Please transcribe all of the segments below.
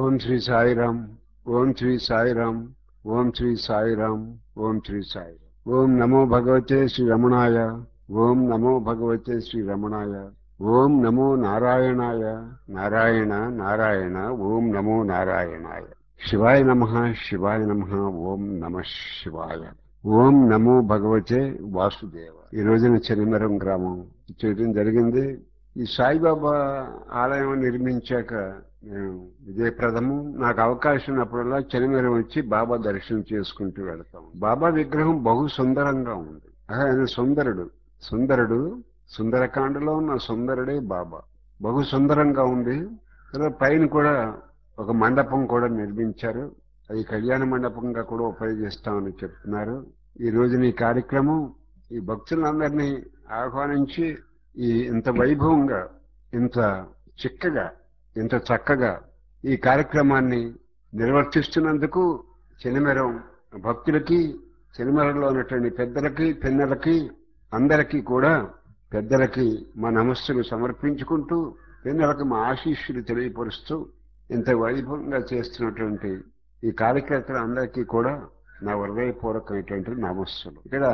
ఓం శ్రీ సాయిరామ్ ఓం శ్రీ సాయిరామ్ ఓం శ్రీ సాయిరామ్ ఓం శ్రీ సాయిరామ్ ఓం నమో భగవతే శ్రీ రమణాయ ఓం నమో భగవతే శ్రీ రమణాయ ఓం నమో నారాయణాయ నారాయణ నారాయణ ఓం నమో నారాయణాయ శివాయ నమ శివాయ నమ ఓం నమ శివాయ ఓం నమో భగవతే వాసుదేవ ఈ రోజున చెరిమరం గ్రామం చేయడం జరిగింది ఈ సాయిబాబా ఆలయం నిర్మించాక నేను విజయప్రదము నాకు అవకాశం ఉన్నప్పుడల్లా చెనిమెరం వచ్చి బాబా దర్శనం చేసుకుంటూ వెళతాం బాబా విగ్రహం బహు సుందరంగా ఉంది ఆయన సుందరుడు సుందరుడు సుందరకాండలో ఉన్న సుందరుడే బాబా బహు సుందరంగా ఉంది తర్వాత పైన కూడా ఒక మండపం కూడా నిర్మించారు అది కళ్యాణ మండపంగా కూడా ఉపయోగిస్తామని చెప్తున్నారు ఈ రోజున ఈ కార్యక్రమం ఈ భక్తులందరినీ ఆహ్వానించి ఈ ఇంత వైభవంగా ఇంత చిక్కగా ఇంత చక్కగా ఈ కార్యక్రమాన్ని నిర్వర్తిస్తున్నందుకు చెనిమెరం భక్తులకి చెనిమెరంలో ఉన్నటువంటి పెద్దలకి పిన్నలకి అందరికీ కూడా పెద్దలకి మా నమస్సులు సమర్పించుకుంటూ పిన్నలకి మా ఆశీస్సులు తెలియపరుస్తూ ఇంత వైభవంగా చేస్తున్నటువంటి ఈ కార్యకర్తలు అందరికీ కూడా నా హృదయపూర్వకమైనటువంటి నమస్సులు ఇక్కడ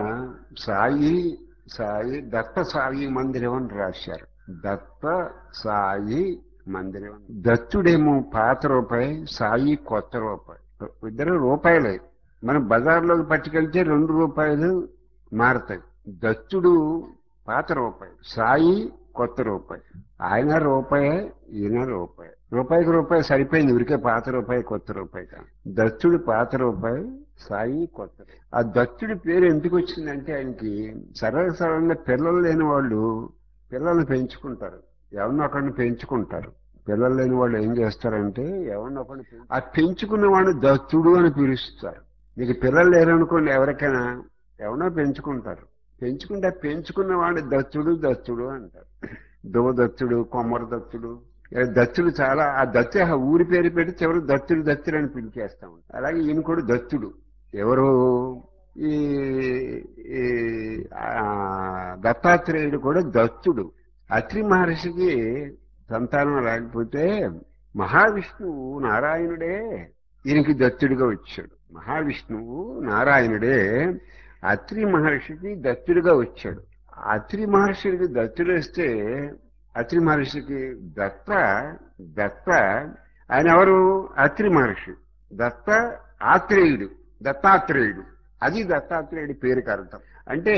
సాయి సాయి దత్త సాయి మందిరం అని రాశారు దత్త సాయి మందిరం దత్తుడేమో పాత రూపాయి సాయి కొత్త రూపాయి ఇద్దరు రూపాయలే మనం బజార్లోకి పట్టుకెళ్తే రెండు రూపాయలు మారతాయి దత్తుడు పాత రూపాయి సాయి కొత్త రూపాయి ఆయన రూపాయే ఈయన రూపాయి రూపాయికి రూపాయి సరిపోయింది ఊరికే పాత రూపాయి కొత్త రూపాయి కాదు దత్తుడు పాత రూపాయి సాయి కొత్త రూపాయి. ఆ దత్తుడి పేరు ఎందుకు వచ్చిందంటే ఆయనకి సరళ సరళంగా పిల్లలు లేని వాళ్ళు పిల్లల్ని పెంచుకుంటారు ఎవరినో ఒకరిని పెంచుకుంటారు పిల్లలు లేని వాళ్ళు ఏం చేస్తారంటే ఎవరినో ఒకరిని పెంచు- ఆ పెంచుకున్న వాడిని దత్తుడు అని పిలుస్తారు మీకు పిల్లలు లేరనుకోండి ఎవరికైనా ఎవరినో పెంచుకుంటారు పెంచుకుంటే ఆ పెంచుకున్న వాడిని దత్తుడు దత్తుడు అంటారు దువ దత్తుడు కొమ్మర దత్తుడు ఇలా దత్తుడు చాలా ఆ దత్తు ఆ ఊరి పేరు పెట్టి చివరి దత్తుడు దత్తుడు అని పిలిచేస్తాం అలాగే ఈయన కూడా దత్తుడు ఎవరు ఈ ఈ, ఆ, దత్తాత్రేయుడు కూడా దత్తుడు అత్రి మహర్షికి సంతానం లేకపోతే మహావిష్ణువు నారాయణుడే ఈయనకి దత్తుడిగా వచ్చాడు మహావిష్ణువు నారాయణుడే అత్రి మహర్షికి దత్తుడిగా వచ్చాడు అత్రి మహర్షికి దత్తుడు వస్తే అత్రి మహర్షికి దత్త దత్త ఆయన ఎవరు అత్రి మహర్షి దత్త ఆత్రేయుడు దత్తాత్రేయుడు అది దత్తాత్రేయుడి పేరుకి అర్థం అంటే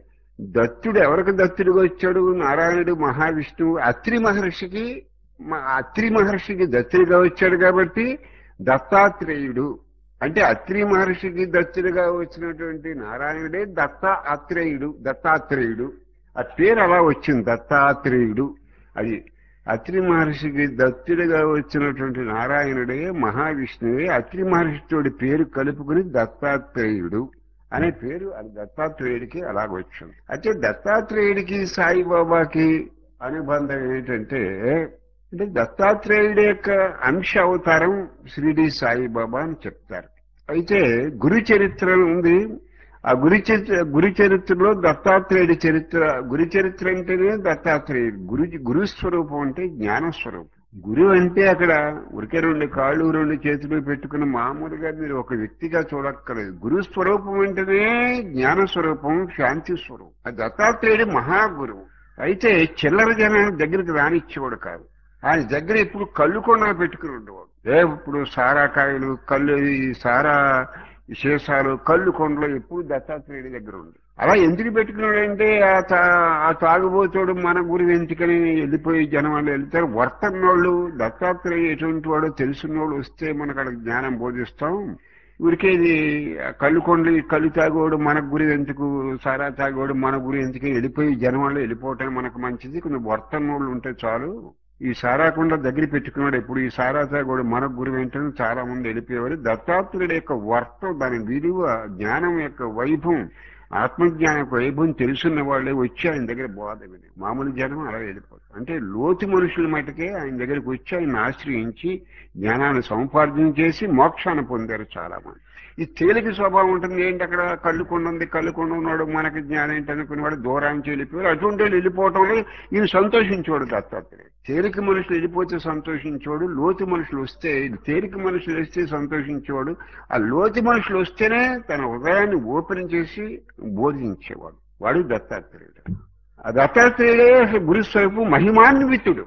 దత్తుడు ఎవరికి దత్తుడిగా వచ్చాడు నారాయణుడు మహావిష్ణువు అత్రి మహర్షికి మ- అత్రి మహర్షికి దత్తుడిగా వచ్చాడు కాబట్టి దత్తాత్రేయుడు అంటే అత్రి మహర్షికి దత్తుడిగా వచ్చినటువంటి నారాయణుడే దత్త ఆత్రేయుడు దత్తాత్రేయుడు ఆ పేరు అలా వచ్చింది దత్తాత్రేయుడు అది అత్రి మహర్షికి దత్తుడిగా వచ్చినటువంటి నారాయణుడే మహావిష్ణువే అత్రి మహర్షితోడి పేరు కలుపుకుని దత్తాత్రేయుడు అనే పేరు అది దత్తాత్రేయుడికి అలాగొచ్చింది అయితే దత్తాత్రేయుడికి సాయిబాబాకి అనుబంధం ఏంటంటే అంటే దత్తాత్రేయుడి యొక్క అంశ అవతారం షిరిడి సాయిబాబా అని చెప్తారు అయితే గురు చరిత్ర ఉంది ఆ గురు చరిత్ర గురు చరిత్రలో దత్తాత్రేయుడి చరిత్ర గురు చరిత్ర అంటేనే దత్తాత్రేయుడు గురు గురు స్వరూపం అంటే జ్ఞాన స్వరూపం గురు అంటే అక్కడ ఉరికే రెండు కాళ్ళు రెండు చేతులు పెట్టుకుని మామూలుగా మీరు ఒక వ్యక్తిగా చూడక్కర్లేదు గురు స్వరూపం అంటేనే జ్ఞాన స్వరూపం శాంతి స్వరూపం ఆ దత్తాత్రేయుడు మహాగురువు అయితే చిల్లర జనాన్ని దగ్గరికి రానిచ్చేవాడు కాదు ఆయన దగ్గర ఇప్పుడు కళ్ళు కొన్నా పెట్టుకుని ఉండేవాడు ఏ ఇప్పుడు సారా కాయలు కళ్ళు ఈ సారా విశేషాలు కళ్ళు కొండలు ఎప్పుడు దత్తాత్రేయుడి దగ్గర ఉంది అలా ఎందుకు పెట్టుకున్నాడంటే ఆ తా ఆ తాగుబోతుడు మన గురి ఎందుకని వెళ్ళిపోయి జనం వాళ్ళు వెళ్తారు వర్తన్నోళ్ళు దత్తాత్రేయ ఎటువంటి వాడు తెలిసినోళ్ళు వస్తే మనకు అక్కడ జ్ఞానం బోధిస్తాం ఊరికే ఇది కళ్ళు కొండలు ఈ కళ్ళు తాగోడు మన గురి ఎందుకు సారా తాగోడు మన గురి ఎందుకు వెళ్ళిపోయి జనం వాళ్ళు వెళ్ళిపోవటం మనకు మంచిది కొన్ని వర్తన్నోళ్ళు ఉంటే చాలు ఈ సారాకుండా దగ్గర పెట్టుకున్నాడు ఇప్పుడు ఈ సారా తాగోడు మన గురి వెంటనే చాలా మంది వెళ్ళిపోయేవారు దత్తాత్రేయుడు యొక్క వర్తం దాని విలువ జ్ఞానం యొక్క వైభవం ఆత్మజ్ఞానం యొక్క వైభవం తెలుసున్న వాళ్ళే వచ్చి ఆయన దగ్గర బోధ విని మామూలు జనం అలా వెళ్ళిపోతారు అంటే లోతు మనుషుల మటుకే ఆయన దగ్గరికి వచ్చి ఆయన ఆశ్రయించి జ్ఞానాన్ని సముపార్జన చేసి మోక్షాన్ని పొందారు చాలా మంది ఈ తేలిక స్వభావం ఉంటుంది ఏంటి అక్కడ కళ్ళు కొండ ఉంది కళ్ళు కొండ ఉన్నాడు మనకి జ్ఞానం ఏంటి అనుకునేవాడు దూరానికి వెళ్ళిపోయారు అటువంటి వాళ్ళు వెళ్ళిపోవటంలో ఈయన సంతోషించేవాడు దత్తాత్రేయుడు తేలిక మనుషులు వెళ్ళిపోతే సంతోషించేవాడు లోతు మనుషులు వస్తే తేలిక మనుషులు వస్తే సంతోషించేవాడు ఆ లోతు మనుషులు వస్తేనే తన హృదయాన్ని ఓపెన్ చేసి బోధించేవాడు వాడు దత్తాత్రేయుడు ఆ దత్తాత్రేయుడే అసలు గురుస్వరూపు మహిమాన్వితుడు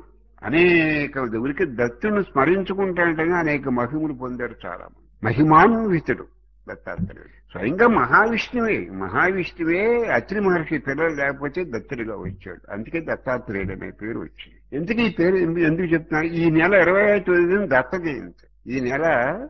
అనేక ఊరికి దత్తుని స్మరించుకుంటాంటేనే అనేక మహిములు పొందారు చాలా మంది మహిమాన్వితుడు దత్తాత్రేయుడు స్వయంగా మహావిష్ణువే మహావిష్ణువే అత్రి మహర్షి పిల్లలు లేకపోతే దత్తుడిగా వచ్చాడు అందుకే దత్తాత్రేయుడు అనే పేరు వచ్చింది ఎందుకు ఈ పేరు ఎందు- ఎందుకు చెప్తున్నా ఈ నెల ఇరవై ఐదు తేదీన దత్త జయంతి ఈ నెల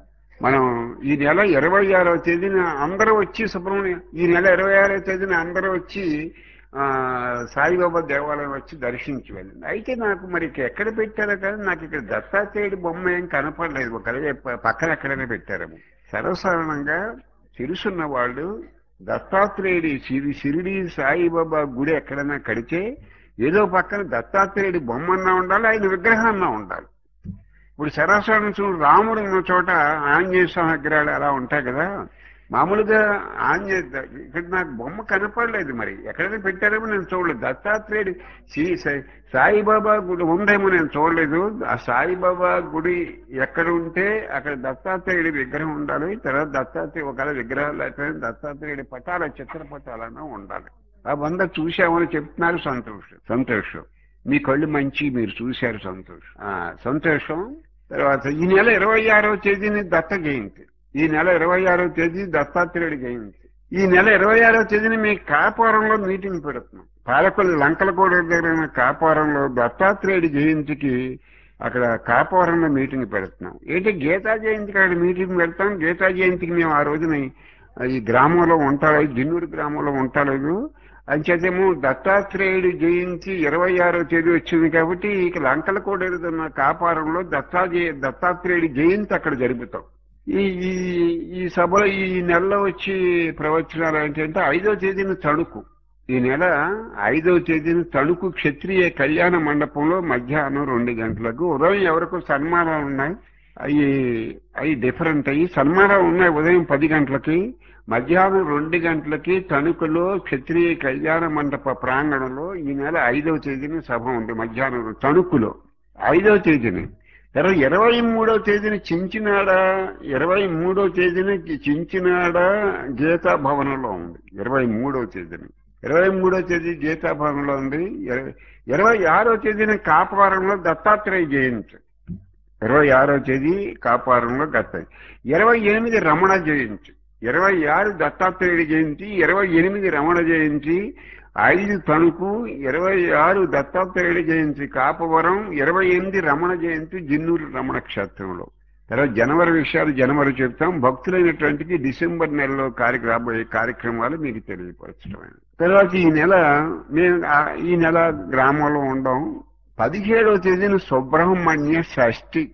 మనం ఈ నెల ఇరవై ఆరవ తేదీన అందరూ వచ్చి సుబ్రహ్మణ్యం ఈ నెల ఇరవై ఆరవ తేదీన అందరూ వచ్చి ఆ సాయిబాబా దేవాలయం వచ్చి దర్శించి వెళ్ళింది అయితే నాకు మరి ఇక ఎక్కడ పెట్టారో కానీ నాకు ఇక్కడ దత్తాత్రేయుడి బొమ్మ ఏం కనపడలేదు ఒకవేళ ప- పక్కన ఎక్కడైనా పెట్టారేమో సర్వసాధారణంగా తెలుసున్న వాళ్ళు దత్తాత్రేయుడి సిరి సిరిడి సాయిబాబా గుడి ఎక్కడైనా కడితే ఏదో పక్కన దత్తాత్రేయుడి బొమ్మన్నా ఉండాలి ఆయన విగ్రహాన్నా ఉండాలి ఇప్పుడు సరాసరి చూడు రాముడు ఉన్న చోట ఆంజనేయ స్వామి విగ్రహాలు అలా ఉంటాయి కదా మామూలుగా ఆంజనేయ ఇక్కడ నాకు బొమ్మ కనపడలేదు మరి ఎక్కడైనా పెట్టారేమో నేను చూడలేదు దత్తాత్రేయుడి శ్రీ సా- సాయిబాబా గుడి ఉందేమో నేను చూడలేదు ఆ సాయిబాబా గుడి ఎక్కడ ఉంటే అక్కడ దత్తాత్రేయుడి విగ్రహం ఉండాలి తర్వాత దత్తాత్రేయ ఒకవేళ విగ్రహాలు లేకపోతే దత్తాత్రేయుడి పటాల చిత్ర పటాలన్నా ఉండాలి ఆ వంద చూశామని చెప్తున్నారు సంతోషం సంతోషం మీ కళ్ళు మంచి మీరు చూశారు సంతోషం ఆ, సంతోషం తర్వాత ఈ నెల ఇరవై ఆరవ తేదీని దత్త జయంతి ఈ నెల ఇరవై ఆరవ తేదీ దత్తాత్రేయుడి జయంతి ఈ నెల ఇరవై ఆరవ తేదీని మీ కాపురంలో మీటింగ్ పెడుతున్నాం పాలకొల్లి లంకలకోట దగ్గర ఉన్న కాపురంలో దత్తాత్రేయుడి జయంతికి అక్కడ కాపురంలో మీటింగ్ పెడుతున్నాం ఏంటి గీతా జయంతికి అక్కడ మీటింగ్ పెడతాం గీతా జయంతికి మేము ఆ రోజున ఈ గ్రామంలో ఉంటాలేదు జిన్నూరు గ్రామంలో ఉంటాలేదు అంచేతేమో దత్తాత్రేయుడి జయంతి ఇరవై ఆరో తేదీ వచ్చింది కాబట్టి ఇక లంకల కోడేరుతున్న కాపారంలో దత్తా జయ- దత్తాత్రేయుడి జయంతి అక్కడ జరుపుతాం ఈ ఈ ఈ సభలో ఈ నెలలో వచ్చి ప్రవచనాలు ఏంటంటే ఐదో తేదీన తణుకు ఈ నెల ఐదో తేదీన తణుకు క్షత్రియ కళ్యాణ మండపంలో మధ్యాహ్నం రెండు గంటలకు ఉదయం ఎవరికో సన్మానాలు ఉన్నాయి అవి అవి డిఫరెంట్ అయ్యి సన్మానాలు ఉన్నాయి ఉదయం పది గంటలకి మధ్యాహ్నం రెండు గంటలకి తణుకులో క్షత్రియ కళ్యాణ మండప ప్రాంగణంలో ఈ నెల ఐదవ తేదీన సభ ఉంది మధ్యాహ్నం తణుకులో ఐదవ తేదీని ఇరవై ఇరవై మూడవ తేదీన చించినాడ ఇరవై మూడవ తేదీన చించినాడ గీతా భవనంలో ఉంది ఇరవై మూడవ తేదీన ఇరవై మూడవ తేదీ గీతా భవనంలో ఉంది ఇరవై ఇరవై ఆరో తేదీన కాపవారంలో దత్తాత్రేయ జయంతి ఇరవై ఆరో తేదీ కాపారంలో దత్త ఇరవై ఎనిమిది రమణ జయంతి ఇరవై ఆరు దత్తాత్రేయుడి జయంతి ఇరవై ఎనిమిది రమణ జయంతి ఐదు తణుకు ఇరవై ఆరు దత్తాత్రేయుడి జయంతి కాపవరం ఇరవై ఎనిమిది రమణ జయంతి జిన్నూరు రమణ క్షేత్రంలో తర్వాత జనవరి విషయాలు జనవరి చెప్తాం భక్తులైనటువంటికి డిసెంబర్ నెలలో కార్య రాబోయే కార్యక్రమాలు మీకు తెలియపరచడం తర్వాత ఈ నెల మేము ఆ- ఈ నెల గ్రామంలో ఉండం పదిహేడవ తేదీన సుబ్రహ్మణ్య షష్ఠి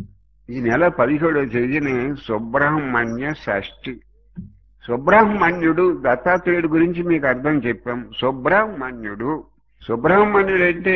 ఈ నెల పదిహేడవ తేదీన సుబ్రహ్మణ్య షష్ఠి సుబ్రహ్మణ్యుడు దత్తాత్రేయుడు గురించి మీకు అర్థం చెప్పాం సుబ్రహ్మణ్యుడు సుబ్రహ్మణ్యుడు అంటే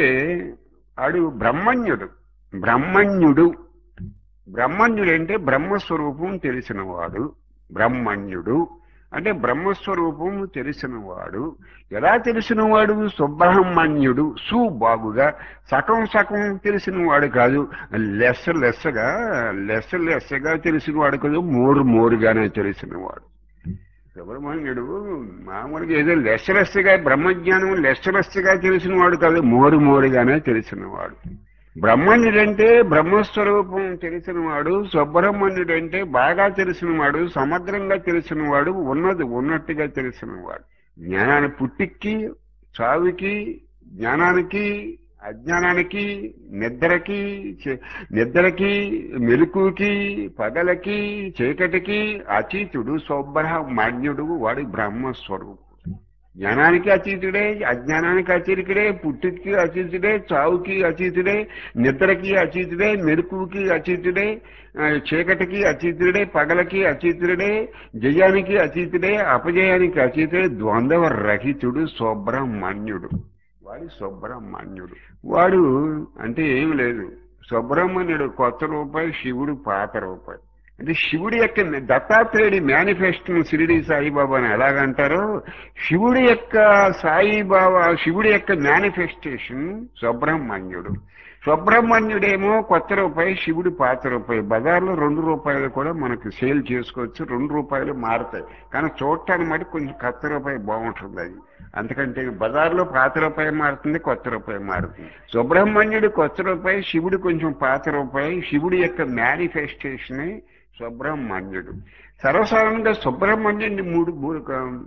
ఆడు బ్రహ్మణ్యుడు బ్రహ్మణ్యుడు బ్రహ్మణ్యుడు అంటే బ్రహ్మస్వరూపం తెలిసినవాడు బ్రహ్మణ్యుడు అంటే బ్రహ్మస్వరూపం తెలిసినవాడు ఎలా తెలిసినవాడు సుబ్రహ్మణ్యుడు సు బాగుగా సగం సగం తెలిసినవాడు కాదు లెస్స లెస్సగా లెస్స లెస్సగా తెలిసినవాడు కాదు మోరు మోరుగానే తెలిసినవాడు సుబ్రహ్మణ్యుడు మామూలుగా ఏదో లెస్సలెస్సగా బ్రహ్మజ్ఞానం లెస్సలెస్సగా తెలిసినవాడు కాదు మోరు మోరుగానే తెలిసినవాడు బ్రహ్మణ్యుడంటే బ్రహ్మస్వరూపం తెలిసినవాడు సుబ్రహ్మణ్యుడంటే బాగా తెలిసినవాడు సమగ్రంగా తెలిసినవాడు ఉన్నది ఉన్నట్టుగా తెలిసినవాడు జ్ఞానాన్ని పుట్టిక్కి చావుకి జ్ఞానానికి అజ్ఞానానికి నిద్రకి చే- నిద్రకి మెలకుకి పగలకి చీకటికి అతీతుడు సుబ్రహ్మణ్యుడు వాడి బ్రహ్మస్వరూపం జ్ఞానానికి అతీతుడే అజ్ఞానానికి అతీతుడే పుట్టుకి అతీతుడే చావుకి అతీతుడే నిద్రకి అతీతుడే మెరుకుకి అతీతుడే ఆ, చీకటికి అతీతుడే పగలకి అతీతుడే జయానికి అతీతుడే అపజయానికి అతీతుడే ద్వంద్వ రహితుడు సుబ్రహ్మణ్యుడు వాడు సుబ్రహ్మణ్యుడు వాడు అంటే ఏం లేదు సుబ్రహ్మణ్యుడు కొత్త రూపాయి శివుడు పాత రూపాయి అంటే శివుడి యొక్క దత్తాత్రేయుడి మేనిఫెస్టోను షిరిడి సాయిబాబా అని ఎలాగంటారో శివుడి యొక్క సాయిబాబా శివుడి యొక్క మేనిఫెస్టేషన్ సుబ్రహ్మణ్యుడు సుబ్రహ్మణ్యుడేమో కొత్త రూపాయి శివుడు పాత రూపాయి బజార్లో రెండు రూపాయలు కూడా మనకు సేల్ చేసుకోవచ్చు రెండు రూపాయలు మారుతాయి కానీ చూడటానికి మటు కొంచెం కొత్త రూపాయి బాగుంటుంది అది అందుకంటే బజార్లో పాత రూపాయి మారుతుంది కొత్త రూపాయి మారుతుంది సుబ్రహ్మణ్యుడు కొత్త రూపాయి శివుడు కొంచెం పాత రూపాయి శివుడి యొక్క మేనిఫెస్టేషనే సుబ్రహ్మణ్యుడు సర్వసాధారణంగా సుబ్రహ్మణ్యుడిని మూడు మూడు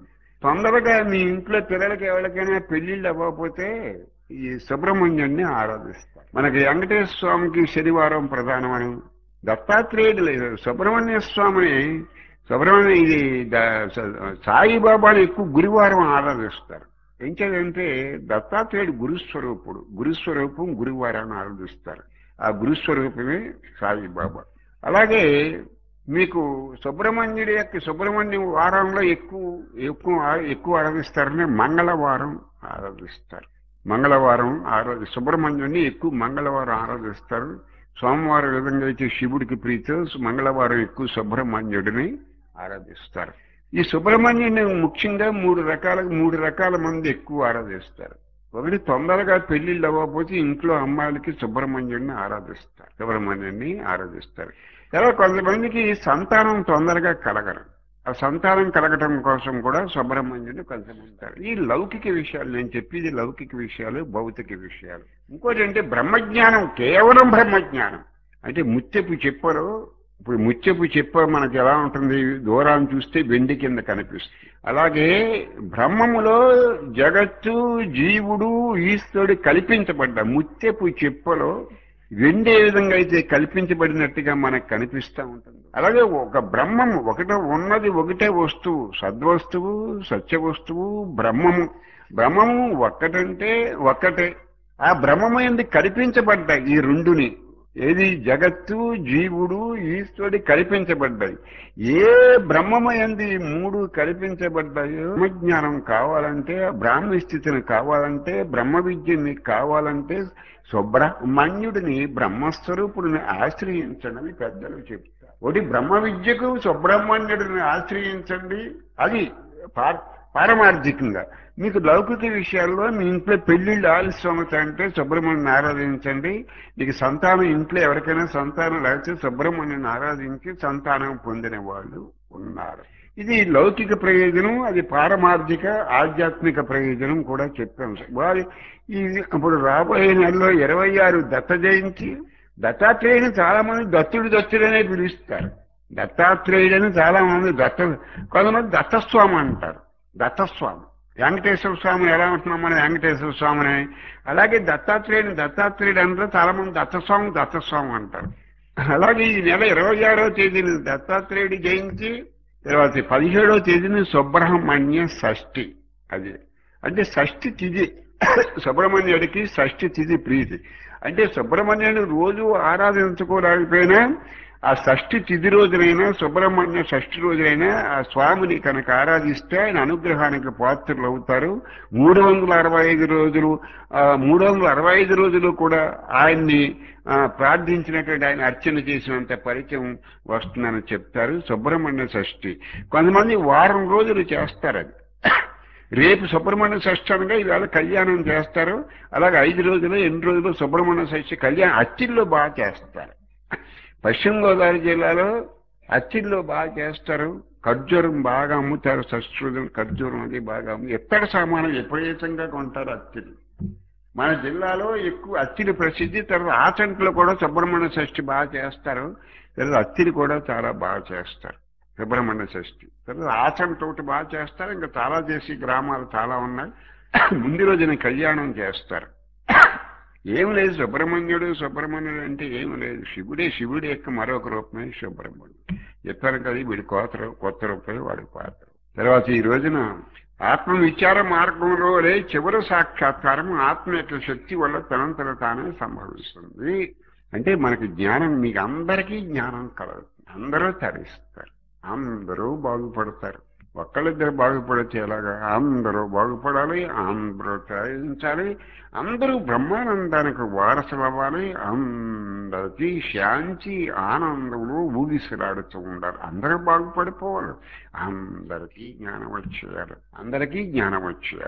తొందరగా మీ ఇంట్లో పిల్లలకి ఎవరికైనా పెళ్లిళ్ళు అవ్వకపోతే ఈ సుబ్రహ్మణ్యుడిని ఆరాధిస్తారు మనకి వెంకటేశ్వర స్వామికి శనివారం ప్రధానమని దత్తాత్రేయుడు లేదు సుబ్రహ్మణ్య స్వామిని సుబ్రహ్మణ్య ఇది ద- స- సాయిబాబాని ఎక్కువ గురువారం ఆరాధిస్తారు ఏంటంటే దత్తాత్రేయుడు గురుస్వరూపుడు గురుస్వరూపం గురువారాన్ని ఆరాధిస్తారు ఆ గురుస్వరూపమే సాయిబాబా అలాగే మీకు సుబ్రహ్మణ్యుడి యొక్క సుబ్రహ్మణ్యం వారంలో ఎక్కువ ఎక్కువ ఎక్కువ ఆరాధిస్తారని మంగళవారం ఆరాధిస్తారు మంగళవారం ఆరాధి సుబ్రహ్మణ్యుడిని ఎక్కువ మంగళవారం ఆరాధిస్తారు సోమవారం ఏ విధంగా అయితే శివుడికి ప్రీతో మంగళవారం ఎక్కువ సుబ్రహ్మణ్యుడిని ఆరాధిస్తారు ఈ సుబ్రహ్మణ్యుని ముఖ్యంగా మూడు రకాల మూడు రకాల మంది ఎక్కువ ఆరాధిస్తారు ఒకటి తొందరగా పెళ్లిళ్ళు అవ్వకపోతే ఇంట్లో అమ్మాయిలకి సుబ్రహ్మణ్యుడిని ఆరాధిస్తారు సుబ్రహ్మణ్యుడిని ఆరాధిస్తారు ఇలా కొంతమందికి సంతానం తొందరగా కలగరు ఆ సంతానం కలగటం కోసం కూడా సుబ్రహ్మణ్యుడిని కొంతమంది ఈ లౌకిక విషయాలు నేను చెప్పేది లౌకిక విషయాలు భౌతిక విషయాలు ఇంకోటి అంటే బ్రహ్మజ్ఞానం కేవలం బ్రహ్మజ్ఞానం అంటే ముత్యపు చెప్పరు ఇప్పుడు ముత్యపు చెప్ప మనకి ఎలా ఉంటుంది దూరాన్ని చూస్తే వెండి కింద కనిపిస్తుంది అలాగే బ్రహ్మములో జగత్తు జీవుడు ఈశ్వరుడు కల్పించబడ్డ ముత్యపు చెప్పలో వెండి ఏ విధంగా అయితే కల్పించబడినట్టుగా మనకు కనిపిస్తూ ఉంటుంది అలాగే ఒక బ్రహ్మము ఒకటే ఉన్నది ఒకటే వస్తువు సద్వస్తువు సత్య వస్తువు బ్రహ్మము బ్రహ్మము ఒక్కటంటే ఒక్కటే ఆ బ్రహ్మము ఎందుకు కల్పించబడ్డ ఈ రెండుని ఏది జగత్తు జీవుడు ఈశ్వరుడు కల్పించబడ్డాయి ఏ బ్రహ్మము ఎందు ఈ మూడు కల్పించబడ్డాయో బ్రహ్మజ్ఞానం కావాలంటే బ్రాహ్మ స్థితిని కావాలంటే బ్రహ్మ విద్యని కావాలంటే సుబ్రహ్మణ్యుడిని బ్రహ్మస్వరూపుడిని ఆశ్రయించండి పెద్దలు చెప్తారు ఒకటి బ్రహ్మ విద్యకు సుబ్రహ్మణ్యుడిని ఆశ్రయించండి అది పా- పారమార్థికంగా మీకు లౌకిక విషయాల్లో మీ ఇంట్లో పెళ్లిళ్ళు ఆలస్యం అవుతాయంటే సుబ్రహ్మణ్యం ఆరాధించండి మీకు సంతానం ఇంట్లో ఎవరికైనా సంతానం లేకపోతే సుబ్రహ్మణ్యం ఆరాధించి సంతానం పొందిన వాళ్ళు ఉన్నారు ఇది లౌకిక ప్రయోజనం అది పారమార్థిక ఆధ్యాత్మిక ప్రయోజనం కూడా చెప్పాను వారి ఈ ఇప్పుడు రాబోయే నెలలో ఇరవై ఆరు దత్త జయంతి దత్తాత్రేయుని చాలా మంది దత్తుడు దత్తుడనే పిలుస్తారు దత్తాత్రేయుడని చాలా మంది దత్త కొంతమంది దత్తస్వామి అంటారు దత్తస్వామి వెంకటేశ్వర స్వామిని ఎలా ఉంటున్నాం మనం వెంకటేశ్వర స్వామిని అలాగే దత్తాత్రేయుని దత్తాత్రేయుడు అంటే చాలా మంది దత్తస్వామి దత్తస్వామి అంటారు అలాగే ఈ నెల ఇరవై ఆరో తేదీని దత్తాత్రేయుడి జయంతి తర్వాత పదిహేడో తేదీని సుబ్రహ్మణ్య షష్ఠి అది అంటే షష్ఠి తిథి సుబ్రహ్మణ్యుడికి షష్ఠి తిథి ప్రీతి అంటే సుబ్రహ్మణ్యుని రోజు ఆరాధించుకోలేకపోయినా ఆ షష్ఠి తిథి రోజునైనా సుబ్రహ్మణ్య షష్ఠి రోజునైనా ఆ స్వామిని కనుక ఆరాధిస్తే ఆయన అనుగ్రహానికి పాత్రలు అవుతారు మూడు వందల అరవై ఐదు రోజులు ఆ, మూడు వందల అరవై ఐదు రోజులు కూడా ఆయన్ని ఆ, ప్రార్థించినటువంటి ఆయన అర్చన చేసినంత పరిచయం వస్తుందని చెప్తారు సుబ్రహ్మణ్య షష్ఠి కొంతమంది వారం రోజులు చేస్తారు అది రేపు సుబ్రహ్మణ్య షష్ఠి అనగా ఈవేళ కళ్యాణం చేస్తారు అలాగే ఐదు రోజులు ఎన్ని రోజులు సుబ్రహ్మణ్య షష్ఠి కళ్యాణం అచ్చిల్లో బాగా చేస్తారు పశ్చిమ గోదావరి జిల్లాలో అచ్చిల్లో బాగా చేస్తారు ఖర్జూరం బాగా అమ్ముతారు షష్ఠి రోజులు ఖర్జూరం అది బాగా అమ్ము ఎత్తడి సామాను విపరీతంగా కొంటారు అచ్చిలు మన జిల్లాలో ఎక్కువ అత్తిడి ప్రసిద్ధి తర్వాత ఆచంట్లో కూడా సుబ్రహ్మణ్య షష్ఠి బాగా చేస్తారు తర్వాత అత్తిడి కూడా చాలా బాగా చేస్తారు సుబ్రహ్మణ్య షష్ఠి తర్వాత ఆచంట ఒకటి బాగా చేస్తారు ఇంకా చాలా చేసి గ్రామాలు చాలా ఉన్నాయి ముందు రోజున కళ్యాణం చేస్తారు ఏం లేదు సుబ్రహ్మణ్యుడు సుబ్రహ్మణ్యుడు అంటే ఏం లేదు శివుడే శివుడి యొక్క మరొక రూపమే సుబ్రహ్మణ్యుడు చెప్పాను కదా వీడి కొత్త రూ- కొత్త రూపమే వాడి పాత్ర తర్వాత ఈ రోజున ఆత్మ విచార మార్గంలోనే చివరి సాక్షాత్కారం ఆత్మ యొక్క శక్తి వల్ల తనంతట తానే సంభవిస్తుంది అంటే మనకి జ్ఞానం మీకు అందరికీ జ్ఞానం కలదు అందరూ తరిస్తారు అందరూ బాగుపడతారు ఒక్కళ్ళిద్దరు బాగుపడితే ఎలాగా అందరూ బాగుపడాలి అందరూ తరించాలి అందరూ బ్రహ్మానందానికి వారసులు అవ్వాలి అందరికీ శాంతి ఆనందంలో ఊగిసలాడుతూ ఉండాలి అందరూ బాగుపడిపోవాలి అందరికీ జ్ఞానం వచ్చేయాలి అందరికీ జ్ఞానం వచ్చేయాలి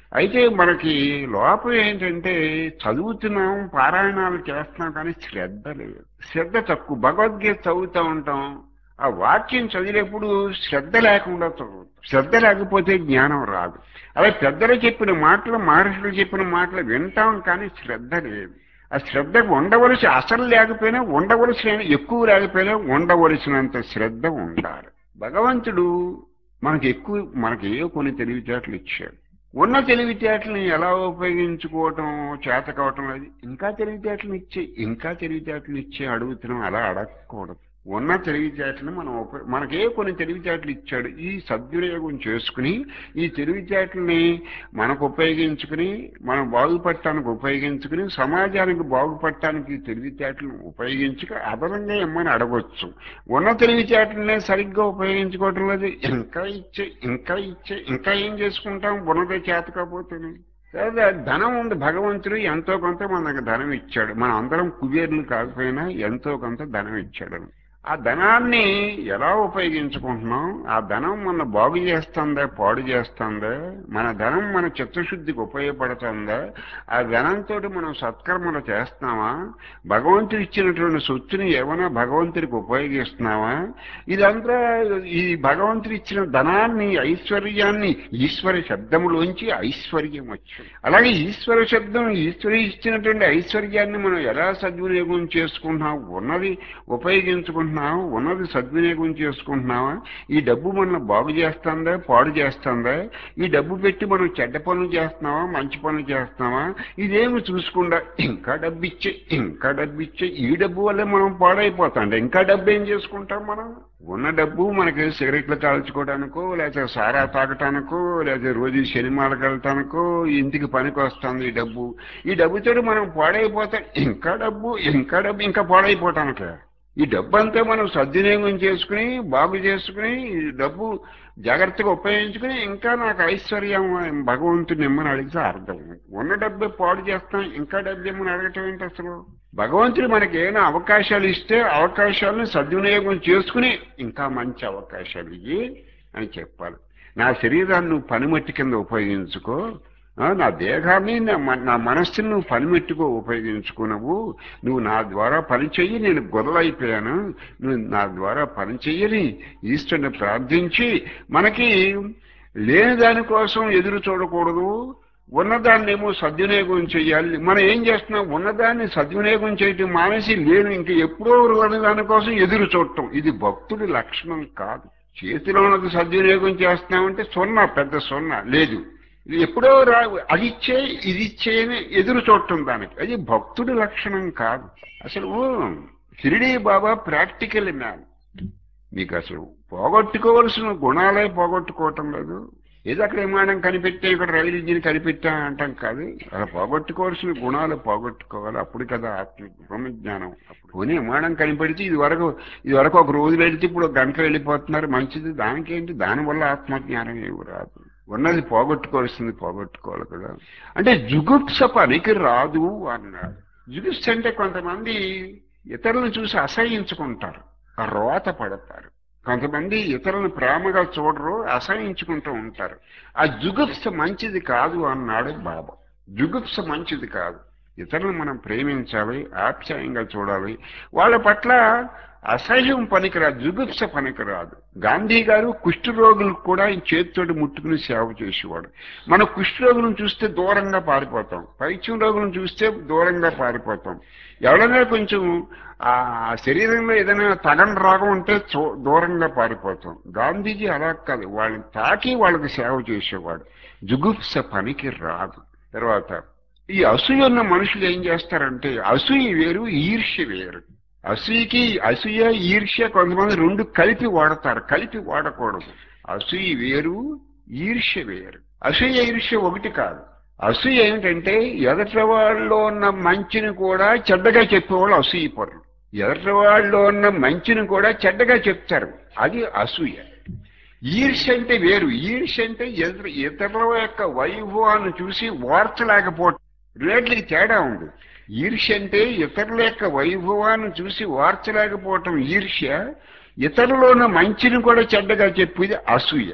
అయితే మనకి లోపం ఏంటంటే చదువుతున్నాం పారాయణాలు చేస్తున్నాం కానీ శ్రద్ధ లేదు శ్రద్ధ తక్కువ భగవద్గీత చదువుతూ ఉంటాం ఆ వాక్యం చదివేప్పుడు శ్రద్ధ లేకుండా చదువుతాం శ్రద్ధ లేకపోతే జ్ఞానం రాదు అలా పెద్దలు చెప్పిన మాటలు మహర్షులు చెప్పిన మాటలు వింటాం కానీ శ్రద్ధ లేదు ఆ శ్రద్ధ ఉండవలసి అసలు లేకపోయినా ఉండవలసిన ఎక్కువ లేకపోయినా ఉండవలసినంత శ్రద్ధ ఉండాలి భగవంతుడు మనకి ఎక్కువ మనకి ఏ కొన్ని తెలివితేటలు ఇచ్చాడు ఉన్న తెలివితేటలను ఎలా ఉపయోగించుకోవటం చేత కావటం లేదు ఇంకా తెలివితేటలు ఇచ్చే ఇంకా తెలివితేటలు ఇచ్చే అడుగుతున్నాం అలా అడగకూడదు ఉన్న తెలివితేటలు మనం ఉప- మనకే కొన్ని తెలివితేటలు ఇచ్చాడు ఈ సద్వినియోగం చేసుకుని ఈ తెలివితేటల్ని మనకు ఉపయోగించుకుని మనం బాగుపడటానికి ఉపయోగించుకుని సమాజానికి బాగుపడటానికి ఈ తెలివితేటలను ఉపయోగించుకు అదనంగా ఇమ్మని అడగొచ్చు ఉన్న తెలివితేటలనే సరిగ్గా ఉపయోగించుకోవటం లేదు ఇంకా ఇచ్చే ఇంకా ఇచ్చే ఇంకా ఏం చేసుకుంటాం ఉన్నదే చేతకపోతుంది లేదా ధనం ఉంది భగవంతుడు ఎంతో కొంత మనకు ధనం ఇచ్చాడు మన అందరం కుబేర్లు కాకపోయినా ఎంతో కొంత ధనం ఇచ్చాడు ఆ ధనాన్ని ఎలా ఉపయోగించుకుంటున్నాం ఆ ధనం మన బాగు చేస్తుందా పాడు చేస్తుందా మన ధనం మన చిత్తశుద్ధికి ఉపయోగపడుతుందా ఆ ధనంతో మనం సత్కర్మలు చేస్తున్నామా భగవంతుడు ఇచ్చినటువంటి సొత్తుని ఏమైనా భగవంతుడికి ఉపయోగిస్తున్నావా ఇదంతా ఈ భగవంతుడు ఇచ్చిన ధనాన్ని ఐశ్వర్యాన్ని ఈశ్వర శబ్దములోంచి ఐశ్వర్యం వచ్చింది అలాగే ఈశ్వర శబ్దం ఈశ్వరు ఇచ్చినటువంటి ఐశ్వర్యాన్ని మనం ఎలా సద్వినియోగం చేసుకుంటున్నాం ఉన్నది ఉపయోగించుకుంటున్నాం ఉన్నది సద్వినియోగం చేసుకుంటున్నావా ఈ డబ్బు మనం బాగు చేస్తుందా పాడు చేస్తుందా ఈ డబ్బు పెట్టి మనం చెడ్డ పనులు చేస్తున్నావా మంచి పనులు చేస్తున్నావా ఇదేమి చూసుకుండా ఇంకా డబ్బు ఇచ్చే ఇంకా డబ్బు ఇచ్చే ఈ డబ్బు వల్లే మనం పాడైపోతాం ఇంకా డబ్బు ఏం చేసుకుంటాం మనం ఉన్న డబ్బు మనకి సిగరెట్లు కాల్చుకోవడానికో లేకపోతే సారా తాగటానికో లేకపోతే రోజు సినిమాలకు వెళ్ళటానికో ఇంటికి పనికి వస్తుంది ఈ డబ్బు ఈ డబ్బుతో మనం పాడైపోతాం ఇంకా డబ్బు ఇంకా డబ్బు ఇంకా పాడైపోవటానికే ఈ డబ్బు అంతా మనం సద్వినియోగం చేసుకుని బాగు చేసుకుని ఈ డబ్బు జాగ్రత్తగా ఉపయోగించుకుని ఇంకా నాకు ఐశ్వర్యం భగవంతుని ఇమ్మని అడిగితే అర్థం ఉన్న డబ్బే పాడు చేస్తాం ఇంకా డబ్బు ఇమ్మని అడగటం ఏంటి అసలు భగవంతుడు మనకి ఏమైనా అవకాశాలు ఇస్తే అవకాశాలను సద్వినియోగం చేసుకుని ఇంకా మంచి అవకాశాలు ఇయ్యి అని చెప్పాలి నా శరీరాన్ని నువ్వు పనిమట్టి కింద ఉపయోగించుకో ఆ, నా దేహాన్ని నా మ- నా మనస్సుని నువ్వు పనిమెట్టుకో ఉపయోగించుకో నువ్వు నువ్వు నా ద్వారా పని చెయ్యి నేను గొర్రెలైపోయాను నువ్వు నా ద్వారా పని చెయ్యని ఈశ్వరుని ప్రార్థించి మనకి లేని దానికోసం ఎదురు చూడకూడదు ఉన్నదాన్నేమో సద్వినియోగం చేయాలి మనం ఏం చేస్తున్నాం ఉన్నదాన్ని సద్వినియోగం చేయటం మానేసి లేని ఇంక ఎప్పుడో ఉన్న దానికోసం ఎదురు చూడటం ఇది భక్తుడి లక్షణం కాదు చేతిలో ఉన్నది సద్వినియోగం చేస్తున్నామంటే సున్నా పెద్ద సున్నా లేదు ఇది ఎప్పుడో రా అది ఇచ్చే ఇది ఇచ్చే అని ఎదురు చూడటం దానికి అది భక్తుడి లక్షణం కాదు అసలు షిరిడీ బాబా ప్రాక్టికల్ మ్యాన్ మీకు అసలు పోగొట్టుకోవలసిన గుణాలే పోగొట్టుకోవటం లేదు ఏదో అక్కడ విమానం కనిపెట్టే ఇక్కడ రైలు ఇంజిన్ కనిపెట్టా అంటాం కాదు అలా పోగొట్టుకోవాల్సిన గుణాలు పోగొట్టుకోవాలి అప్పుడు కదా ఆత్మ బ్రహ్మజ్ఞానం అప్పుడు పోనీ విమానం కనిపెడితే ఇది వరకు ఇది వరకు ఒక రోజు వెళితే ఇప్పుడు ఒక గంట వెళ్ళిపోతున్నారు మంచిది దానికేంటి దానివల్ల ఆత్మజ్ఞానం ఏమి రాదు ఉన్నది పోగొట్టుకోవాల్సింది పోగొట్టుకోవాలి కదా అంటే జుగుప్స పనికి రాదు అన్నాడు జుగుప్స అంటే కొంతమంది ఇతరులను చూసి అసహించుకుంటారు రోత పడతారు కొంతమంది ఇతరులను ప్రేమగా చూడరు అసహించుకుంటూ ఉంటారు ఆ జుగుప్స మంచిది కాదు అన్నాడు బాబా జుగుప్స మంచిది కాదు ఇతరులను మనం ప్రేమించాలి ఆప్యాయంగా చూడాలి వాళ్ళ పట్ల అసహ్యం పనికిరాదు జుగుప్స పనికిరాదు గాంధీ గారు కుష్ఠరోగులకు కూడా ఆయన చేతితోటి ముట్టుకుని సేవ చేసేవాడు మన కుష్ఠరోగులను చూస్తే దూరంగా పారిపోతాం పైత్యం రోగులను చూస్తే దూరంగా పారిపోతాం ఎవరైనా కొంచెం ఆ శరీరంలో ఏదైనా తగని రాగం ఉంటే చూ- దూరంగా పారిపోతాం గాంధీజీ అలా కాదు వాళ్ళని తాకి వాళ్ళకి సేవ చేసేవాడు జుగుప్స పనికి రాదు తర్వాత ఈ అసూయ ఉన్న మనుషులు ఏం చేస్తారంటే అసూయ వేరు ఈర్ష్య వేరు అసూయకి అసూయ ఈర్ష్య కొంతమంది రెండు కలిపి వాడతారు కలిపి వాడకూడదు అసూయ వేరు ఈర్ష్య వేరు అసూయ ఈర్ష్య ఒకటి కాదు అసూయ ఏమిటంటే ఎదటి వాళ్ళలో ఉన్న మంచిని కూడా చెడ్డగా చెప్పేవాళ్ళు అసూయ పరులు ఎదటి వాళ్ళలో ఉన్న మంచిని కూడా చెడ్డగా చెప్తారు అది అసూయ ఈర్ష్య అంటే వేరు ఈర్ష్య అంటే ఎదురు ఇతరుల యొక్క వైభవాన్ని చూసి వార్చలేకపోవటం రేట్లకి తేడా ఉంది ఈర్ష్య అంటే ఇతరుల యొక్క వైభవాన్ని చూసి వార్చలేకపోవటం ఈర్ష్య ఇతరులో ఉన్న మంచిని కూడా చెడ్డగా చెప్పేది అసూయ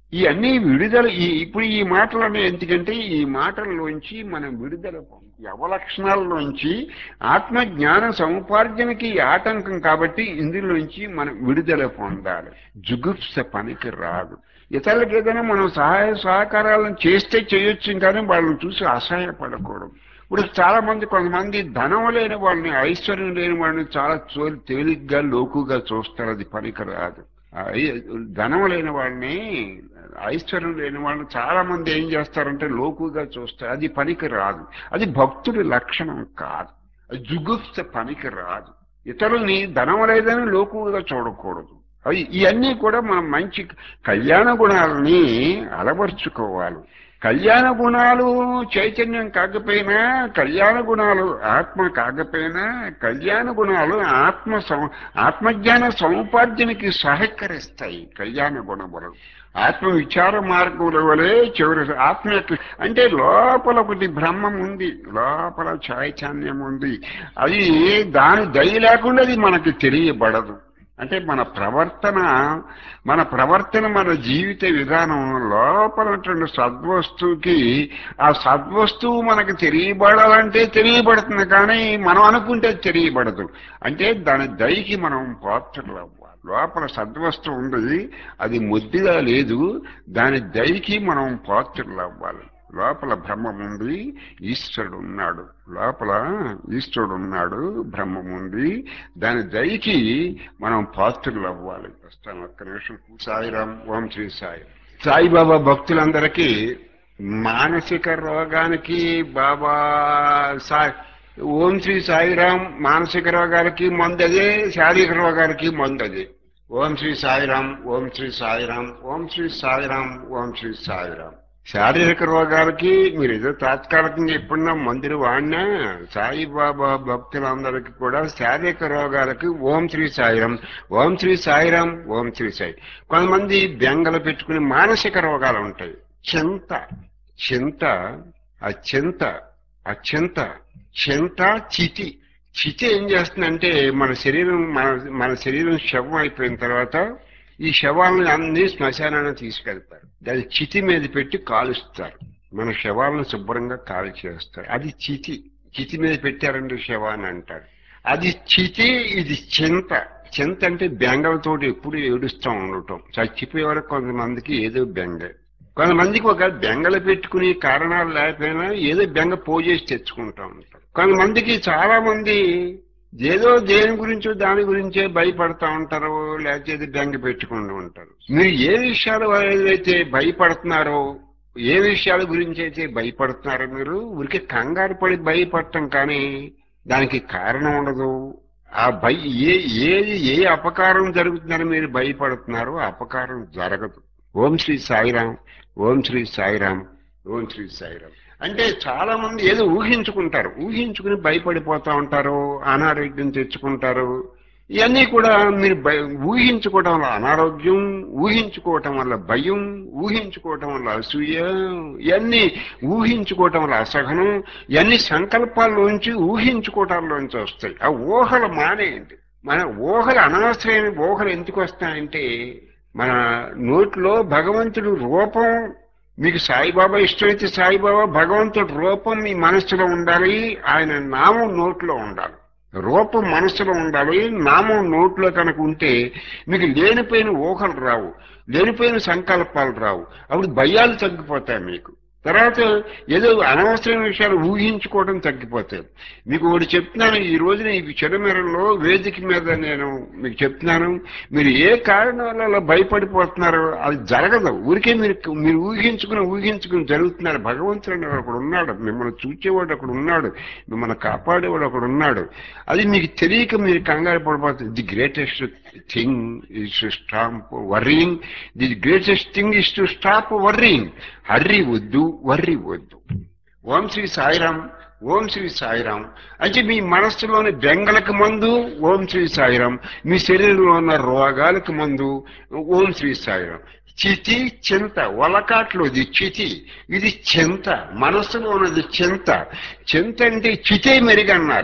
ఇవన్నీ విడుదల ఈ ఇప్పుడు ఈ మాటలన్నీ ఎందుకంటే ఈ మాటల్లోంచి మనం విడుదల పొందాలి. ఈ అవలక్షణాల్లోంచి ఆత్మజ్ఞాన సముపార్జనకి ఆటంకం కాబట్టి ఇందులోంచి మనం విడుదల పొందాలి జుగుప్స పనికి రాదు ఇతరులకు ఏదైనా మనం సహాయ సహకారాలను చేస్తే చేయొచ్చు కానీ వాళ్ళని చూసి అసహాయపడకూడదు ఇప్పుడు చాలా మంది కొంతమంది ధనం లేని వాళ్ళని ఐశ్వర్యం లేని వాళ్ళని చాలా చో తేలిగ్గా లోకుగా చూస్తారు అది పనికి రాదు ఐ- ధనం లేని వాళ్ళని ఐశ్వర్యం లేని వాళ్ళని చాలా మంది ఏం చేస్తారంటే లోకుగా చూస్తారు అది పనికి రాదు అది భక్తుడి లక్షణం కాదు అది జుగుప్స పనికి రాదు ఇతరుల్ని ధనం లేదని లోకుగా చూడకూడదు అవి ఇవన్నీ కూడా మనం మంచి కళ్యాణ గుణాలని అలవర్చుకోవాలి కళ్యాణ గుణాలు చైతన్యం కాకపోయినా కళ్యాణ గుణాలు ఆత్మ కాకపోయినా కళ్యాణ గుణాలు ఆత్మ సం ఆత్మజ్ఞాన సముపార్జనకి సహకరిస్తాయి కళ్యాణ గుణములు ఆత్మ విచార మార్గముల వలె చివరి ఆత్మ యొక్క అంటే లోపల ఒకటి బ్రహ్మం ఉంది లోపల చైతన్యం ఉంది అది దాని దయ లేకుండా అది మనకి తెలియబడదు అంటే మన ప్రవర్తన మన ప్రవర్తన మన జీవిత విధానం లోపల ఉన్నటువంటి సద్వస్తువుకి ఆ సద్వస్తువు మనకు తెలియబడాలంటే తెలియబడుతుంది కానీ మనం అనుకుంటే తెలియబడదు అంటే దాని దయకి మనం పాత్రలు అవ్వాలి లోపల సద్వస్తువు ఉంది అది ముద్దిగా లేదు దాని దయకి మనం పాత్రలు అవ్వాలి లోపల బ్రహ్మం ఉంది ఈశ్వరుడు ఉన్నాడు లోపల ఈశ్వరుడు ఉన్నాడు బ్రహ్మం ఉంది దాని దయకి మనం పాత్రులు అవ్వాలి వస్తాను ఒక్క నిమిషం సాయిరాం ఓం శ్రీ సాయి సాయిబాబా భక్తులందరికీ మానసిక రోగానికి బాబా సాయి ఓం శ్రీ సాయిరాం మానసిక రోగాలకి మందదే శారీరక రోగాలకి మందదే ఓం శ్రీ సాయిరాం ఓం శ్రీ సాయిరాం ఓం శ్రీ సాయిరాం ఓం శ్రీ సాయిరాం శారీరక రోగాలకి మీరు ఏదో తాత్కాలికంగా ఎప్పుడన్నా మందులు వాడినా సాయిబాబా భక్తులందరికీ కూడా శారీరక రోగాలకి ఓం శ్రీ సాయిరాం ఓం శ్రీ సాయిరాం ఓం శ్రీ సాయి కొంతమంది బెంగలు పెట్టుకుని మానసిక రోగాలు ఉంటాయి చింత చింత ఆ చింత ఆ చింత చింత చితి చితి ఏం చేస్తుందంటే మన శరీరం మన మన శరీరం శవం అయిపోయిన తర్వాత ఈ శవాలను అన్ని శ్మశానాన్ని తీసుకెళ్తారు దాని చితి మీద పెట్టి కాలుస్తారు మన శవాలను శుభ్రంగా కాలు చేస్తారు అది చితి చితి మీద పెట్టారండి శవాన్ని అంటారు అది చితి ఇది చింత చింత అంటే బెంగలతోటి ఎప్పుడు ఏడుస్తూ ఉండటం చచ్చిపోయే వరకు కొంతమందికి ఏదో బెంగ కొంతమందికి ఒక బెంగలు పెట్టుకుని కారణాలు లేకపోయినా ఏదో బెంగ పోజేసి తెచ్చుకుంటా ఉంటారు కొంతమందికి చాలా మంది ఏదో దేని గురించో దాని గురించే భయపడతా ఉంటారు లేకపోతే ఏదో బెంగ పెట్టుకుంటూ ఉంటారు మీరు ఏ విషయాలు అయితే భయపడుతున్నారో ఏ విషయాల గురించి అయితే భయపడుతున్నారో మీరు ఊరికే కంగారు పడి భయపడటం కానీ దానికి కారణం ఉండదు ఆ భయ ఏ ఏది ఏ అపకారం జరుగుతుందని మీరు భయపడుతున్నారో ఆ అపకారం జరగదు ఓం శ్రీ సాయిరాం ఓం శ్రీ సాయిరాం ఓం శ్రీ సాయిరాం అంటే చాలా మంది ఏదో ఊహించుకుంటారు ఊహించుకుని భయపడిపోతా ఉంటారు అనారోగ్యం తెచ్చుకుంటారు ఇవన్నీ కూడా మీరు భయ ఊహించుకోవటం వల్ల అనారోగ్యం ఊహించుకోవటం వల్ల భయం ఊహించుకోవటం వల్ల అసూయ ఇవన్నీ ఊహించుకోవటం వల్ల అసహనం ఇవన్నీ సంకల్పాల్లోంచి ఊహించుకోవటాల్లోంచి వస్తాయి ఆ ఊహలు మానేయండి మన ఊహలు అనవసరమైన ఊహలు ఎందుకు వస్తాయంటే మన నోట్లో భగవంతుడు రూపం మీకు సాయిబాబా ఇష్టమైతే సాయిబాబా భగవంతుడి రూపం మీ మనస్సులో ఉండాలి ఆయన నామం నోట్లో ఉండాలి రూపం మనసులో ఉండాలి నామం నోట్లో కనుక ఉంటే మీకు లేనిపోయిన ఊహలు రావు లేనిపోయిన సంకల్పాలు రావు అప్పుడు భయాలు తగ్గిపోతాయి మీకు తర్వాత ఏదో అనవసరమైన విషయాలు ఊహించుకోవడం తగ్గిపోతాయి మీకు ఒకటి చెప్తున్నాను ఈ రోజున ఈ చెడుమెరలో వేదిక మీద నేను మీకు చెప్తున్నాను మీరు ఏ కారణం వల్ల అలా భయపడిపోతున్నారో అది జరగదు ఊరికే మీరు మీరు ఊహించుకుని ఊహించుకుని జరుగుతున్నారు భగవంతుడు అనేవాడు ఒకడు ఉన్నాడు మిమ్మల్ని చూచేవాడు ఒకడు ఉన్నాడు మిమ్మల్ని కాపాడేవాడు ఒకడు ఉన్నాడు అది మీకు తెలియక మీరు కంగారు పడిపోతుంది the greatest thing is to stop worrying the greatest thing is to stop worrying hurry వద్దు వర్రి వద్దు ఓం శ్రీ సాయిరాం ఓం శ్రీ సాయిరాం అంటే మీ మనస్సులోని బెంగలకు మందు ఓం శ్రీ సాయిరాం మీ శరీరంలో ఉన్న రోగాలకు మందు ఓం శ్రీ సాయిరాం చితి చింత వలకాట్లో ఇది చితి ఇది చింత మనస్సులో ఉన్నది చింత చింత అంటే చితే మెరుగన్నారు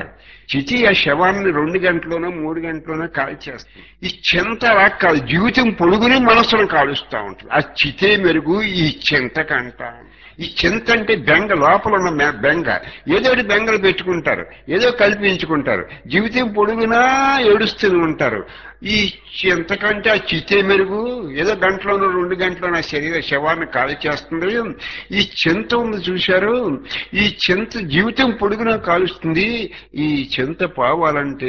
చిచి ఆ శవాన్ని రెండు గంటలోనో మూడు గంటలోనో కాల్చేస్తుంది ఈ చింత అలా కాదు జీవితం పొడుగుని మనసును కాలుస్తూ ఉంటుంది ఆ చితే మెరుగు ఈ చింత కంట ఈ చింత అంటే బెంగ లోపల ఉన్న మె- బెంగ ఏదో ఒకటి బెంగలు పెట్టుకుంటారు ఏదో కల్పించుకుంటారు జీవితం పొడుగునా ఏడుస్తూనే ఉంటారు ఈ చింత కంటే ఆ చితే మెరుగు ఏదో గంటలోనో రెండు గంటలోనో ఆ శరీర శవాన్ని కాలి చేస్తుంది ఈ చింత ఉంది చూశారు ఈ చింత జీవితం పొడుగునా కాలుస్తుంది ఈ చింత పోవాలంటే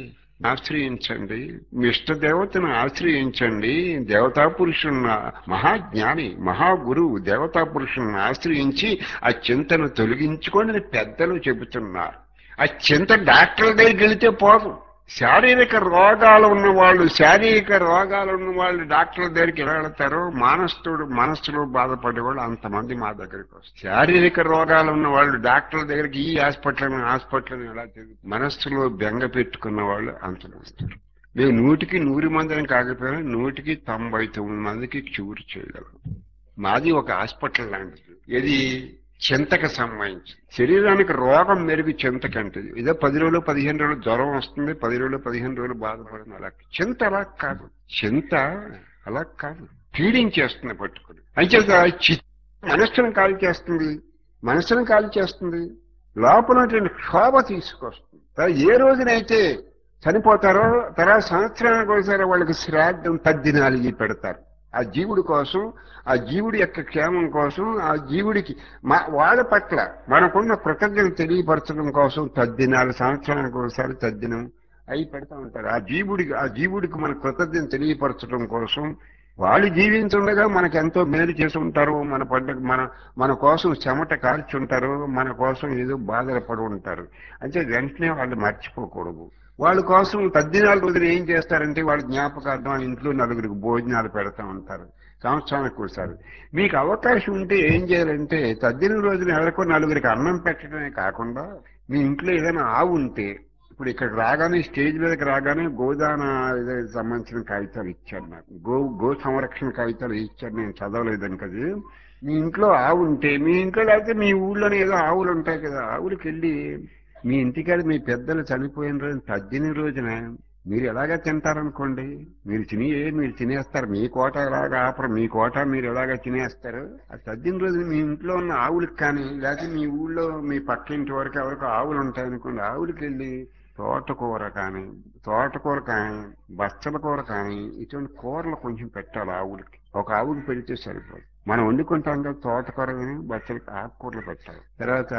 ఆశ్రయించండి మీ ఇష్ట దేవతను ఆశ్రయించండి దేవతా పురుషున్న మహాజ్ఞాని మహాగురువు దేవతా పురుషులను ఆశ్రయించి ఆ చింతను తొలగించుకొని అని పెద్దలు చెబుతున్నారు ఆ చింత డాక్టర్ దగ్గరికి వెళితే పోదు శారీరక రోగాలు ఉన్న వాళ్ళు శారీరక రోగాలు ఉన్న వాళ్ళు డాక్టర్ల దగ్గరికి ఎలా వెళతారో మానస్తుడు మనస్సులో బాధపడే వాళ్ళు అంతమంది మా దగ్గరికి వస్తారు శారీరక రోగాలు ఉన్న వాళ్ళు డాక్టర్ల దగ్గరికి ఈ హాస్పిటల్ హాస్పిటల్ ఎలా తిరుగు మనస్సులో బెంగ పెట్టుకున్న వాళ్ళు అంతమంది వస్తారు మేము నూటికి నూరు మందిని కాకపోయినా నూటికి తొంభై తొమ్మిది మందికి క్యూర్ చేయగలం మాది ఒక హాస్పిటల్ లాంటిది ఇది చింతకు సంబంధించి శరీరానికి రోగం మెరుగు చింతకంటది ఏదో పది రోజులు పదిహేను రోజులు జ్వరం వస్తుంది పది రోజులు పదిహేను రోజులు బాధపడింది అలా చింత అలా కాదు చింత అలా కాదు పీడించేస్తుంది పట్టుకుని అంచేత చి మనస్సును కాల్ చేస్తుంది మనస్సును కాల్ చేస్తుంది లోపల ఉన్నటువంటి క్షోభ తీసుకొస్తుంది తర్వాత ఏ రోజునైతే చనిపోతారో తర్వాత సంవత్సరానికి ఒకసారి వాళ్ళకి శ్రాద్ధం తద్దినాలు ఇవి పెడతారు ఆ జీవుడి కోసం ఆ జీవుడి యొక్క క్షేమం కోసం ఆ జీవుడికి మా వాళ్ళ పట్ల మనకున్న కృతజ్ఞత తెలియపరచడం కోసం తద్దినాలు సంవత్సరానికి ఒకసారి తద్దినం అవి పెడతా ఉంటారు ఆ జీవుడికి ఆ జీవుడికి మన కృతజ్ఞత తెలియపరచడం కోసం వాళ్ళు జీవించుండగా మనకు ఎంతో మేలు చేసి ఉంటారు మన పడ్డ మన మన కోసం చెమట కార్చి ఉంటారు మన కోసం ఏదో బాధలు పడి ఉంటారు అంటే వెంటనే వాళ్ళు మర్చిపోకూడదు వాళ్ళ కోసం తద్దినాల రోజున ఏం చేస్తారంటే వాళ్ళ జ్ఞాపకార్థం ఇంట్లో నలుగురికి భోజనాలు పెడతా ఉంటారు సంవత్సరానికి ఒకసారి మీకు అవకాశం ఉంటే ఏం చేయాలంటే తద్దిన రోజున ఎవరికో నలుగురికి అన్నం పెట్టడమే కాకుండా మీ ఇంట్లో ఏదైనా ఆవు ఉంటే ఇప్పుడు ఇక్కడికి రాగానే స్టేజ్ మీదకి రాగానే గోదాన ఇదే సంబంధించిన కాగితాలు ఇచ్చారు నాకు గో గో సంరక్షణ కాగితాలు ఇచ్చారు నేను చదవలేదని కదా మీ ఇంట్లో ఆవు ఉంటే మీ ఇంట్లో లేకపోతే మీ ఊళ్ళోనే ఏదో ఆవులు ఉంటాయి కదా ఆవులకి వెళ్ళి మీ ఇంటికాడ మీ పెద్దలు చనిపోయిన రోజు తద్దిన రోజున మీరు ఎలాగా తింటారనుకోండి మీరు తిని మీరు తినేస్తారు మీ కోట ఎలాగా ఆపరు మీ కోట మీరు ఎలాగా తినేస్తారు ఆ తద్దిన రోజు మీ ఇంట్లో ఉన్న ఆవులకు కానీ లేకపోతే మీ ఊళ్ళో మీ పక్క ఇంటి వరకు ఎవరికి ఆవులు ఉంటాయనుకోండి ఆవులకి వెళ్ళి తోటకూర కానీ తోటకూర కానీ బచ్చల కూర కానీ ఇటువంటి కూరలు కొంచెం పెట్టాలి ఆవులకి ఒక ఆవుకి పెడితే సరిపోదు మనం వండుకుంటాం కదా తోటకూర కానీ బచ్చల ఆకుకూరలు పెట్టాలి తర్వాత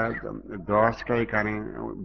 దోసకాయ కానీ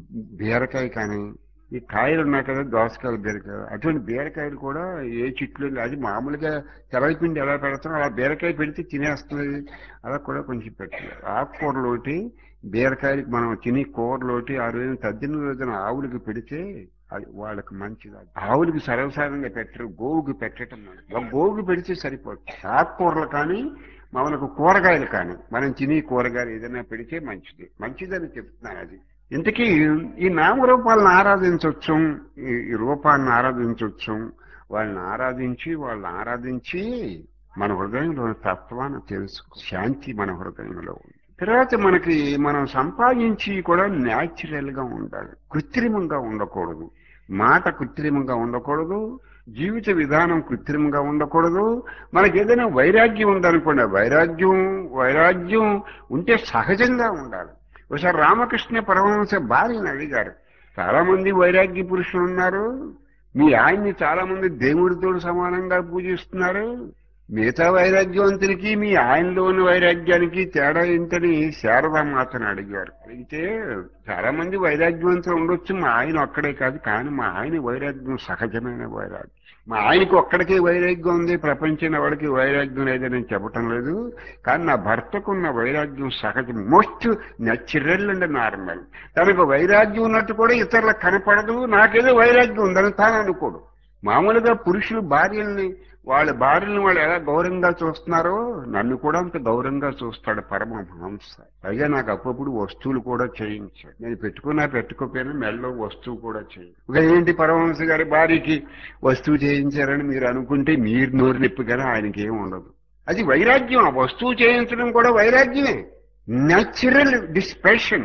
బీరకాయ కానీ ఈ కాయలు ఉన్నాయి కదా దోసకాయలు బీరకాయలు అటువంటి బీరకాయలు కూడా ఏ చెట్లు అది మామూలుగా తెలపిండి ఎలా పెడతాం అలా బీరకాయ పెడితే తినేస్తుంది అలా కూడా కొంచెం పెట్టాలి ఆకుకూరలు ఒకటి బీరకాయలకి మనం తిని కూరలు ఒకటి ఆ రోజున తద్దిన రోజున ఆవులకి పెడితే అది వాళ్ళకి మంచిది అది. ఆవులకి సర్వసాధారణంగా పెట్టరు గోవుకి పెట్టడం మంచిది. ఒక గోవుకి పెడితే సరిపోతుంది ఆకుకూరలు కానీ మనకు కూరగాయలు కానీ మనం తిని కూరగాయలు ఏదైనా పెడితే మంచిది మంచిదని చెప్తున్నాను అది ఇంతకీ ఈ నామరూపాలను ఆరాధించవచ్చు ఈ ఈ రూపాన్ని ఆరాధించవచ్చు వాళ్ళని ఆరాధించి వాళ్ళని ఆరాధించి మన హృదయంలో తత్వాన్ని తెలుసుకో శాంతి మన హృదయంలో ఉంది తర్వాత మనకి మనం సంపాదించి కూడా న్యాచురల్ గా ఉండాలి కృత్రిమంగా ఉండకూడదు మాట కృత్రిమంగా ఉండకూడదు జీవిత విధానం కృత్రిమంగా ఉండకూడదు మనకి ఏదైనా వైరాగ్యం ఉందనుకోండి ఆ వైరాగ్యం వైరాగ్యం ఉంటే సహజంగా ఉండాలి ఒకసారి రామకృష్ణ పరమహంస భార్యని అడిగారు చాలా మంది వైరాగ్య పురుషులు ఉన్నారు మీ ఆయన్ని చాలా మంది దేవుడితో సమానంగా పూజిస్తున్నారు మిగతా వైరాగ్యవంతులకి మీ ఆయనలోని వైరాగ్యానికి తేడా ఏంటని శారదామాతను అడిగారు అడిగితే చాలా మంది వైరాగ్యవంతులు ఉండొచ్చు మా ఆయన ఒక్కడే కాదు కానీ మా ఆయన వైరాగ్యం సహజమైన వైరాగ్యం మా ఆయనకు ఒక్కడికే వైరాగ్యం ఉంది ప్రపంచంలో వాడికి వైరాగ్యం లేదని నేను చెప్పటం లేదు కానీ నా భర్తకున్న వైరాగ్యం సహజం మోస్ట్ నచురల్ అండ్ నార్మల్ తనకు వైరాగ్యం ఉన్నట్టు కూడా ఇతరులకు కనపడదు నాకేదో వైరాగ్యం ఉందని తాను అనుకోడు మామూలుగా పురుషులు భార్యల్ని వాళ్ళ భార్యలను వాళ్ళు ఎలా గౌరవంగా చూస్తున్నారో నన్ను కూడా అంత గౌరవంగా చూస్తాడు పరమహంస పైగా నాకు అప్పుడప్పుడు వస్తువులు కూడా చేయించాడు నేను పెట్టుకున్నా పెట్టుకోపోయినా మెల్లో వస్తువు కూడా చేయి ఇక ఏంటి పరమహంస గారి భార్యకి వస్తువు చేయించారని మీరు అనుకుంటే మీరు నోరు నొప్పి కానీ ఆయనకి ఏం ఉండదు అది వైరాగ్యం ఆ వస్తువు చేయించడం కూడా వైరాగ్యమే natural disposition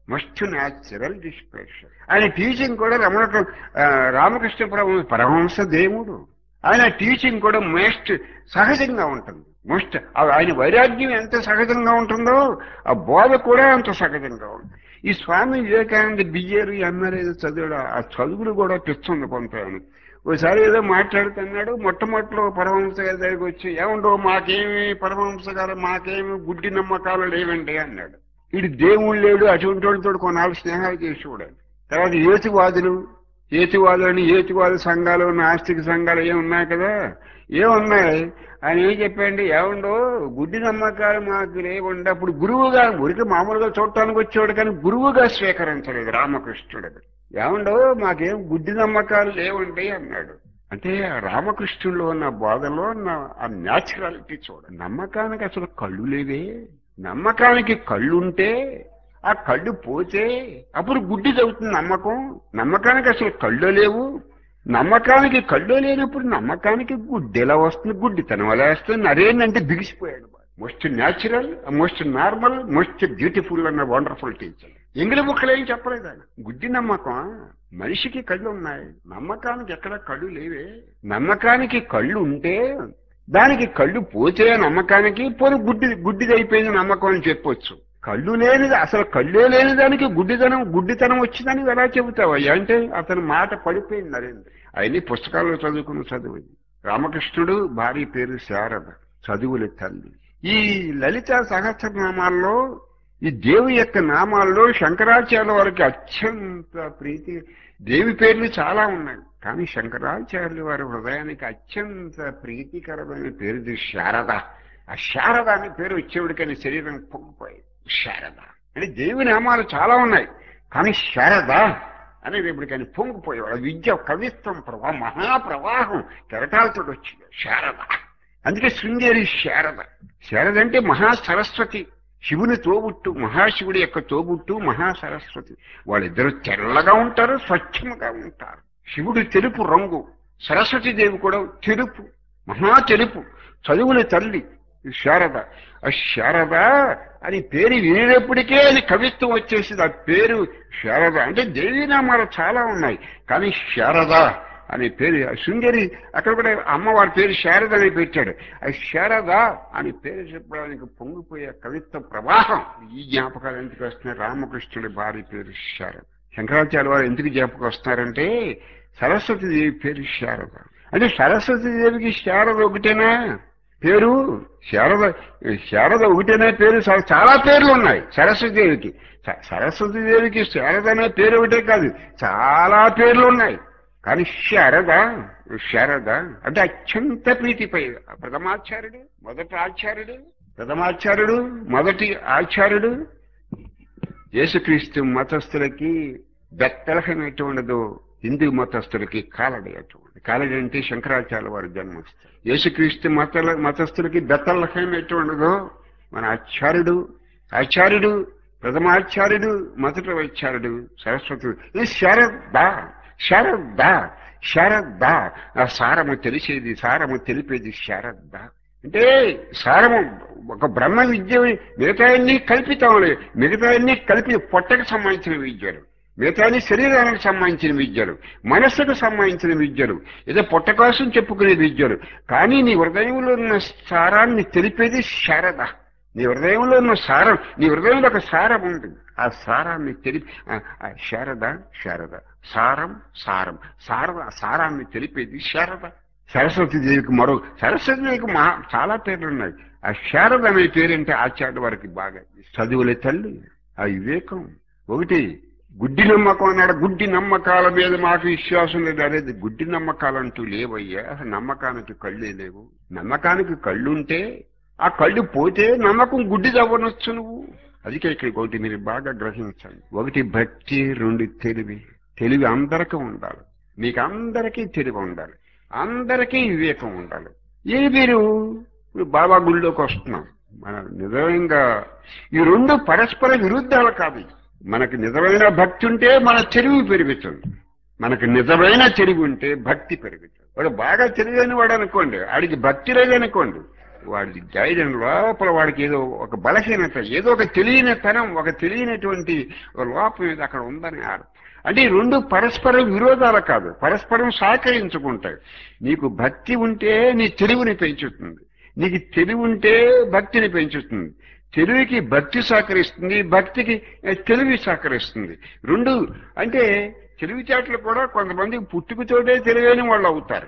must natural disposition ఆయన టీచింగ్ కూడా రమణ ఆ, రామకృష్ణ పరమ పరమహంస దేవుడు ఆయన టీచింగ్ కూడా మోస్ట్ సహజంగా ఉంటుంది మోస్ట్ ఆయన వైరాగ్యం ఎంత సహజంగా ఉంటుందో ఆ బోధ కూడా అంత సహజంగా ఉంటుంది ఈ స్వామి వివేకానంద బియ్యరు ఎంఆర్ ఏదో చదివాడు ఆ చదువులు కూడా పిస్తుంది కొంత ఆయనకి. ఒకసారి ఏదో మాట్లాడుతున్నాడు మొట్టమొదటిలో పరమహంస గారి దగ్గరికి వచ్చి ఏముండో మాకేమి పరమహంస గారు మాకేమి గుడ్డి నమ్మకాలు లేవండి అన్నాడు వీడు దేవుడు లేడు అటువంటి వాళ్ళతో కొన్నాళ్ళు స్నేహాలు చేసి చూడాలి తర్వాత ఏతువాదులు ఏతువాదులని ఏతువాద సంఘాలు నాస్తిక సంఘాలు ఏమున్నాయి కదా ఏమున్నాయి ఆయన ఏం చెప్పండి ఏముండో గుడ్డి నమ్మకాలు మాకు లేవండి అప్పుడు గురువుగా ఊరికి మామూలుగా చూడటానికి వచ్చేవాడు కానీ గురువుగా స్వీకరించలేదు రామకృష్ణుడు ఏముండో మాకేం గుడ్డి నమ్మకాలు లేవండి అన్నాడు అంటే ఆ రామకృష్ణుల్లో ఉన్న బోధలో ఉన్న ఆ న్యాచురాలిటీ చూడ నమ్మకానికి అసలు కళ్ళు లేవే నమ్మకానికి కళ్ళు ఉంటే ఆ కళ్ళు పోతే అప్పుడు గుడ్డి అవుతుంది నమ్మకం నమ్మకానికి అసలు కళ్ళు లేవు నమ్మకానికి కళ్ళు లేనప్పుడు నమ్మకానికి గుడ్డి ఎలా వస్తుంది గుడ్డితనం ఎలా వస్తుంది అరేందంటే బిగిసిపోయాడు most natural most normal most beautiful అన్న వండర్ఫుల్ టీచర్ ఎంగిలి ముక్కలు ఏం చెప్పలేదు ఆయన గుడ్డి నమ్మకం మనిషికి కళ్ళు ఉన్నాయి నమ్మకానికి ఎక్కడ కళ్ళు లేవే నమ్మకానికి కళ్ళు ఉంటే దానికి కళ్ళు పోతే నమ్మకానికి పోనీ గుడ్డి గుడ్డిది అయిపోయింది నమ్మకం అని చెప్పొచ్చు కళ్ళు లేనిది అసలు కళ్ళే లేని దానికి గుడ్డితనం గుడ్డితనం వచ్చిందని ఎలా చెబుతావు అయ్యా అంటే అతని మాట పడిపోయింది నరేంద్ర అవన్నీ పుస్తకాల్లో చదువుకున్న చదువు ఇది. రామకృష్ణుడు భార్య పేరు శారద చదువుల తల్లి ఈ లలిత సహస్రనామాల్లో ఈ దేవి యొక్క నామాల్లో శంకరాచార్య వారికి అత్యంత ప్రీతి దేవి పేర్లు చాలా ఉన్నాయి కానీ శంకరాచార్యుల వారి హృదయానికి అత్యంత ప్రీతికరమైన పేరు ఇది శారద ఆ శారద అనే పేరు వచ్చేవాడికని శరీరం పొంగిపోయింది శారద అంటే దేవి నామాలు చాలా ఉన్నాయి కానీ శారద అనేది ఇప్పటికని పొంగిపోయేవాడు విద్య కవిత్వం ప్రవా మహాప్రవాహం కెరటాలతో వచ్చింది శారద అందుకే శృంగేరి శారద శారద అంటే మహా సరస్వతి శివుని తోబుట్టు మహాశివుడి యొక్క తోబుట్టు మహాసరస్వతి వాళ్ళిద్దరూ తెల్లగా ఉంటారు స్వచ్ఛముగా ఉంటారు శివుడు తెలుపు రంగు సరస్వతి దేవి కూడా తెలుపు మహా తెలుపు చదువుల తల్లి ఈ శారద ఆ శారద అని పేరు వినేటప్పటికే అది కవిత్వం వచ్చేసింది ఆ పేరు శారద అంటే దేవీనామాలు చాలా ఉన్నాయి కానీ శారద అనే పేరు ఆ శృంగేరి అక్కడ కూడా అమ్మవారి పేరు శారద అని పెట్టాడు ఆ శారద అని పేరు చెప్పడానికి పొంగిపోయే కవిత్వ ప్రవాహం ఈ జ్ఞాపకాలు ఎందుకు వస్తున్నాయి రామకృష్ణుడి భార్య పేరు శారద శంకరాచార్య వారు ఎందుకు జ్ఞాపకం వస్తున్నారంటే సరస్వతి దేవి పేరు శారద అంటే సరస్వతి దేవికి శారద ఒకటేనా పేరు శారద శారద ఒకటేనే పేరు స- చాలా పేర్లు ఉన్నాయి సరస్వతి దేవికి స- సరస్వతి దేవికి శారద అనే పేరు ఒకటే కాదు చాలా పేర్లు ఉన్నాయి కానీ శారద శారద అంటే అత్యంత ప్రీతిపై ప్రథమాచార్యుడు మొదటి ఆచార్యుడు ప్రథమాచార్యుడు మొదటి ఆచార్యుడు యేసుక్రీస్తు మతస్థులకి బెత్తలహం ఎటు ఉండదు హిందూ మతస్థులకి కాలడి అటు ఉండదు. కాలడి అంటే శంకరాచార్య వారి జన్మస్థలం యేసుక్రీస్తు మత మతస్థులకి బెత్తలహం ఎటు ఉండదో మన ఆచార్యుడు ఆచార్యుడు ప్రథమాచార్యుడు మొదటి ఆచార్యుడు సరస్వతి ఇది శారద శారద శారద ఆ సారము తెలిసేది సారము తెలిపేది శారద అంటే సారము ఒక బ్రహ్మ విద్య మిగతా అన్ని కల్పితాములే మిగతా అన్ని కలిపి పొట్టకు సంబంధించిన విద్యలు మిగతా అన్ని శరీరానికి సంబంధించిన విద్యలు మనస్సుకు సంబంధించిన విద్యలు ఏదో పొట్ట కోసం చెప్పుకునే విద్యలు కానీ నీ హృదయంలో ఉన్న సారాన్ని తెలిపేది శారద నీ హృదయంలో ఉన్న సారం నీ హృదయంలో ఒక సారం ఉంది ఆ సారాన్ని తెలిపి ఆ- ఆ శారద శారద సారం సారం సారద ఆ సారాన్ని తెలిపేది శారద సరస్వతి దేవికి మరో సరస్వతి దేవికి మహా చాలా పేర్లు ఉన్నాయి ఆ శారద అనే పేరంటే ఆచార్య వారికి బాగా చదువులే తల్లి ఆ వివేకం ఒకటి గుడ్డి నమ్మకం అన్నాడు గుడ్డి నమ్మకాల మీద మాకు విశ్వాసం లేదు అనేది గుడ్డి నమ్మకాలంటూ లేవయ్యా అసలు నమ్మకానికి కళ్ళే లేవు నమ్మకానికి కళ్ళుంటే ఆ కళ్ళు పోతే నమ్మకం గుడ్డిది అవ్వనొచ్చు నువ్వు అందుకే ఇక్కడికి ఒకటి మీరు బాగా గ్రహించండి ఒకటి భక్తి రెండు తెలివి తెలివి అందరికీ ఉండాలి మీకు అందరికీ తెలివి ఉండాలి అందరికీ వివేకం ఉండాలి ఇది మీరు ఇప్పుడు బాబా గుళ్ళోకి వస్తున్నాం మన నిజంగా ఈ రెండు పరస్పర విరుద్ధాలు కాదు మనకి నిజమైన భక్తి ఉంటే మన తెలివి పెరుగుతుంది మనకు నిజమైన తెలివి ఉంటే భక్తి పెరుగుతుంది వాడు బాగా తెలివైన వాడు అనుకోండి ఆడికి భక్తి లేదనుకోండి వాడి ధైర్యం లోపల వాడికి ఏదో ఒక బలహీనత ఏదో ఒక తెలియని తనం ఒక తెలియనటువంటి ఒక లోపం ఏదో అక్కడ ఉందని అర్థం అంటే ఈ రెండు పరస్పరం విరోధాలు కాదు పరస్పరం సహకరించుకుంటాయి నీకు భక్తి ఉంటే నీ తెలివిని పెంచుతుంది నీకు తెలివి ఉంటే భక్తిని పెంచుతుంది తెలివికి భక్తి సహకరిస్తుంది భక్తికి eh, తెలివి సహకరిస్తుంది రెండు అంటే తెలివితేటలు కూడా కొంతమంది పుట్టుకతోటే తెలివైన వాళ్ళు అవుతారు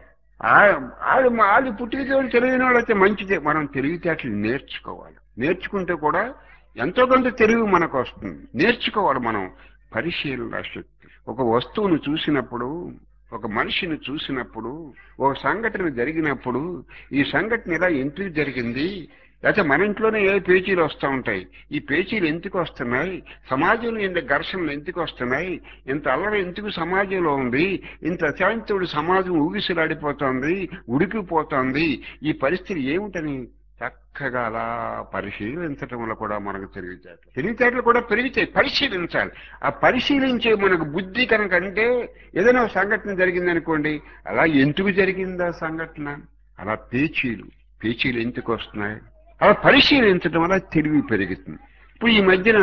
ఆడు ఆడు పుట్టుకతోటి తెలివైన వాళ్ళు అయితే మంచిదే మనం తెలివితేటలు నేర్చుకోవాలి నేర్చుకుంటే కూడా ఎంతో కొంత తెలివి మనకు వస్తుంది నేర్చుకోవాలి మనం పరిశీలన శక్తి ఒక వస్తువును చూసినప్పుడు ఒక మనిషిని చూసినప్పుడు ఒక సంఘటన జరిగినప్పుడు ఈ సంఘటన ఇలా ఎందుకు జరిగింది లేకపోతే మన ఇంట్లోనే ఏ పేచీలు వస్తూ ఉంటాయి ఈ పేచీలు ఎందుకు వస్తున్నాయి సమాజంలో ఇంత ఘర్షణలు ఎందుకు వస్తున్నాయి ఇంత అల్లరి ఎందుకు సమాజంలో ఉంది ఇంత అశాంతుడు సమాజం ఊగిసలాడిపోతోంది ఉడికిపోతోంది ఈ పరిస్థితి ఏమిటని చక్కగా అలా పరిశీలించటం వల్ల కూడా మనకు తెలివితేటలు తెలివితేటలు కూడా పెరిగితాయి పరిశీలించాలి ఆ పరిశీలించే మనకు బుద్ధి కనుక అంటే ఏదైనా ఒక సంఘటన జరిగిందనుకోండి అలా ఎందుకు జరిగిందా సంఘటన అలా పేచీలు పేచీలు ఎందుకు వస్తున్నాయి అలా పరిశీలించడం వల్ల తెలివి పెరుగుతుంది ఇప్పుడు ఈ మధ్యన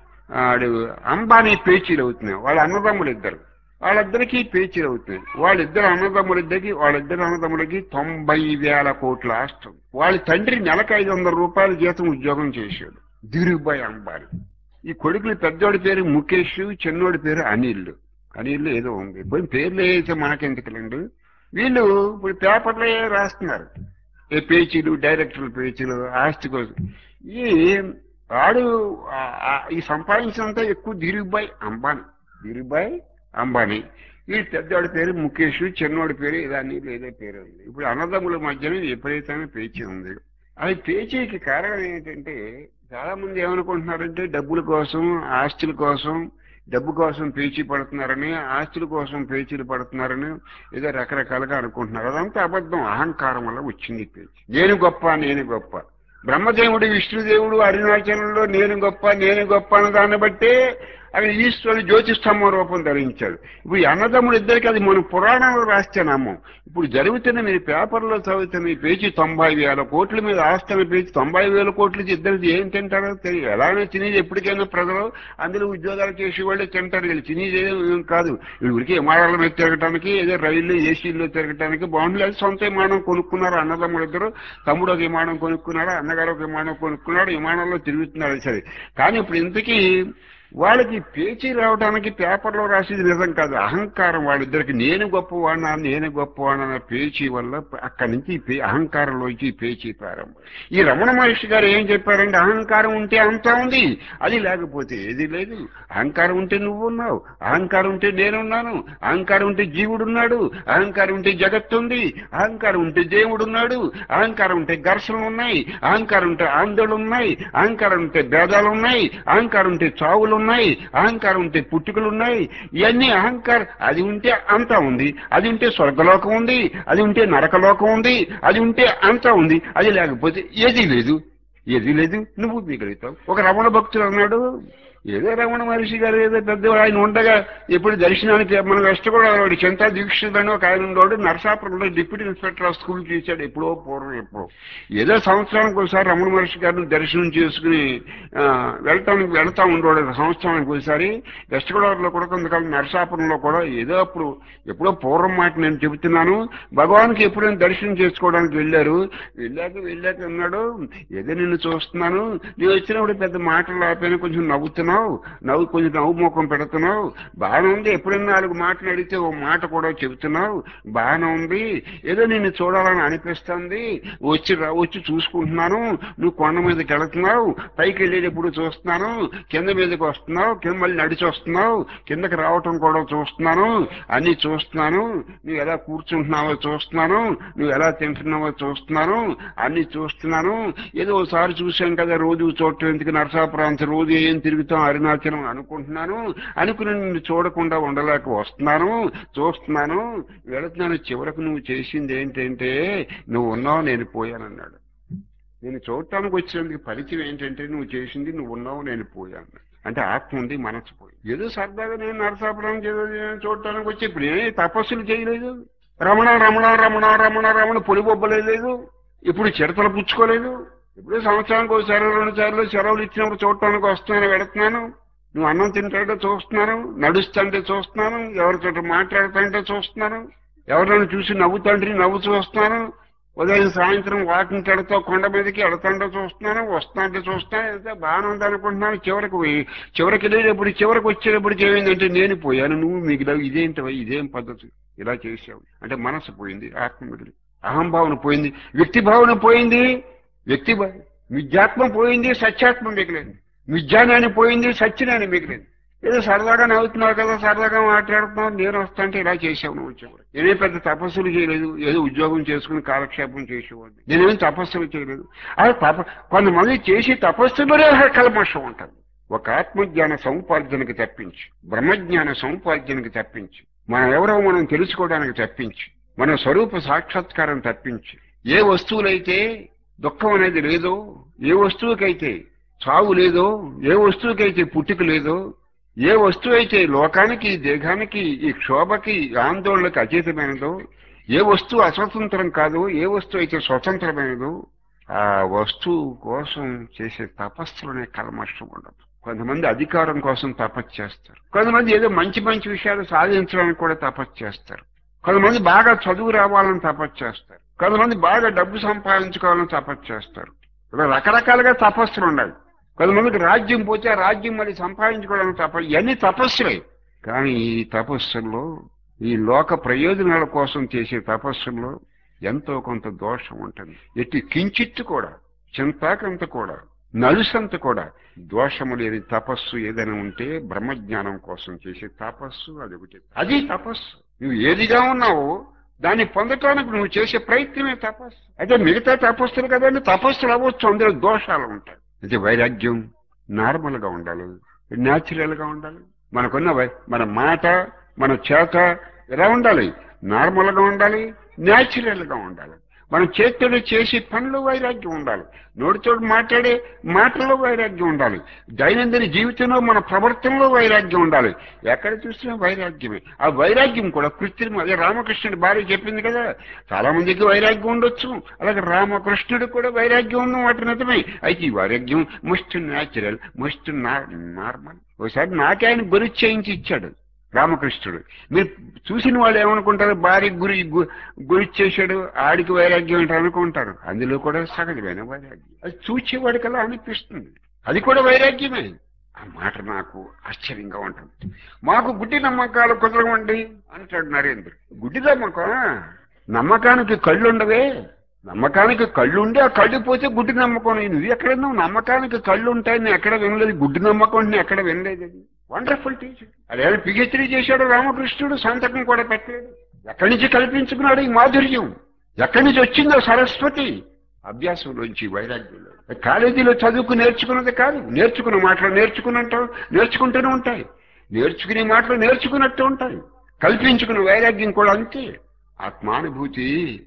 ఆడు అంబానీ పేచీలు అవుతున్నాయి వాళ్ళ అన్నదమ్ములు ఇద్దరు వాళ్ళిద్దరికీ పేచీలు అవుతున్నాయి వాళ్ళిద్దరు అన్నదమ్ములిద్దరికి వాళ్ళిద్దరు అన్నదమ్ములకి తొంభై వేల కోట్ల ఆస్తం వాళ్ళ తండ్రి నెలకు ఐదు వందల రూపాయల జీతం ఉద్యోగం చేశాడు ధీరుభాయ్ అంబానీ ఈ కొడుకులు పెద్దోడి పేరు ముఖేష్ చిన్నోడి పేరు అనిల్ అనిల్ ఏదో ఉంది పోయి పేర్లు వేస్తే మనకెందుకులండి వీళ్ళు ఇప్పుడు పేపర్లో రాస్తున్నారు ఏ పేచీలు డైరెక్టర్ల పేచీలు ఆస్తి కోసం ఈ వాడు ఆ- ఆ- ఈ సంపాదించినంత ఎక్కువ ధీరుభాయ్ అంబానీ ధీరుభాయ్ అంబానీ ఈ పెద్దవాడి పేరు ముఖేష్ చిన్నవాడి పేరు ఇదాన్ని ఏదో పేరు ఉంది ఇప్పుడు అన్నదమ్ముల మధ్యన విపరీతమైన పేచీ ఉంది అది పేచీకి కారణం ఏంటంటే చాలా మంది ఏమనుకుంటున్నారంటే డబ్బుల కోసం ఆస్తుల కోసం డబ్బు కోసం పేచీ పడుతున్నారని ఆస్తుల కోసం పేచీలు పడుతున్నారని ఏదో రకరకాలుగా అనుకుంటున్నారు అదంతా అబద్ధం అహంకారం వల్ల వచ్చింది ఈ పేచీ నేను గొప్ప నేను గొప్ప బ్రహ్మదేవుడు విష్ణుదేవుడు అరుణాచలంలో నేను గొప్ప నేను గొప్ప అన్న దాన్ని బట్టే అక్కడ ఈశ్వరుడు జ్యోతిస్తంభం రూపం ధరించాడు ఇప్పుడు ఈ అన్నదమ్ముడు ఇద్దరికి అది మన పురాణంలో రాస్తే నమ్మం ఇప్పుడు జరుగుతున్న మీరు పేపర్లో చదువుతున్న ఈ పేజీ తొంభై వేల కోట్ల మీద ఆస్తున్న పేజీ తొంభై వేల కోట్లకి ఇద్దరికి ఏం తింటారో తెలియదు ఎలానే తినేది ఎప్పటికైనా ప్రజలు అందులో ఉద్యోగాలు చేసే వాళ్ళే తింటారు వీళ్ళు తినేది ఏం కాదు వీళ్ళకి విమానాల మీద తిరగటానికి ఏదో రైళ్ళు ఏసీల్లో తిరగటానికి బాగుండలేదు సొంత విమానం కొనుక్కున్నారు అన్నదమ్ముడు ఇద్దరు తమ్ముడు ఒక విమానం కొనుక్కున్నాడు అన్నగారు ఒక విమానం కొనుక్కున్నాడు విమానంలో తిరుగుతున్నారు సరే కానీ ఇప్పుడు ఇంతకీ వాళ్ళకి పేచీ రావడానికి పేపర్లో రాసేది నిజం కాదు అహంకారం వాళ్ళిద్దరికి నేను గొప్పవాడినా నేను గొప్పవాడినా అన్న పేచీ వల్ల అక్కడి నుంచి ఈ పే- అహంకారంలోంచి ఈ పేచీ ప్రారంభం ఈ రమణ మహర్షి గారు ఏం చెప్పారంటే అహంకారం ఉంటే అంతా ఉంది అది లేకపోతే ఏది లేదు అహంకారం ఉంటే నువ్వు ఉన్నావు అహంకారం ఉంటే నేనున్నాను అహంకారం ఉంటే జీవుడున్నాడు అహంకారం ఉంటే జగత్తు ఉంది అహంకారం ఉంటే దేవుడు ఉన్నాడు అహంకారం ఉంటే ఘర్షణలు ఉన్నాయి అహంకారం ఉంటే ఆందోళనలు ఉన్నాయి అహంకారం ఉంటే భేదాలు ఉన్నాయి అహంకారం ఉంటే చావులు ఉన్నాయి అహంకారం ఉంటే పుట్టుకలు ఉన్నాయి ఇవన్నీ అహంకారం అది ఉంటే అంతా ఉంది అది ఉంటే స్వర్గలోకం ఉంది అది ఉంటే నరకలోకం ఉంది అది ఉంటే అంతా ఉంది అది లేకపోతే ఏది లేదు ఏది లేదు నువ్వు మిగులుతావు ఒక రమణ భక్తుడు అన్నాడు ఏదో రమణ మహర్షి గారు ఏదో పెద్ద ఆయన ఉండగా ఎప్పుడు దర్శనానికి మన వెస్ట్ కూడా వాడు చింతా దీక్షితుడని ఒక ఆయన ఉండేవాడు నరసాపురంలో డిప్యూటీ ఇన్స్పెక్టర్ ఆఫ్ స్కూల్ చేశాడు ఎప్పుడో పూర్వం ఎప్పుడో ఏదో సంవత్సరానికి ఒకసారి రమణ మహర్షి గారిని దర్శనం చేసుకుని ఆ, వెళ్ళటానికి వెళ్తా ఉండేవాడు సంవత్సరానికి ఒకసారి వెస్ట్ గోదావరిలో కూడా కొంతకాలం నరసాపురంలో కూడా ఏదో అప్పుడు ఎప్పుడో పూర్వం మాట నేను చెబుతున్నాను భగవాన్కి ఎప్పుడైనా దర్శనం చేసుకోవడానికి వెళ్ళారు వెళ్ళాక వెళ్ళాక అన్నాడు ఏదో నిన్ను చూస్తున్నాను నేను వచ్చినప్పుడు పెద్ద మాటలు ఆపైనా కొంచెం నవ్వుతున్నావు నవ్వు కొంచెం నవ్వు ముఖం పెడుతున్నావు బాగానే ఉంది ఎప్పుడైనా నాలుగు మాటలు అడిగితే ఓ మాట కూడా చెబుతున్నావు బాగానే ఉంది ఏదో నిన్ను చూడాలని అనిపిస్తుంది వచ్చి రా- వచ్చి చూసుకుంటున్నాను నువ్వు కొండ మీదకి వెళుతున్నావు పైకి వెళ్ళేటప్పుడు చూస్తున్నాను కింద మీదకి వస్తున్నావు కింద మళ్ళీ నడిచి వస్తున్నావు కిందకి రావటం కూడా చూస్తున్నాను అన్ని చూస్తున్నాను నువ్వు ఎలా కూర్చుంటున్నావో చూస్తున్నాను నువ్వు ఎలా తింటున్నావో చూస్తున్నాను అన్ని చూస్తున్నాను ఏదో ఒకసారి చూశాం కదా రోజు చూడటం ఎందుకు నరసాపురాంత రోజు ఏం తిరుగుతాం అరుణాచలం అనుకుంటున్నాను అనుకుని నిన్ను చూడకుండా ఉండలేక వస్తున్నాను చూస్తున్నాను వెళుతున్నాను చివరకు నువ్వు చేసింది ఏంటంటే నువ్వు ఉన్నావు నేను పోయానన్నాడు నేను చూడటానికి వచ్చినందుకు పరిచయం ఏంటంటే నువ్వు చేసింది నువ్వు ఉన్నావు నేను పోయాను అంటే ఆత్మ ఉంది మనసు పోయి ఏదో సరదాగా నేను నరసాపురం చూడటానికి వచ్చి ఇప్పుడు ఏ తపస్సులు చేయలేదు రమణ రమణ రమణ రమణ రమణ పొలి బొబ్బలేదు ఇప్పుడు చిరతలు పుచ్చుకోలేదు ఇప్పుడు సంవత్సరానికి ఒకసారి రెండు సార్లు సెలవులు ఇచ్చినప్పుడు చూడటానికి వస్తున్నాను వెళుతున్నాను నువ్వు అన్నం తింటాంటే చూస్తున్నాను నడుస్తుంటే చూస్తున్నాను ఎవరితో మాట్లాడుతుంటే చూస్తున్నాను ఎవరినైనా చూసి నవ్వుతుంటే నవ్వు చూస్తున్నాను ఉదయం సాయంత్రం వాకింగ్ వెళతావు కొండ మీదకి వెళతాంటే చూస్తున్నాను వస్తాంటే చూస్తున్నాను ఎంత బాగానే ఉంది అనుకుంటున్నాను చివరికి పోయి- చివరికి వెళ్ళేటప్పుడు చివరికి వచ్చేటప్పుడు ఏమైందంటే నేను పోయాను నువ్వు మిగిలావు ఇదేంటి ఇదేం పద్ధతి ఇలా చేసావు అంటే మనసు పోయింది ఆత్మ మిగిలి అహంభావన పోయింది వ్యక్తి భావన పోయింది వ్యక్తి భా- విద్యాత్మ పోయింది సత్యాత్మ మిగిలింది విజ్ఞానాన్ని పోయింది సత్యనాన్ని మిగిలింది ఏదో సరదాగా నవ్వుతున్నావు కదా సరదాగా మాట్లాడుతున్నావు నేను వస్తాంటే ఇలా చేసావు నువ్వు వచ్చేవాడు నేనే పెద్ద తపస్సులు చేయలేదు ఏదో ఉద్యోగం చేసుకుని కాలక్షేపం చేసేవాడిని నేనేం తపస్సులు చేయలేదు అది తప కొంతమంది చేసి తపస్సులోనే కల్మషం ఉంటుంది ఒక ఆత్మజ్ఞాన సముపార్జనకి తప్పించి బ్రహ్మజ్ఞాన సముపార్జనకి తప్పించి మనం ఎవరో మనం తెలుసుకోవడానికి తప్పించి మన స్వరూప సాక్షాత్కారం తప్పించి ఏ వస్తువులైతే దుఃఖం అనేది లేదో ఏ వస్తువుకైతే చావు లేదో ఏ వస్తువుకైతే పుట్టుక లేదో ఏ వస్తువు అయితే లోకానికి దేహానికి ఈ క్షోభకి ఆందోళనకి అతీతమైనదో ఏ వస్తువు అస్వతంత్రం కాదో ఏ వస్తువు అయితే స్వతంత్రమైనదో ఆ వస్తువు కోసం చేసే తపస్సులోనే కల్మషం ఉండదు కొంతమంది అధికారం కోసం తపస్సు చేస్తారు కొంతమంది ఏదో మంచి మంచి విషయాలు సాధించడానికి కూడా తపస్సు చేస్తారు కొంతమంది బాగా చదువు రావాలని తపస్సు చేస్తారు కొంతమంది బాగా డబ్బు సంపాదించుకోవాలని తపస్సు చేస్తారు ఇలా రకరకాలుగా తపస్సులు ఉన్నాయి కొంతమందికి రాజ్యం పోతే ఆ రాజ్యం మళ్ళీ సంపాదించుకోవడానికి తప ఇవన్నీ తపస్సులే కానీ ఈ తపస్సుల్లో ఈ లోక ప్రయోజనాల కోసం చేసే తపస్సుల్లో ఎంతో కొంత దోషం ఉంటుంది ఎట్టి కించిత్తు కూడా చింతాకంత కూడా నలుసంత కూడా దోషము లేని తపస్సు ఏదైనా ఉంటే బ్రహ్మజ్ఞానం కోసం చేసే తపస్సు అది ఒకటి అది తపస్సు నువ్వు ఏదిగా ఉన్నావో దాన్ని పొందటానికి నువ్వు చేసే ప్రయత్నమే తపస్సు అయితే మిగతా తపస్సులు కదండి తపస్సులు అవ్వచ్చు అందులో దోషాలు ఉంటాయి అయితే వైరాగ్యం నార్మల్ గా ఉండాలి న్యాచురల్ గా ఉండాలి మనకున్న వై- మన మాట మన చేత ఎలా ఉండాలి నార్మల్ గా ఉండాలి న్యాచురల్ గా ఉండాలి మనం చేతితో చేసే పనులు వైరాగ్యం ఉండాలి నోటితో మాట్లాడే మాటల్లో వైరాగ్యం ఉండాలి దైనందిన జీవితంలో మన ప్రవర్తనలో వైరాగ్యం ఉండాలి ఎక్కడ చూసినా వైరాగ్యమే ఆ వైరాగ్యం కూడా కృత్రిమ అదే రామకృష్ణుడి భార్య చెప్పింది కదా చాలా మందికి వైరాగ్యం ఉండొచ్చు అలాగే రామకృష్ణుడు కూడా వైరాగ్యం ఉన్న వాటి నిజమే అయితే ఈ వైరాగ్యం మస్ట్ న్యాచురల్ మస్ట్ నార్మల్ ఒకసారి నాకే ఆయన గురి చేయించి ఇచ్చాడు రామకృష్ణుడు మీరు చూసిన వాళ్ళు ఏమనుకుంటారు భార్య గురి గు- గురి చేశాడు ఆడికి వైరాగ్యం ఏంటో అనుకుంటారు అందులో కూడా సహజమైన వైరాగ్యం అది చూచేవాడికల్లా అనిపిస్తుంది అది కూడా వైరాగ్యమే ఆ మాట నాకు ఆశ్చర్యంగా ఉంటుంది మాకు గుడ్డి నమ్మకాలు కుదరవండి అంటాడు నరేంద్ర గుడ్డి నమ్మకం నమ్మకానికి కళ్ళు ఉండవే నమ్మకానికి కళ్ళు ఉండి ఆ కళ్ళు పోతే గుడ్డి నమ్మకం నువ్వు ఎక్కడ విన్నావు నమ్మకానికి కళ్ళు ఉంటాయి నేను ఎక్కడ వినలేదు గుడ్డి నమ్మకం నేను ఎక్కడ వినలేదు అది వండర్ఫుల్ టీచర్ అదేదో పిహెచ్డీ చేశాడు రామకృష్ణుడు సంతకం కూడా పెట్టలేదు ఎక్కడి నుంచి కల్పించుకున్నాడు ఈ మాధుర్యం ఎక్కడి నుంచి వచ్చిందో సరస్వతి అభ్యాసంలోంచి వైరాగ్యంలో కాలేజీలో చదువుకు నేర్చుకున్నది కాదు నేర్చుకున్న మాటలు నేర్చుకున్నట్టు నేర్చుకుంటూనే ఉంటాయి నేర్చుకునే మాటలు నేర్చుకున్నట్టు ఉంటాయి కల్పించుకున్న వైరాగ్యం కూడా అంతే ఆత్మానుభూతి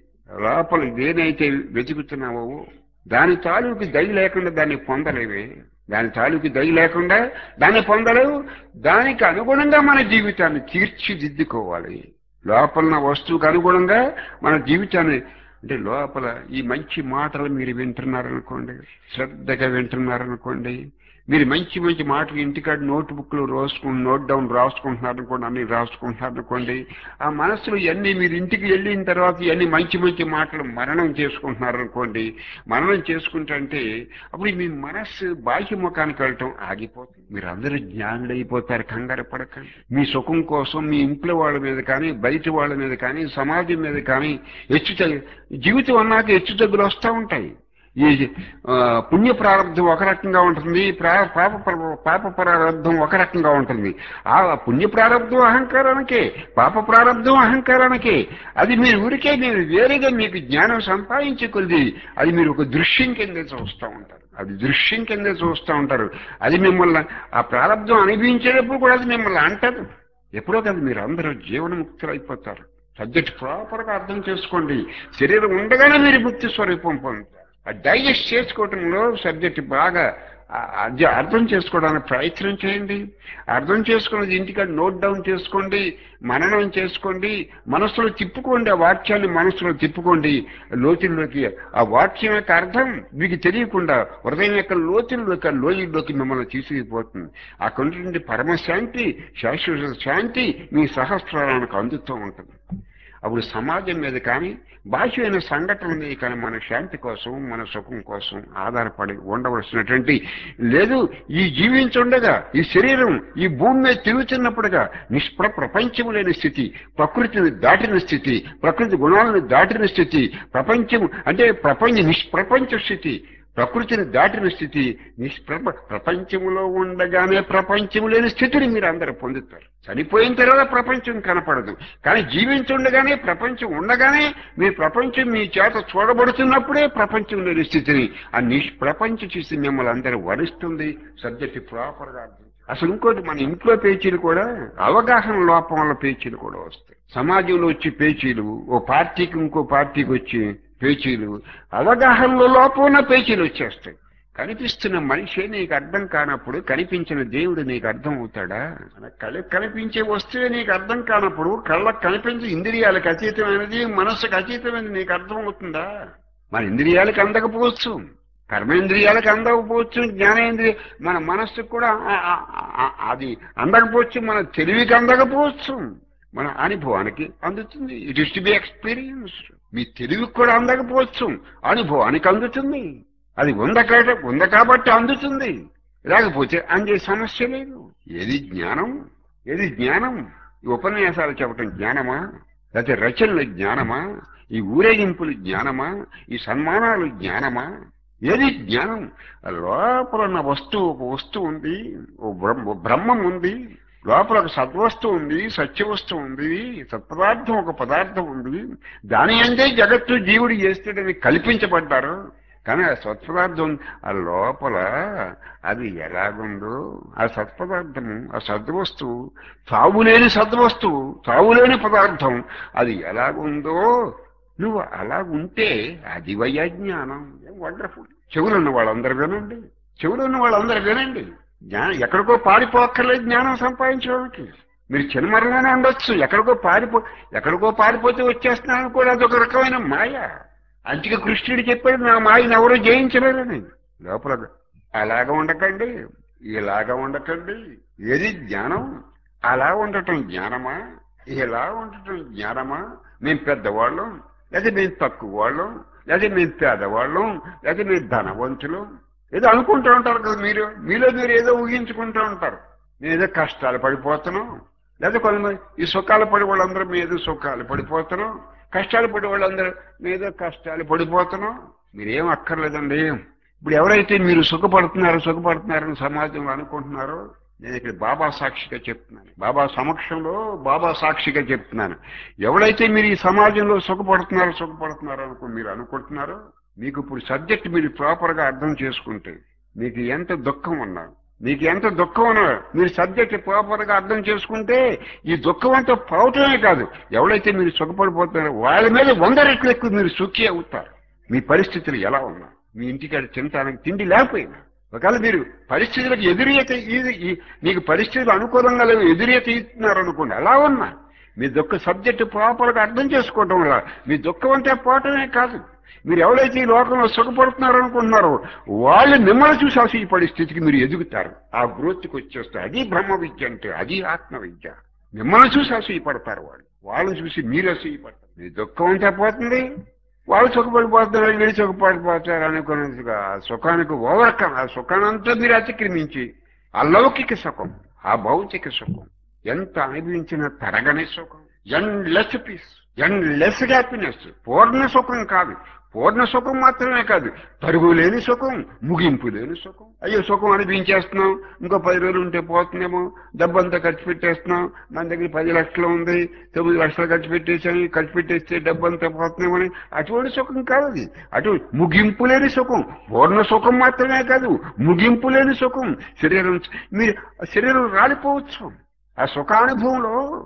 లోపల దేనైతే వెతుకుతున్నావో దాని తాలూకు దయ లేకుండా దాన్ని పొందలేవే దాని తాలూకు దయ లేకుండా దాన్ని పొందలేవు దానికి అనుగుణంగా మన జీవితాన్ని తీర్చిదిద్దుకోవాలి లోపల వస్తువుకు అనుగుణంగా మన జీవితాన్ని అంటే లోపల ఈ మంచి మాటలు మీరు వింటున్నారనుకోండి శ్రద్ధగా వింటున్నారనుకోండి మీరు మంచి మంచి మాటలు ఇంటికాడ నోట్ బుక్లు రాసుకుని నోట్ డౌన్ రాసుకుంటున్నారనుకోండి అన్ని రాసుకుంటున్నారనుకోండి ఆ మనసులో ఇవన్నీ మీరు ఇంటికి వెళ్ళిన తర్వాత ఇవన్నీ మంచి మంచి మాటలు మరణం చేసుకుంటున్నారనుకోండి మరణం చేసుకుంటే అప్పుడు మీ మనస్సు బాహ్య ముఖానికి వెళ్ళటం ఆగిపోతుంది మీరు అందరూ జ్ఞానులు అయిపోతారు కంగారు పడకండి మీ సుఖం కోసం మీ ఇంట్లో వాళ్ళ మీద కానీ బయట వాళ్ళ మీద కానీ సమాజం మీద కానీ హెచ్చు తగ్గు- జీవితం అన్నాక హెచ్చు తగ్గులు వస్తూ ఉంటాయి ఈ ఆ, పుణ్య ప్రారంధం ఒక రకంగా ఉంటుంది ప్రా- పాప ప్ర- పాప ప్రారంధం ఒక రకంగా ఉంటుంది ఆ పుణ్య ప్రారంధం అహంకారానికే పాప ప్రారంధం అహంకారానికే అది మీరు ఊరికే మీరు వేరేగా మీకు జ్ఞానం సంపాదించుకుంది అది మీరు ఒక దృశ్యం కింద చూస్తూ ఉంటారు అది దృశ్యం కింద చూస్తూ ఉంటారు అది మిమ్మల్ని ఆ ప్రారంధం అనుభవించేటప్పుడు కూడా అది మిమ్మల్ని అంటదు ఎప్పుడో కదా మీరు అందరూ జీవనముక్తులు అయిపోతారు సబ్జెక్ట్ ప్రాపర్గా అర్థం చేసుకోండి శరీరం ఉండగానే మీరు ముక్తి స్వరూపం పొందుతారు ఆ డైజెస్ట్ చేసుకోవటంలో సబ్జెక్ట్ బాగా ఆ- అది అర్థం చేసుకోవడానికి ప్రయత్నం చేయండి అర్థం చేసుకున్నది ఇంటికాడ నోట్ డౌన్ చేసుకోండి మననం చేసుకోండి మనసులో తిప్పుకోండి ఆ వాక్యాన్ని మనసులో తిప్పుకోండి లోతుల్లోకి ఆ వాక్యం యొక్క అర్థం మీకు తెలియకుండా హృదయం యొక్క లోతుల్లోకి ఆ లోయల్లోకి మిమ్మల్ని తీసుకుపోతుంది అక్కడ ఉన్నటువంటి పరమశాంతి శాశ్వత శాంతి మీ సహస్రాలకు అందుతూ ఉంటుంది అప్పుడు సమాజం మీద కానీ బాహ్యమైన సంఘటనల మీద కానీ మన శాంతి కోసం మన సుఖం కోసం ఆధారపడి ఉండవలసినటువంటి లేదు ఈ జీవించుండగా ఈ శరీరం ఈ భూమి మీద తిరుగుతున్నప్పుడుగా నిష్ప్ర ప్రపంచం లేని స్థితి ప్రకృతిని దాటిన స్థితి ప్రకృతి గుణాలను దాటిన స్థితి ప్రపంచం అంటే ప్రపంచ నిష్ప్రపంచ స్థితి ప్రకృతిని దాటిన స్థితి నిష్ప్రప ప్రపంచంలో ఉండగానే ప్రపంచం లేని స్థితిని మీరు అందరూ పొందుతారు చనిపోయిన తర్వాత ప్రపంచం కనపడదు కానీ జీవించుండగానే ప్రపంచం ఉండగానే మీ ప్రపంచం మీ చేత చూడబడుతున్నప్పుడే ప్రపంచం లేని స్థితిని ఆ నిష్ప్రపంచ స్థితి మిమ్మల్ని అందరూ వరిస్తుంది సబ్జెక్ట్ ప్రాపర్గా అర్థం చేసుకోండి. అసలు ఇంకోటి మన ఇంట్లో పేచీలు కూడా అవగాహన లోపం వల్ల పేచీలు కూడా వస్తాయి సమాజంలో వచ్చి పేచీలు ఓ పార్టీకి ఇంకో పార్టీకి వచ్చి పేచీలు అవగాహనలో లోపం ఉన్న పేచీలు వచ్చేస్తాయి కనిపిస్తున్న మనిషి నీకు అర్థం కానప్పుడు కనిపించిన దేవుడు నీకు అర్థం అవుతాడా మన కళ్ళకి కనిపించే వస్తువే నీకు అర్థం కానప్పుడు కళ్ళకు కనిపించే ఇంద్రియాలకు అతీతమైనది మనస్సుకు అతీతమైనది నీకు అర్థం అవుతుందా మన ఇంద్రియాలకు అందకపోవచ్చు కర్మేంద్రియాలకు అందకపోవచ్చు జ్ఞానేంద్రియ మన మనస్సుకు కూడా ఆ- ఆ- ఆ- అది అందకపోవచ్చు మన తెలివికి అందకపోవచ్చు మన అనుభవానికి అందుతుంది it is to be experience మీ తెలివికి కూడా అందకపోవచ్చు అనుభవానికి అందుతుంది అది ఉంద కా- ఉంది కాబట్టి అందుతుంది లేకపోతే అందే సమస్య లేదు ఏది జ్ఞానం ఏది జ్ఞానం ఈ ఉపన్యాసాలు చెప్పటం జ్ఞానమా లేకపోతే రచనలు జ్ఞానమా ఈ ఊరేగింపులు జ్ఞానమా ఈ సన్మానాలు జ్ఞానమా ఏది జ్ఞానం ఆ లోపల ఉన్న వస్తువు ఒక వస్తువు ఉంది ఓ బ్రహ్మ బ్రహ్మం ఉంది లోపల ఒక సద్వస్తువు ఉంది సత్యవస్తువు ఉంది సత్పదార్థం ఒక పదార్థం ఉంది దాని అందే జగత్తు జీవుడు చేస్తాడని కల్పించబడ్డారు కానీ ఆ సత్పదార్థం ఆ లోపల అది ఎలాగుందో ఆ సత్పదార్థము ఆ సద్వస్తువు తావులేని సద్వస్తువు తావులేని పదార్థం అది ఎలాగుందో నువ్వు అలా ఉంటే అది వయ్యా జ్ఞానం వండర్ఫుల్ చెవులున్న వాళ్ళందరూ వినండి చెవులున్న వాళ్ళందరూ వినండి జ్ఞానం ఎక్కడికో పారిపోక్కర్లేదు జ్ఞానం సంపాదించడానికి మీరు చిన్నమరలోనే ఉండొచ్చు ఎక్కడికో పారిపో ఎక్కడికో పారిపోతే వచ్చేస్తున్నాను కూడా అదొక రకమైన మాయ అందుకే కృష్ణుడు చెప్పాడు నా మాయను ఎవరూ జయించలేరని లోపల అలాగ ఉండకండి ఇలాగ ఉండకండి ఏది జ్ఞానం అలా ఉండటం జ్ఞానమా ఇలా ఉండటం జ్ఞానమా మేము పెద్దవాళ్ళం లేదా మేము తక్కువ వాళ్ళం లేదా మేము పేదవాళ్ళం లేదా మేము ధనవంతులు ఏదో అనుకుంటూ ఉంటారు కదా మీరు మీలో మీరు ఏదో ఊహించుకుంటూ ఉంటారు మేము ఏదో కష్టాలు పడిపోతున్నాం లేదా కొంతమంది ఈ సుఖాలు పడి వాళ్ళందరూ మేము ఏదో సుఖాలు పడిపోతున్నాం కష్టాలు పడి వాళ్ళందరూ మేము ఏదో కష్టాలు పడిపోతున్నాం మీరేం అక్కర్లేదండి ఇప్పుడు ఎవరైతే మీరు సుఖపడుతున్నారో సుఖపడుతున్నారని సమాజంలో అనుకుంటున్నారో నేను ఇక్కడ బాబా సాక్షిగా చెప్తున్నాను బాబా సమక్షంలో బాబా సాక్షిగా చెప్తున్నాను ఎవరైతే మీరు ఈ సమాజంలో సుఖపడుతున్నారో సుఖపడుతున్నారో అనుకో మీరు అనుకుంటున్నారో మీకు ఇప్పుడు సబ్జెక్ట్ మీరు ప్రాపర్గా అర్థం చేసుకుంటే మీకు ఎంత దుఃఖం ఉన్నా మీకు ఎంత దుఃఖం ఉన్నా మీరు సబ్జెక్ట్ ప్రాపర్గా అర్థం చేసుకుంటే ఈ దుఃఖం అంతా పోవటమే కాదు ఎవరైతే మీరు సుఖపడిపోతున్నారో వాళ్ళ మీద వంద రెట్లు ఎక్కువ మీరు సుఖి అవుతారు మీ పరిస్థితులు ఎలా ఉన్నా మీ ఇంటికాడ తినటానికి తిండి లేకపోయినా ఒకవేళ మీరు పరిస్థితులకు ఎదురీత ఈ- ఈ- మీకు పరిస్థితులు అనుకూలంగా లేవు ఎదురీత ఇస్తున్నారు అనుకోండి అలా ఉన్నా మీ దుఃఖ సబ్జెక్టు ప్రాపర్గా అర్థం చేసుకోవటం వల్ల మీ దుఃఖం అంతా పోవటమే కాదు మీరు ఎవరైతే ఈ లోకంలో సుఖపడుతున్నారు అనుకుంటున్నారో వాళ్ళు మిమ్మల్ని చూసి అసూయపడే స్థితికి మీరు ఎదుగుతారు ఆ గ్రోత్కి వచ్చేస్తారు అది బ్రహ్మ విద్య అంటే అది ఆత్మ విద్య మిమ్మల్ని చూసి అసూయపడతారు వాళ్ళు వాళ్ళని చూసి మీరు అసూయపడతారు మీ దుఃఖం అంతా పోతుంది వాళ్ళు సుఖపడిపోతున్నారు వీళ్ళు సుఖపడిపోతారు అనుకున్నట్టుగా ఆ సుఖానికి ఓవర్కమ్ ఆ సుఖానంతా మీరు అతిక్రమించి అలౌకిక సుఖం ఆ భౌతిక సుఖం ఎంత అనుభవించిన తరగని సుఖం endless peace endless happiness పూర్ణ సుఖం కాదు పూర్ణ సుఖం మాత్రమే కాదు పరుగు లేని సుఖం ముగింపు లేని సుఖం అయ్యో సుఖం అనిపించేస్తున్నాం ఇంకో పది రోజులు ఉంటే పోతుందేమో డబ్బంతా ఖర్చు పెట్టేస్తున్నాం మన దగ్గర పది లక్షలు ఉంది తొమ్మిది లక్షలు ఖర్చు పెట్టేసాను ఖర్చు పెట్టేస్తే డబ్బంతా పోతుందేమో అని అటువంటి సుఖం కాదు అది అటు ముగింపు లేని సుఖం పూర్ణ సుఖం మాత్రమే కాదు ముగింపు లేని సుఖం శరీరం మీరు శరీరం రాలిపోవచ్చు ఆ సుఖానుభవంలో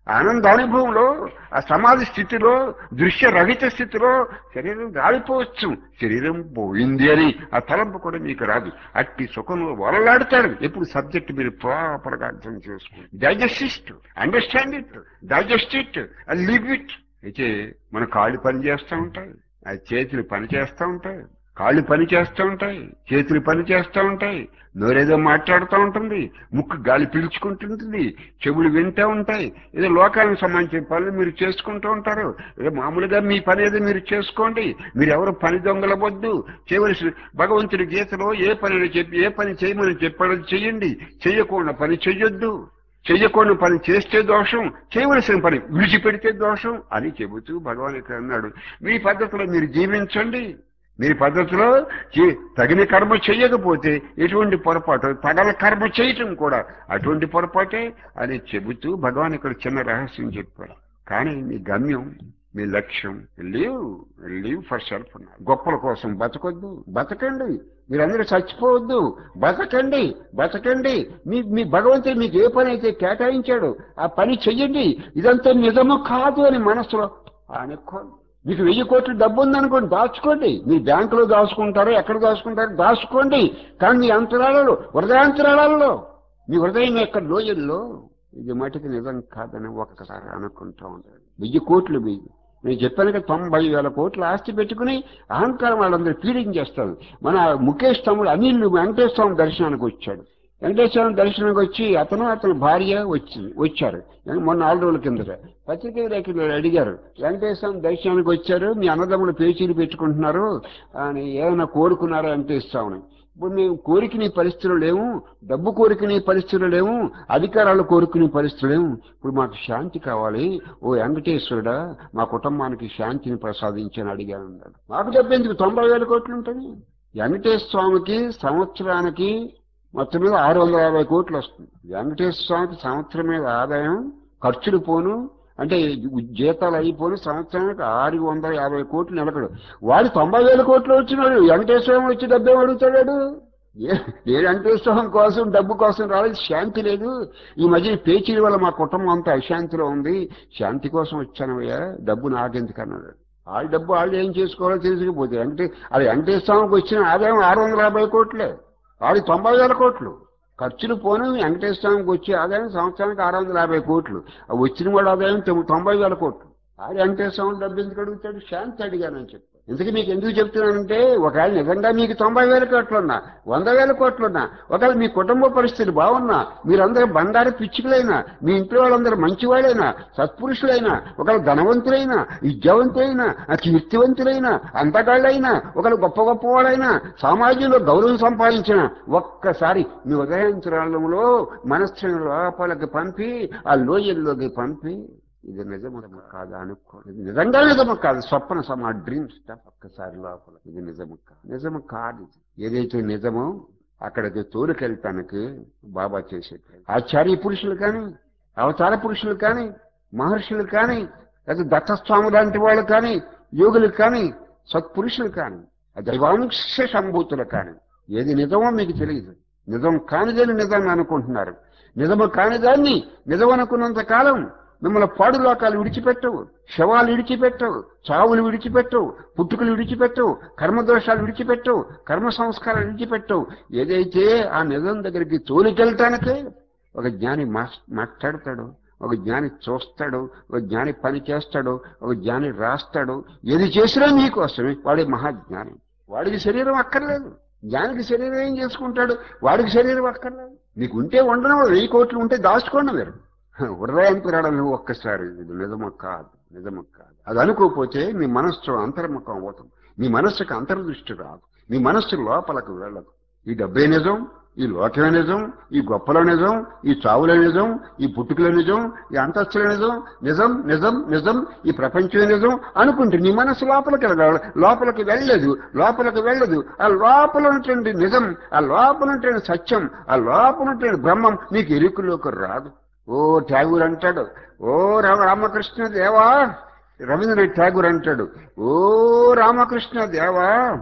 ఆనందానుభవంలో ఆ సమాధి స్థితిలో దృశ్య రహిత స్థితిలో శరీరం రాలిపోవచ్చు శరీరం పోయింది అని ఆ తలంపు కూడా మీకు రాదు అట్టి సుఖంలో వలలాడతారు ఎప్పుడు సబ్జెక్ట్ మీరు ప్రాపర్గా అర్థం చేసుకోండి digest understand it digest it live it అయితే మన కాళ్ళు పని చేస్తూ ఉంటాయి ఆ చేతులు పని చేస్తూ ఉంటాయి కాళ్ళు పని చేస్తూ ఉంటాయి చేతులు పని చేస్తూ ఉంటాయి నోరేదో మాట్లాడుతూ ఉంటుంది ముక్కు గాలి పీల్చుకుంటుంటుంది చెవులు వింటూ ఉంటాయి ఏదో లోకానికి సంబంధించిన పనులు మీరు చేసుకుంటూ ఉంటారు ఏదో మామూలుగా మీ పని ఏదో మీరు చేసుకోండి మీరు ఎవరు పని దొంగలవద్దు చేయవలసిన భగవంతుడి గీతలో ఏ పని చెప్పి ఏ పని చేయమని చెప్పాడో చెయ్యండి చెయ్యకుండా పని చెయ్యొద్దు చెయ్యకుండా పని చేస్తే దోషం చేయవలసిన పని విడిచిపెడితే దోషం అని చెబుతూ భగవాన్ ఇక్కడ అన్నాడు మీ పద్ధతిలో మీరు జీవించండి మీ పద్ధతిలో చే- తగిన కర్మ చేయకపోతే ఎటువంటి పొరపాటు తగల కర్మ చేయటం కూడా అటువంటి పొరపాటే అని చెబుతూ భగవాన్ ఇక్కడ చిన్న రహస్యం చెప్పాడు కానీ మీ గమ్యం మీ లక్ష్యం లీవ్ లీవ్ ఫర్ సెల్ఫ్ గొప్పల కోసం బతకొద్దు బతకండి మీరందరూ చచ్చిపోవద్దు బతకండి బతకండి మీ మీ భగవంతుడు మీకు ఏ పని అయితే కేటాయించాడు ఆ పని చెయ్యండి ఇదంతా నిజము కాదు అని మనసులో అనుకోండి మీకు వెయ్యి కోట్ల డబ్బు ఉందనుకోండి దాచుకోండి మీ బ్యాంకులో దాచుకుంటారో ఎక్కడ దాచుకుంటారో దాచుకోండి కానీ మీ అంతరాలలో హృదయాంతరాలలో మీ హృదయం యొక్క లోయల్లో ఇది మటుకు నిజం కాదని ఒక్కసారి అనుకుంటా ఉంటాడు వెయ్యి కోట్లు వెయ్యి నేను చెప్పాను కదా తొంభై వేల కోట్ల ఆస్తి పెట్టుకుని అహంకారం వాళ్ళందరూ ఫీడింగ్ చేస్తారు మన ముఖేష్ తమ్ముడు అనిల్ వెంకటేశ్వర స్వామి దర్శనానికి వచ్చాడు వెంకటేశ్వర స్వామి దర్శనానికి వచ్చి అతను అతని భార్య వచ్చి వచ్చారు మొన్న నాలుగు రోజుల కిందట పత్రికా విలేకరులు అడిగారు వెంకటేశ్వర స్వామి దర్శనానికి వచ్చారు మీ అన్నదమ్ములు పేచీలు పెట్టుకుంటున్నారు అని ఏమైనా కోరుకున్నారో వెంకటేశ్వర స్వామిని ఇప్పుడు మేము కోరికని పరిస్థితులు లేవు డబ్బు కోరికని పరిస్థితులు లేవు అధికారాలు కోరుకునే పరిస్థితులు లేవు ఇప్పుడు మాకు శాంతి కావాలి ఓ వెంకటేశ్వరుడా మా కుటుంబానికి శాంతిని ప్రసాదించని అడిగాను అన్నాడు మాకు డబ్బు ఎందుకు తొంభై వేల కోట్లు ఉంటుంది వెంకటేశ్వర స్వామికి సంవత్సరానికి మొత్తం మీద ఆరు వందల యాభై కోట్లు వస్తుంది వెంకటేశ్వర స్వామికి సంవత్సరం మీద ఆదాయం ఖర్చులు పోను అంటే జీతాలు అయిపోయి సంవత్సరానికి ఆరు వందల యాభై కోట్లు నెలకడు వాడు తొంభై వేల కోట్లు వచ్చినాడు వెంకటేశ్వరం వచ్చి డబ్బే అడుగుతాడు ఏ- ఏ వెంకటేశ్వరం కోసం డబ్బు కోసం రాలేదు శాంతి లేదు ఈ మధ్య పేచీల వల్ల మా కుటుంబం అంతా అశాంతిలో ఉంది శాంతి కోసం వచ్చానయ్యా డబ్బు నాకెందుకు అన్నాడు వాళ్ళ డబ్బు వాళ్ళు ఏం చేసుకోవాలో తెలుసుకుపోతే వెంకటే అది వెంకటేశ్వరంకి వచ్చిన ఆదాయం ఆరు వందల యాభై కోట్లే వాడి తొంభై వేల కోట్లు ఖర్చులు పోను వెంకటేశ్వరానికి వచ్చే ఆదాయం సంవత్సరానికి ఆరు వందల యాభై కోట్లు ఆ వచ్చిన వాడు ఆదాయం తొమ్మిది- తొంభై వేల కోట్లు ఆడి వెంకటేశ్వరం డబ్బు ఎందుకు అడుగుతాడు శాంతి అడిగానని చెప్పి ఇంతకీ మీకు ఎందుకు చెప్తున్నానంటే ఒకవేళ నిజంగా మీకు తొంభై వేల కోట్లున్నా వంద వేల కోట్లున్నా ఒకవేళ మీ కుటుంబ పరిస్థితి బాగున్నా మీరందరూ బంగారు పిచ్చుకలైనా మీ ఇంట్లో వాళ్ళందరూ మంచివాళ్ళైనా సత్పురుషులైనా ఒకవేళ ధనవంతులైనా విద్యావంతులైనా ఆ కీర్తివంతులైనా అంతగాళ్ళైనా ఒకవేళ గొప్ప గొప్ప వాళ్ళైనా సమాజంలో గౌరవం సంపాదించిన ఒక్కసారి మీ ఉదయాంతరాలంలో మనస్సును లోపలికి పంపి ఆ లోయల్లోకి పంపి ఇది నిజము కాదు అనుకో ఇది నిజంగా నిజము కాదు స్వప్న సమా డ్రీమ్ స్టఫ్ ఒక్కసారి లోపల ఇది నిజము కాదు నిజము కాదు ఇది. ఏదైతే నిజమో అక్కడికి తోలుకెళ్తానికి బాబా చేసేది ఆచార్య పురుషులు కానీ అవతార పురుషులు కానీ మహర్షులు కానీ లేదా దత్తస్వామి లాంటి వాళ్ళు కానీ యోగులు కానీ సత్పురుషులు కానీ దైవాంశ సంభూతులు కానీ ఏది నిజమో మీకు తెలియదు నిజం కానిదని నిజం అనుకుంటున్నారు నిజము కానిదాన్ని నిజం అనుకున్నంత కాలం మిమ్మల్ని పాడు లోకాలు విడిచిపెట్టవు శవాలు విడిచిపెట్టవు చావులు విడిచిపెట్టవు పుట్టుకలు విడిచిపెట్టవు కర్మదోషాలు విడిచిపెట్టవు కర్మ సంస్కారాలు విడిచిపెట్టవు ఏదైతే ఆ నిజం దగ్గరికి తోలికెళ్ళటానికే ఒక జ్ఞాని మాస్- మాట్లాడతాడు ఒక జ్ఞాని చూస్తాడు ఒక జ్ఞాని పని చేస్తాడు ఒక జ్ఞాని రాస్తాడు ఏది చేసినా మీకోసమే వాడే మహాజ్ఞాని వాడికి శరీరం అక్కర్లేదు జ్ఞానికి శరీరం ఏం చేసుకుంటాడు వాడికి శరీరం అక్కర్లేదు మీకు ఉంటే ఉండడం వెయ్యి కోట్లు ఉంటే దాచుకోండి మీరు హృదయంతరాడం ఒక్కసారి ఇది నిజమో కాదు నిజమో కాదు అది అనుకోకపోతే మీ మనస్సు అంతర్ముఖం అవుతుంది మీ మనస్సుకు అంతర్దృష్టి రాదు మీ మనస్సు లోపలకు వెళ్ళదు ఈ డబ్బే నిజం ఈ లోకమే నిజం ఈ గొప్పల నిజం ఈ చావుల నిజం ఈ పుట్టుకల నిజం ఈ అంతస్తుల నిజం నిజం నిజం నిజం ఈ ప్రపంచమే నిజం అనుకుంటే నీ మనసు లోపలికి వెళ్ళాలి లోపలికి వెళ్ళదు లోపలికి వెళ్ళదు ఆ లోపల ఉన్నటువంటి నిజం ఆ లోపల ఉన్నటువంటి సత్యం ఆ లోపల ఉన్నటువంటి బ్రహ్మం నీకు ఎరుకులోకి రాదు ఓ ట్యాగూర్ అంటాడు ఓ రామ రామకృష్ణ దేవా రవీంద్రనాథ్ ఠాగూర్ అంటాడు ఓ రామకృష్ణ దేవా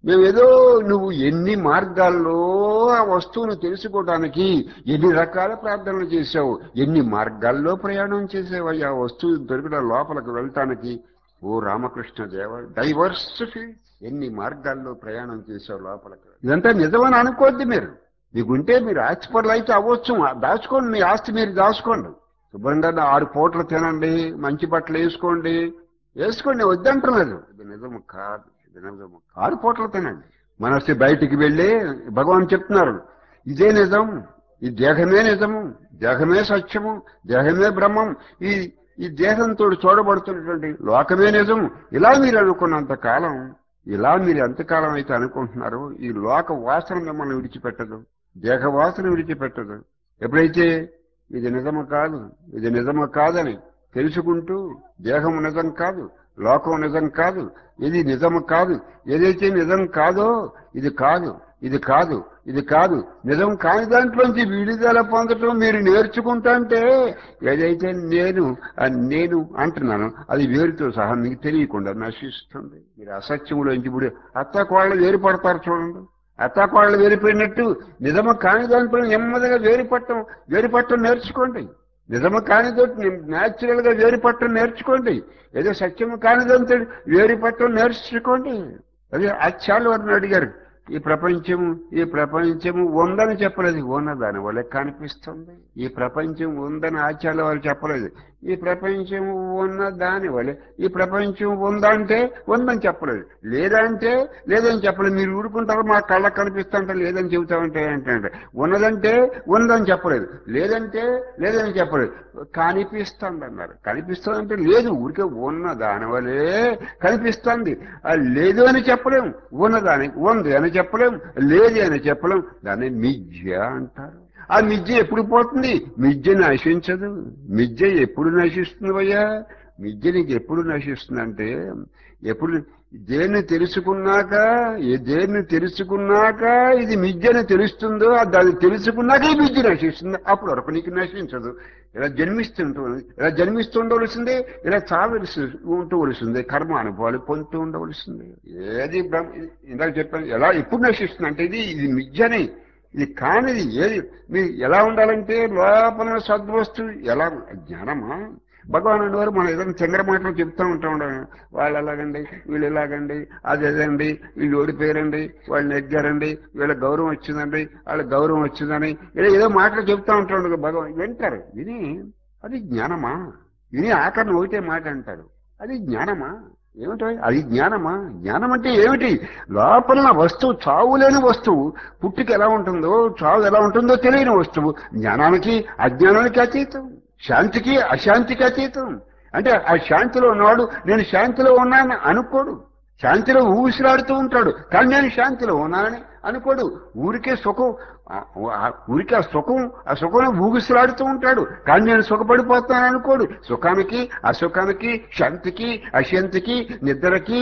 మేము ఏదో నువ్వు ఎన్ని మార్గాల్లో ఆ వస్తువును తెలుసుకోవడానికి ఎన్ని రకాల ప్రార్థనలు చేశావు ఎన్ని మార్గాల్లో ప్రయాణం చేసావు ఆ వస్తువు దొరికిన లోపలికి వెళ్ళటానికి ఓ రామకృష్ణ దేవ డైవర్స్ ఎన్ని మార్గాల్లో ప్రయాణం చేశావు లోపలికి ఇదంతా నిజమని అనుకోద్ది మీరు మీకుంటే మీరు ఆస్తిపరులు అయితే అవ్వచ్చు దాచుకోండి మీ ఆస్తి మీరు దాచుకోండి శుభ్రంగా ఆరు పూటలు తినండి మంచి బట్టలు వేసుకోండి వేసుకోండి వద్దంటున్నారు ఇది నిజము కాదు ఇది నిజము ఆరు పూటలు తినండి మనస్తే బయటికి వెళ్ళి భగవాన్ చెప్తున్నారు ఇదే నిజం ఈ దేహమే నిజము దేహమే సత్యము దేహమే బ్రహ్మం ఈ ఈ దేహంతో చూడబడుతున్నటువంటి లోకమే నిజం ఇలా మీరు అనుకున్నంత కాలం ఇలా మీరు ఎంతకాలం అయితే అనుకుంటున్నారో ఈ లోక వాసన మిమ్మల్ని విడిచిపెట్టదు దేహ వాసన విడిచిపెట్టదు ఎప్పుడైతే ఇది నిజము కాదు ఇది నిజము కాదని తెలుసుకుంటూ దేహం నిజం కాదు లోకం నిజం కాదు ఇది నిజము కాదు ఏదైతే నిజం కాదో ఇది కాదు ఇది కాదు ఇది కాదు నిజం కాని దాంట్లోంచి విడుదల పొందటం మీరు నేర్చుకుంటుంటే ఏదైతే నేను ఆ నేను అంటున్నాను అది వేరుతో సహా మీకు తెలియకుండా నశిస్తుంది మీరు అసత్యంలోంచి ఇప్పుడు అత్తకోళ్ళు వేరుపడతారు చూడండి అత్తకోళ్ళు వేరుపడినట్టు నిజము కాని దాంట్లో నెమ్మదిగా వేరుపట్టం వేరుపట్టం నేర్చుకోండి నిజము కానిదోటి న్యాచురల్ గా వేరుపట్టం నేర్చుకోండి ఏదో సత్యము కానిదంతా వేరుపట్టం నేర్చుకోండి అదే అచ్చాలు వారిని అడిగారు ఈ ప్రపంచము ఈ ప్రపంచము ఉందని చెప్పలేదు ఉన్న దాని వల్ల కనిపిస్తుంది ఈ ప్రపంచం ఉందని ఆచార్య వాళ్ళు చెప్పలేదు ఈ ప్రపంచం ఉన్న దాని వల్ల ఈ ప్రపంచం ఉందంటే ఉందని చెప్పలేదు లేదంటే లేదని చెప్పలేదు మీరు ఊరుకుంటారు మా కళ్ళకు కనిపిస్తుంటే లేదని చెబుతామంటే ఏంటంటే ఉన్నదంటే ఉందని చెప్పలేదు లేదంటే లేదని చెప్పలేదు కనిపిస్తుంది అన్నారు కనిపిస్తుంది అంటే లేదు ఊరికే ఉన్న దాని వల్లే కనిపిస్తుంది ఆ లేదు అని చెప్పలేం ఉన్నదానికి ఉంది అని చెప్పలేం లేదు అని చెప్పలేం దాన్ని మిథ్య అంటారు ఆ మిథ్య ఎప్పుడు పోతుంది మిథ్య నశించదు మిథ్య ఎప్పుడు నశిస్తుంది భయ్యా మిథ్య నీకు ఎప్పుడు నశిస్తుందంటే ఎప్పుడు దేన్ని తెలుసుకున్నాక ఏ దేన్ని తెలుసుకున్నాక ఇది మిథ్యని తెలుస్తుందో దాన్ని తెలుసుకున్నాక ఈ మిథ్య నశిస్తుంది అప్పుడు వరకు నీకు నశించదు ఇలా జన్మిస్తుంటుంది ఇలా జన్మిస్తుండవలసిందే ఇలా చావలసి ఉండవలసిందే కర్మ అనుభవాలు పొందుతూ ఉండవలసిందే ఏది బ్రహ్మ ఇందాక చెప్పాను ఎలా ఎప్పుడు నశిస్తుంది అంటే ఇది ఇది మిథ్యని ఇది కానిది ఏది మీరు ఎలా ఉండాలంటే లోపల సద్వస్తు ఎలా జ్ఞానమా భగవాన్ అనేవారు మనం ఏదైనా చంద్ర మాటలు చెప్తూ ఉంటాం వాళ్ళు ఎలాగండి వీళ్ళు ఎలాగండి అది ఎదండి వీళ్ళు ఓడిపోయారండి వాళ్ళు నెగ్గారండి వీళ్ళ గౌరవం వచ్చిందండి వాళ్ళ గౌరవం వచ్చిందని ఇలా ఏదో మాటలు చెప్తూ ఉంటాడు భగవాన్ వింటారు విని అది జ్ఞానమా విని ఆఖరణ ఒకటే మాట అంటారు అది జ్ఞానమా ఏమిటో అది జ్ఞానమా జ్ఞానం అంటే ఏమిటి లోపల వస్తువు చావులేని వస్తువు పుట్టుక ఎలా ఉంటుందో చావు ఎలా ఉంటుందో తెలియని వస్తువు జ్ఞానానికి అజ్ఞానానికి అతీతం శాంతికి అశాంతికి అతీతం అంటే ఆ శాంతిలో ఉన్నవాడు నేను శాంతిలో ఉన్నానని అనుకోడు శాంతిలో ఊసిరాడుతూ ఉంటాడు కానీ నేను శాంతిలో ఉన్నానని అనుకోడు ఊరికే సుఖం ఊరికే ఆ సుఖం ఆ సుఖంలో ఊగిసలాడుతూ ఉంటాడు కానీ నేను సుఖపడిపోతాను అనుకోడు సుఖానికి అసుఖానికి శాంతికి అశాంతికి నిద్రకి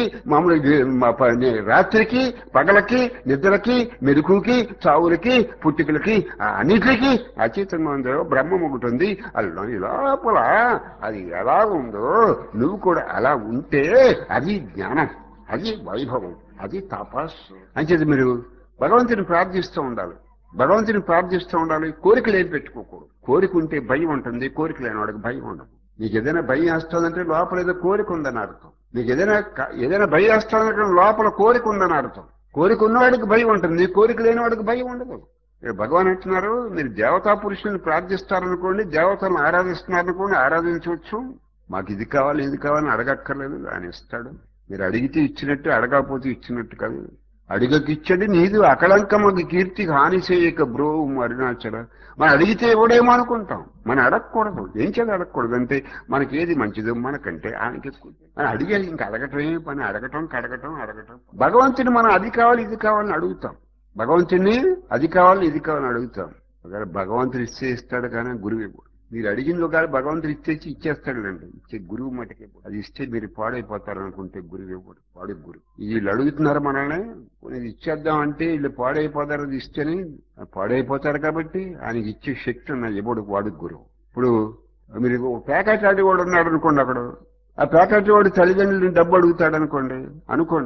మామూలు రాత్రికి పగలకి నిద్రకి మెరుకుకి చావులకి పుట్టుకలకి అన్నిటికీ అతీతంగా ఉందో బ్రహ్మం ఒకటి ఉంది అది లోపల అది ఎలా ఉందో నువ్వు కూడా అలా ఉంటే అది జ్ఞానం అది వైభవం అది తపస్సు అంచేది మీరు భగవంతుని ప్రార్థిస్తూ ఉండాలి భగవంతుని ప్రార్థిస్తూ ఉండాలి కోరికలు ఏం పెట్టుకోకూడదు కోరిక ఉంటే భయం ఉంటుంది కోరిక లేని వాడికి భయం ఉండదు నీకు ఏదైనా భయం వేస్తుందంటే లోపల ఏదో కోరిక ఉందని అర్థం నీకు ఏదైనా ఏదైనా భయం వేస్తుందంటే లోపల కోరిక ఉందని అర్థం కోరిక ఉన్నవాడికి భయం ఉంటుంది కోరిక లేని వాడికి భయం ఉండదు భగవాన్ అంటున్నారు మీరు దేవతా పురుషుల్ని ప్రార్థిస్తారనుకోండి దేవతలను ఆరాధిస్తున్నారనుకోండి ఆరాధించవచ్చు మాకు ఇది కావాలి ఇది కావాలని అడగక్కర్లేదు ఆయన ఇస్తాడు మీరు అడిగితే ఇచ్చినట్టు అడగకపోతే ఇచ్చినట్టు కాదు అడిగకిచ్చడి నీదు అకళంకమకి కీర్తికి హాని చేయక బ్రో అరుణాచల మనం అడిగితే ఎవడేమో అనుకుంటాం మనం అడగకూడదు ఏం చేయాలి అడగకూడదు అంటే మనకి ఏది మంచిదో మనకంటే ఆయనకి మనం అడిగేది ఇంకా అడగటమే పని అడగటం కడగటం అడగటం భగవంతుని మనం అది కావాలి ఇది కావాలని అడుగుతాం భగవంతుని అది కావాలి ఇది కావాలని అడుగుతాం ఒకవేళ భగవంతుడు ఇస్తే ఇస్తాడు కానీ గురువు ఇవ్వడు మీరు అడిగింది ఒకవేళ భగవంతుడు ఇచ్చేసి ఇచ్చేస్తాడండి ఇచ్చే గురువు మటుకే అది ఇస్తే మీరు పాడైపోతారు అనుకుంటే గురువు ఇవ్వడు పాడు గురువు వీళ్ళు అడుగుతున్నారు మనల్ని ఇది ఇచ్చేద్దాం అంటే వీళ్ళు పాడైపోతారు అది ఇస్తేనే పాడైపోతారు కాబట్టి ఆయనకి ఇచ్చే శక్తి ఉన్నది ఇవ్వడు వాడు గురువు ఇప్పుడు మీరు ప్యాకెట్ ఆడి వాడు ఉన్నాడు అనుకోండి అక్కడ ఆ ప్యాకెట్ వాడు తల్లిదండ్రులని డబ్బు అడుగుతాడు అనుకోండి అనుకోండి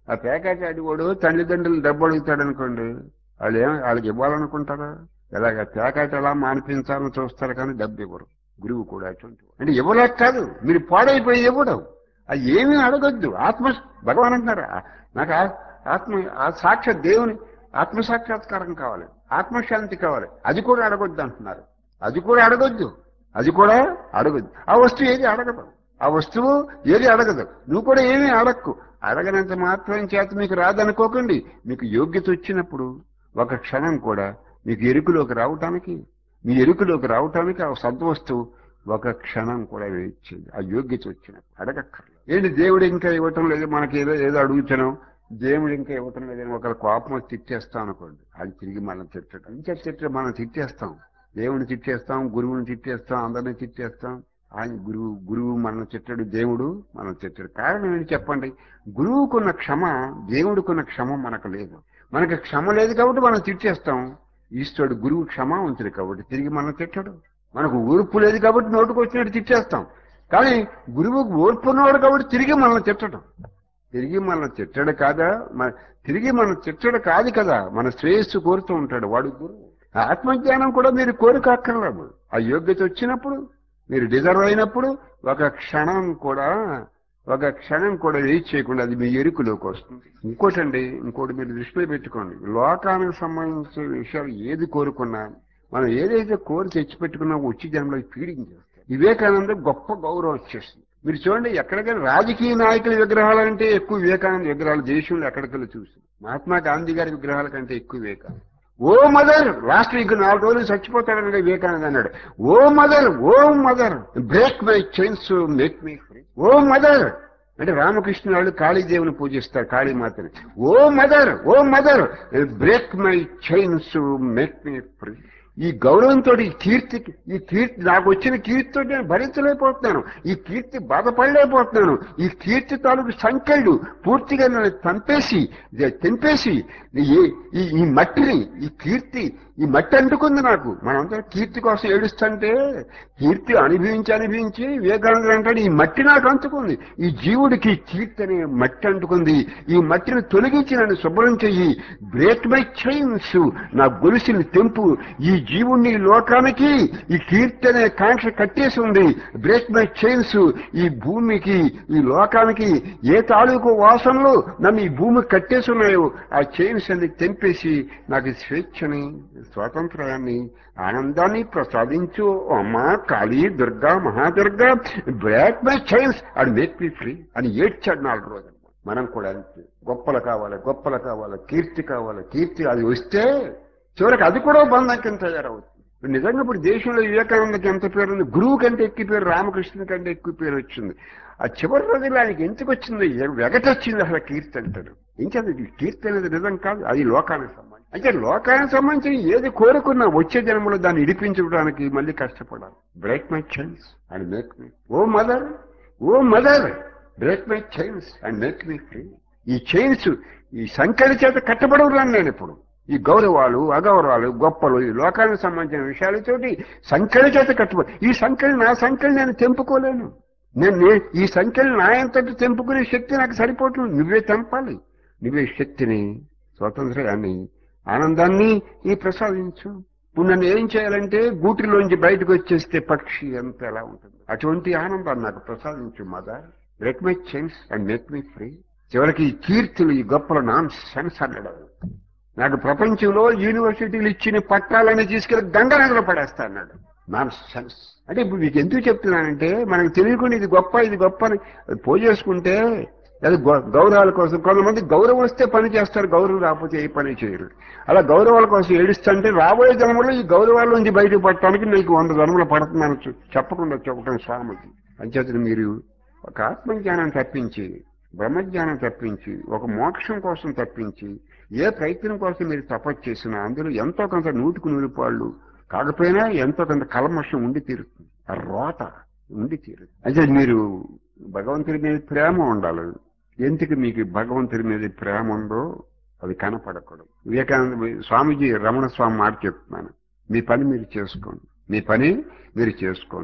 ఆ పేకాట ఆడివాడు తల్లిదండ్రులు డబ్బు అడుగుతాడు అనుకోండి వాళ్ళు ఏం వాళ్ళకి ఇవ్వాలనుకుంటారా ఎలాగ పేకాట ఎలా మానిపించాలని చూస్తారు కానీ డబ్బు ఇవ్వరు గురువు కూడా అటువంటి వాడు. అంటే ఇవ్వలేక కాదు మీరు పాడైపోయి ఇవ్వడం అది ఏమీ అడగొద్దు ఆత్మ భగవాన్ అంటున్నారు "ఆ- నాకు ఆ- ఆత్మ ఆ సాక్షాత్ దేవుని ఆత్మ సాక్షాత్కారం కావాలి ఆత్మశాంతి కావాలి అది కూడా అడగొద్దు అంటున్నారు అది కూడా అడగొద్దు అది కూడా అడగొద్దు ఆ వస్తువు ఏది అడగదు ఆ వస్తువు ఏది అడగదు నువ్వు కూడా ఏమీ అడగకు అడగనంత మాత్రం చేత మీకు రాదనుకోకండి మీకు యోగ్యత వచ్చినప్పుడు ఒక క్షణం కూడా మీకు ఎరుకులోకి రావటానికి మీ ఎరుకులోకి రావటానికి ఆ సద్వస్తువు ఒక క్షణం కూడా వేయించేది ఆ యోగ్యత వచ్చినప్పుడు అడగక్కర్లేదు ఏంటి దేవుడు ఇంకా ఇవ్వటం లేదు మనకి ఏదో ఏదో అడుగుతున్నాం దేవుడు ఇంకా ఇవ్వటం లేదని ఒకరు కోపం వచ్చి తిట్టేస్తాం అనుకోండి అది తిరిగి మనం తిట్టడం ఇంకా తిట్ట మనం తిట్టేస్తాం దేవుని తిట్టేస్తాం గురువుని తిట్టేస్తాం అందరిని తిట్టేస్తాం ఆయన గురువు గురువు మనం తిట్టడు దేవుడు మనం తిట్టడు కారణం ఏంటి చెప్పండి గురువుకున్న క్షమ దేవుడికున్న క్షమ మనకు లేదు మనకి క్షమ లేదు కాబట్టి మనం తిట్టేస్తాం ఈశ్వరుడు గురువు క్షమావంతుడు కాబట్టి తిరిగి మనం తిట్టడు మనకు ఓర్పు లేదు కాబట్టి నోటుకు వచ్చినట్టు తిట్టేస్తాం కానీ గురువుకు ఓర్పు ఉన్నవాడు కాబట్టి తిరిగి మనం తిట్టడం తిరిగి మనం తిట్టడు కాదా మన తిరిగి మనం తిట్టడు కాదు కదా మన శ్రేయస్సు కోరుతూ ఉంటాడు వాడు గురువు ఆత్మజ్ఞానం కూడా మీరు కోరిక అక్కర్లేదు ఆ యోగ్యత వచ్చినప్పుడు మీరు డిజర్వ్ అయినప్పుడు ఒక క్షణం కూడా ఒక క్షణం కూడా వెయిట్ చేయకుండా అది మీ ఎరుకులోకి వస్తుంది ఇంకోటండి ఇంకోటి మీరు దృష్టిలో పెట్టుకోండి లోకానికి సంబంధించిన విషయాలు ఏది కోరుకున్నా మనం ఏదైతే కోరి తెచ్చిపెట్టుకున్నా వచ్చి జన్మలో ఫీడింగ్ చేస్తాం వివేకానంద గొప్ప గౌరవం వచ్చేస్తుంది మీరు చూడండి ఎక్కడికైనా రాజకీయ నాయకుల విగ్రహాలు అంటే ఎక్కువ వివేకానంద విగ్రహాలు దేశంలో ఎక్కడికెళ్ళి చూసి మహాత్మా గాంధీ గారి విగ్రహాల కంటే ఎక్కువ Vivekananda O mother last week నాలుగు రోజులు చచ్చిపోతాడని వివేకానంద అన్నాడు O mother O mother break my chains make me free O mother అంటే రామకృష్ణ వాళ్ళు కాళీదేవిని పూజిస్తారు కాళీమాతని O mother O mother break my chains make me free ఈ గౌరవంతో ఈ కీర్తికి ఈ కీర్తి నాకు వచ్చిన కీర్తితో నేను భరించలేకపోతున్నాను ఈ కీర్తి బాధపడలేకపోతున్నాను ఈ కీర్తి తాలూకు సంఖ్యలు పూర్తిగా నన్ను తంపేసి ఇదే తెంపేసి ఈ- ఈ ఈ మట్టిని ఈ కీర్తి ఈ మట్టి అంటుకుంది నాకు మనందరం కీర్తి కోసం ఏడుస్తుంటే కీర్తి అనుభవించి అనుభవించి వివేకానందుడు అంటాడు ఈ మట్టి నాకు అంటుకుంది ఈ జీవుడికి కీర్తి అనే మట్టి అంటుకుంది ఈ మట్టిని తొలగించి నన్ను శుభ్రం చెయ్యి బ్రేక్ మై చైన్స్ నా గొలుసుని తెంపు ఈ జీవుణ్ణి ఈ లోకానికి ఈ కీర్తి అనే కాంక్ష కట్టేసి ఉంది బ్రేక్ మై చైన్స్ ఈ భూమికి ఈ లోకానికి ఏ తాలూకు వాసనలు నన్ను ఈ భూమికి కట్టేసి ఉన్నాయో ఆ చైన్స్ అన్ని తెంపేసి నాకు స్వేచ్ఛని స్వాతంత్రాన్ని ఆనందాన్ని ప్రసాదించు అమ్మా Kali Durga Mahadurga break my chains and make me free అని ఏడ్చాడు నాలుగు రోజులు మనం కూడా అంతే గొప్పలు కావాలి గొప్పలు కావాలి కీర్తి కావాలి కీర్తి అది వస్తే చివరికి అది కూడా బంధం కింద తయారవుతుంది నిజంగా ఇప్పుడు దేశంలో వివేకానందకి ఎంత పేరు ఉంది గురువు కంటే ఎక్కువ పేరు రామకృష్ణ కంటే ఎక్కువ పేరు వచ్చింది ఆ చివరి రోజుల్లో ఆయనకి ఎందుకు వచ్చింది వెగటొచ్చింది అసలు కీర్తి అంటాడు ఇంకేది ఈ కీర్తి అనేది నిజం కాదు అది లోకానికి సంబంధించి అంటే లోకానికి సంబంధించి ఏది కోరుకున్నా వచ్చే జన్మలో దాన్ని ఇడిపించడానికి మళ్ళీ కష్టపడాలి break my chains and make me O mother O mother break my chains and make me free ఈ చైన్స్ ఈ సంఖ్యల చేత కట్టబడవురాను నేను ఇప్పుడు ఈ గౌరవాలు అగౌరవాలు గొప్పలు ఈ లోకానికి సంబంధించిన విషయాలతోటి సంఖ్యల చేత కట్టుబడి ఈ సంఖ్యలు నా సంఖ్యలు నేను తెంపుకోలేను నేను నే- ఈ సంఖ్యలు నా ఎంతటి తెంపుకునే శక్తి నాకు సరిపోతుంది నువ్వే తెంపాలి నువ్వే శక్తిని స్వాతంత్ర్యాన్ని ఆనందాన్ని ఈ ప్రసాదించు ఇప్పుడు నన్ను ఏం చేయాలంటే గూటిలోంచి బయటకు వచ్చేస్తే పక్షి ఎంత ఎలా ఉంటుంది అటువంటి ఆనందాన్ని నాకు ప్రసాదించు mother break my chains and make me free చివరికి ఈ కీర్తులు ఈ గొప్పలు నాన్ సెన్స్ అన్నాడు ఆయన. నాకు ప్రపంచంలో యూనివర్సిటీలు ఇచ్చిన పట్టాలని తీసుకెళ్లి గంగ నదిలో పడేస్తా అన్నాడు నాన్ సెన్స్ అంటే ఇప్పుడు మీకు ఎందుకు చెప్తున్నానంటే మనకు తెలియకుండా ఇది గొప్ప ఇది గొప్ప అని పోజేసుకుంటే అది గౌ- గౌరవాల కోసం కొంతమంది గౌరవం వస్తే పని చేస్తారు గౌరవం రాకపోతే ఏ పని చేయరు అలా గౌరవాల కోసం ఏడుస్తుంటే రాబోయే జన్మలో ఈ గౌరవాల నుంచి బయటకు పడటానికి నీకు వంద జన్మలు పడుతుందని చె- చెప్పకుండా చెప్పడం స్వామికి అంచేతను మీరు ఒక ఆత్మజ్ఞానం తప్పించి బ్రహ్మజ్ఞానం తప్పించి ఒక మోక్షం కోసం తప్పించి ఏ ప్రయత్నం కోసం మీరు తపస్సు చేసినా అందులో ఎంతో కొంత నూటికి నూరు పాళ్ళు కాకపోయినా ఎంతో కొంత కల్మషం ఉండి తీరుతుంది ఆ రోత ఉండి తీరుతుంది అంటే మీరు భగవంతుడి మీద ప్రేమ ఉండాలి ఎందుకు మీకు భగవంతుడి మీద ప్రేమ ఉందో అది కనపడకూడదు వివేకానంద స్వామీజీ రమణ స్వామి మాట చెప్తున్నాను మీ పని మీరు చేసుకోండి మీ పని మీరు చేసుకోండి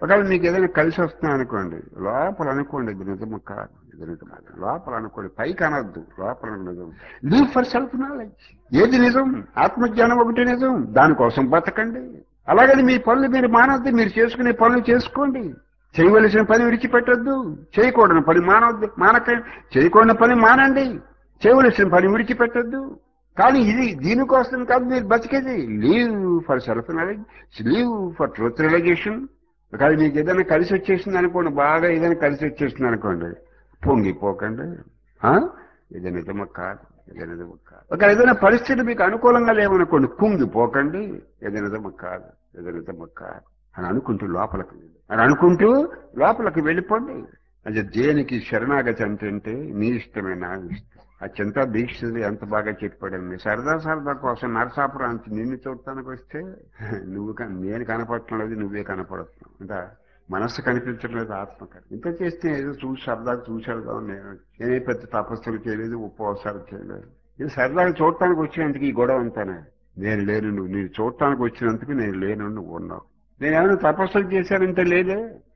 ఒకవేళ మీకు ఏదైనా కలిసి వస్తున్నా అనుకోండి లోపల అనుకోండి ఇది నిజము కాదు ఇది నిజం కాదు. లోపల అనుకోండి పైకి అనొద్దు లోపల నిజం లీవ్ ఫర్ సెల్ఫ్ నాలెడ్జ్ ఏది నిజం ఆత్మజ్ఞానం ఒకటి నిజం దానికోసం బతకండి అలాగని మీ పనులు మీరు మానవద్దు మీరు చేసుకునే పనులు చేసుకోండి చేయవలసిన పని విడిచిపెట్టొద్దు చేయకూడని పని మానవద్దు మానకండి చేయకూడని పని మానండి చేయవలసిన పని విడిచిపెట్టొద్దు కానీ ఇది దీనికోసం కాదు మీరు బతికేది live for self knowledge live for truth realisation ఒకవేళ మీకు ఏదైనా కలిసి వచ్చేసింది అనుకోండి బాగా ఏదైనా కలిసి వచ్చేసింది అనుకోండి పొంగిపోకండి ఆ? ఇది నిజమ కాదు ఇది నిజమ కాదు ఒక ఏదైనా పరిస్థితి మీకు అనుకూలంగా లేవనుకోండి కుంగిపోకండి ఇది నిజమ కాదు ఇది నిజమ కాదు అని అనుకుంటూ లోపలికి వెళ్ళి అని అనుకుంటూ లోపలికి వెళ్ళిపోండి అది దేనికి శరణాగతి అంటే అంటే నీ ఇష్టమే నా ఇష్టం ఆ చింత దీక్షలు ఎంత బాగా చెప్పాడండి సరదా సరదా కోసం నరసాపురం అంత నిన్ను చూడటానికి వస్తే నువ్వు కన- నేను కనపడటం లేదు నువ్వే కనపడుతున్నావు అంటే మనస్సు కనిపించడం లేదు ఆత్మ కని- ఇంత చేస్తే ఏదో చూసి సరదాగా చూసేద్దాం నేను నేనే పెద్ద తపస్సులు చేయలేదు ఉపవాసాలు చేయలేదు ఇది సరదాగా చూడటానికి వచ్చినందుకు ఈ గొడవ అంతానే నేను లేను నువ్వు నేను చూడటానికి వచ్చినందుకు నేను లేను నువ్వు ఉన్నావు నేను ఏమైనా తపస్సులు చేశానంటే లేదే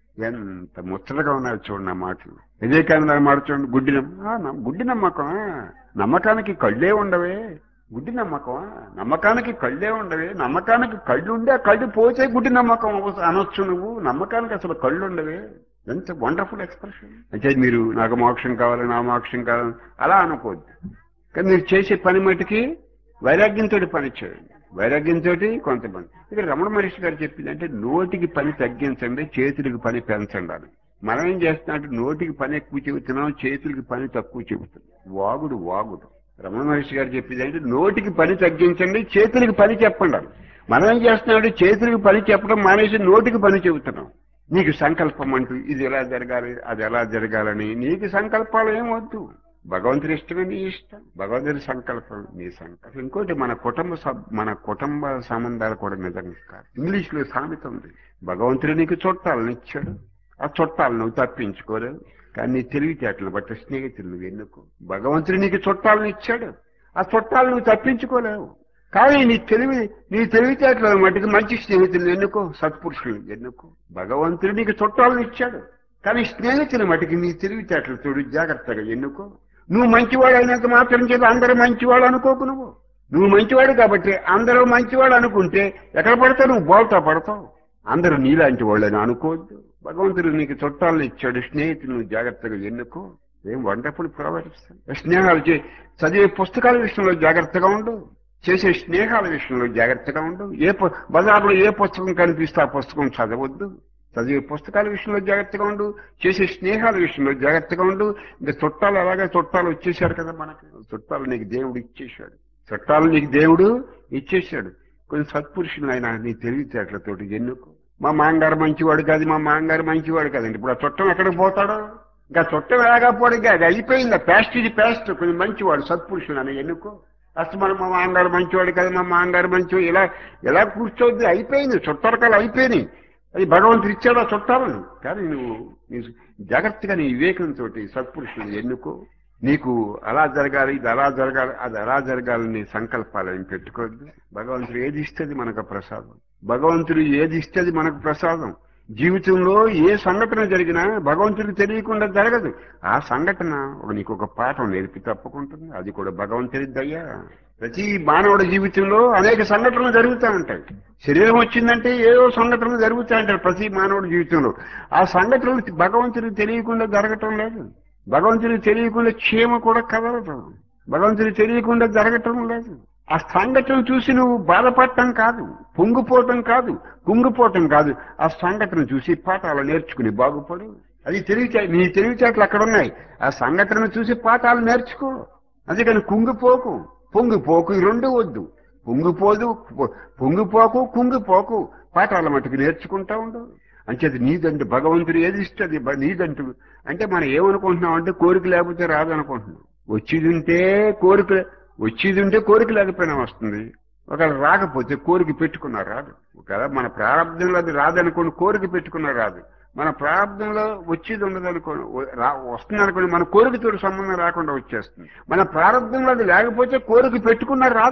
ఎంత ముచ్చటగా ఉన్నాయి చూడండి నా మాటలు వివేకానంద మాట చూడండి గుడ్డి నమ్మ గుడ్డి నమ్మకం నమ్మకానికి కళ్ళే ఉండవే గుడ్డి నమ్మకం నమ్మకానికి కళ్ళే ఉండవే నమ్మకానికి కళ్ళు ఉండే ఆ కళ్ళు పోతే గుడ్డి నమ్మకం అవ- అనొచ్చు నువ్వు నమ్మకానికి అసలు కళ్ళు ఉండవే ఎంత వండర్ఫుల్ ఎక్స్ప్రెషన్ అంటే మీరు నాకు మోక్షం కావాలి నా మోక్షం కావాలి అలా అనుకోవద్దు కానీ మీరు చేసే పని మటుకి వైరాగ్యంతో పని చేయండి వైరాగ్యంతో కొంతమంది ఇక్కడ రమణ మహర్షి గారు చెప్పింది అంటే నోటికి పని తగ్గించండి చేతులకి పని పెంచండి అని మనం ఏం చేస్తున్నాం నోటికి పని ఎక్కువ చెబుతున్నాం చేతులకి పని తక్కువ చెబుతున్నాం వాగుడు వాగుడు రమణ మహర్షి గారు చెప్పింది అంటే నోటికి పని తగ్గించండి చేతులకి పని చెప్పండి అని మనం ఏం చేస్తున్నాం చేతులకి పని చెప్పడం మానేసి నోటికి పని చెబుతున్నాం నీకు సంకల్పం అంటూ ఇది ఎలా జరగాలి అది ఎలా జరగాలని నీకు సంకల్పాలు ఏం వద్దు భగవంతుడి ఇష్టమే నీ ఇష్టం భగవంతుడి సంకల్పం నీ సంకల్పం ఇంకోటి మన కుటుంబ సబ్- మన కుటుంబ సంబంధాలు కూడా నిజంగా కాదు ఇంగ్లీష్ లో సామెత ఉంది భగవంతుడు నీకు చుట్టాలను ఇచ్చాడు ఆ చుట్టాలు నువ్వు తప్పించుకోలేవు కానీ నీ తెలివితేటలు బట్టి స్నేహితులు నువ్వు ఎన్నుకో భగవంతుడు నీకు చుట్టాలను ఇచ్చాడు ఆ చుట్టాలు నువ్వు తప్పించుకోలేవు కానీ నీ తెలివి నీ తెలివితేటల మటుకు మంచి స్నేహితులను ఎన్నుకో సత్పురుషులు ఎన్నుకో భగవంతుడు నీకు చుట్టాలను ఇచ్చాడు కానీ స్నేహితుల మటుకు నీ తెలివితేటలు చూడు జాగ్రత్తగా ఎన్నుకో నువ్వు మంచివాడు అయినంత మాత్రం చేత అందరూ మంచివాడు అనుకోకు నువ్వు నువ్వు మంచివాడు కాబట్టి అందరూ మంచివాడు అనుకుంటే ఎక్కడ పడతావు నువ్వు బోల్తా పడతావు అందరూ నీలాంటి వాళ్ళని అనుకోవద్దు భగవంతుడు నీకు చుట్టాలను ఇచ్చాడు స్నేహితులు నువ్వు జాగ్రత్తగా ఎన్నుకో ఏం వండర్ఫుల్ ప్రవర్తిస్తాను స్నేహాలు చే చదివే పుస్తకాల విషయంలో జాగ్రత్తగా ఉండు చేసే స్నేహాల విషయంలో జాగ్రత్తగా ఉండు ఏ పు- బజార్లో ఏ పుస్తకం కనిపిస్తే ఆ పుస్తకం చదవద్దు చదివే పుస్తకాల విషయంలో జాగ్రత్తగా ఉండు చేసే స్నేహాల విషయంలో జాగ్రత్తగా ఉండు ఇంకా చుట్టాలు అలాగే చుట్టాలు వచ్చేసారు కదా మనకి చుట్టాలు నీకు దేవుడు ఇచ్చేశాడు చుట్టాలు నీకు దేవుడు ఇచ్చేశాడు కొంచెం సత్పురుషులు ఆయన నీ తెలివితేటలతోటి ఎన్నుకో మా మాంగారు మంచివాడు కాదు మా మాంగారు మంచివాడు కాదండి ఇప్పుడు ఆ చుట్టం ఎక్కడికి పోతాడో ఇంకా చుట్టం ఎలాగపోడు ఇంకా అది అయిపోయింది పేస్ట్ ఇది పేస్ట్ కొంచెం మంచివాడు సత్పురుషులు అని ఎన్నుకో అసలు మన మా మాంగారు మంచివాడు కాదు మా మాంగారు మంచివాడు ఇలా ఎలా కూర్చోద్ది అయిపోయింది చుట్టరకాలు అయిపోయినాయి అది భగవంతుడు ఇచ్చాడు ఆ చుట్టాలను కానీ నువ్వు నీ జాగ్రత్తగా నీ వివేకంతో సత్పురుషులు ఎన్నుకో నీకు అలా జరగాలి ఇది అలా జరగాలి అది అలా జరగాలని సంకల్పాలని పెట్టుకోవద్దు భగవంతుడు ఏది ఇస్తుంది మనకు ప్రసాదం భగవంతుడు ఏది ఇస్తుంది మనకు ప్రసాదం జీవితంలో ఏ సంఘటన జరిగినా భగవంతుడికి తెలియకుండా జరగదు ఆ సంఘటన ఒక నీకు ఒక పాఠం నేర్పి తప్పుకుంటుంది అది కూడా భగవంతుడి దయ్యా ప్రతి మానవుడి జీవితంలో అనేక సంఘటనలు జరుగుతూ ఉంటాయి శరీరం వచ్చిందంటే ఏదో సంఘటనలు జరుగుతూ ఉంటాయి ప్రతి మానవుడి జీవితంలో ఆ సంఘటనలు భగవంతుడికి తెలియకుండా జరగటం లేదు భగవంతుడికి తెలియకుండా క్షేమ కూడా కదలటం భగవంతుడికి తెలియకుండా జరగటం లేదు ఆ సంఘటన చూసి నువ్వు బాధపడటం కాదు పొంగిపోవటం కాదు కుంగిపోవటం కాదు ఆ సంఘటన చూసి పాఠాలు నేర్చుకుని బాగుపడు అది తెలివితే నీ తెలివితేటలు అక్కడ ఉన్నాయి ఆ సంఘటన చూసి పాఠాలు నేర్చుకో అందుకని కుంగిపోకు పొంగిపోకు ఈ రెండు వద్దు పొంగిపోదు పొ- పొంగిపోకు కుంగిపోకు పాఠాల మటుకు నేర్చుకుంటా ఉండు అంచేది నీదంటే భగవంతుడు ఏది ఇస్తుంది బ- నీదంటూ అంటే మనం ఏమనుకుంటున్నాం అంటే కోరిక లేకపోతే రాదనుకుంటున్నాం వచ్చేది ఉంటే కోరిక వచ్చేది ఉంటే కోరిక లేకపోయినా వస్తుంది ఒకవేళ రాకపోతే కోరిక పెట్టుకున్నా రాదు ఒకవేళ మన ప్రారంభంలో అది రాదనుకోండి కోరిక పెట్టుకున్నా రాదు మన ప్రారంభంలో వచ్చేది ఉండదు అనుకోండి వస్తుంది అనుకోండి మన కోరికతో సంబంధం రాకుండా వచ్చేస్తుంది మన ప్రారంభంలో అది లేకపోతే కోరిక పెట్టుకున్నా రాదు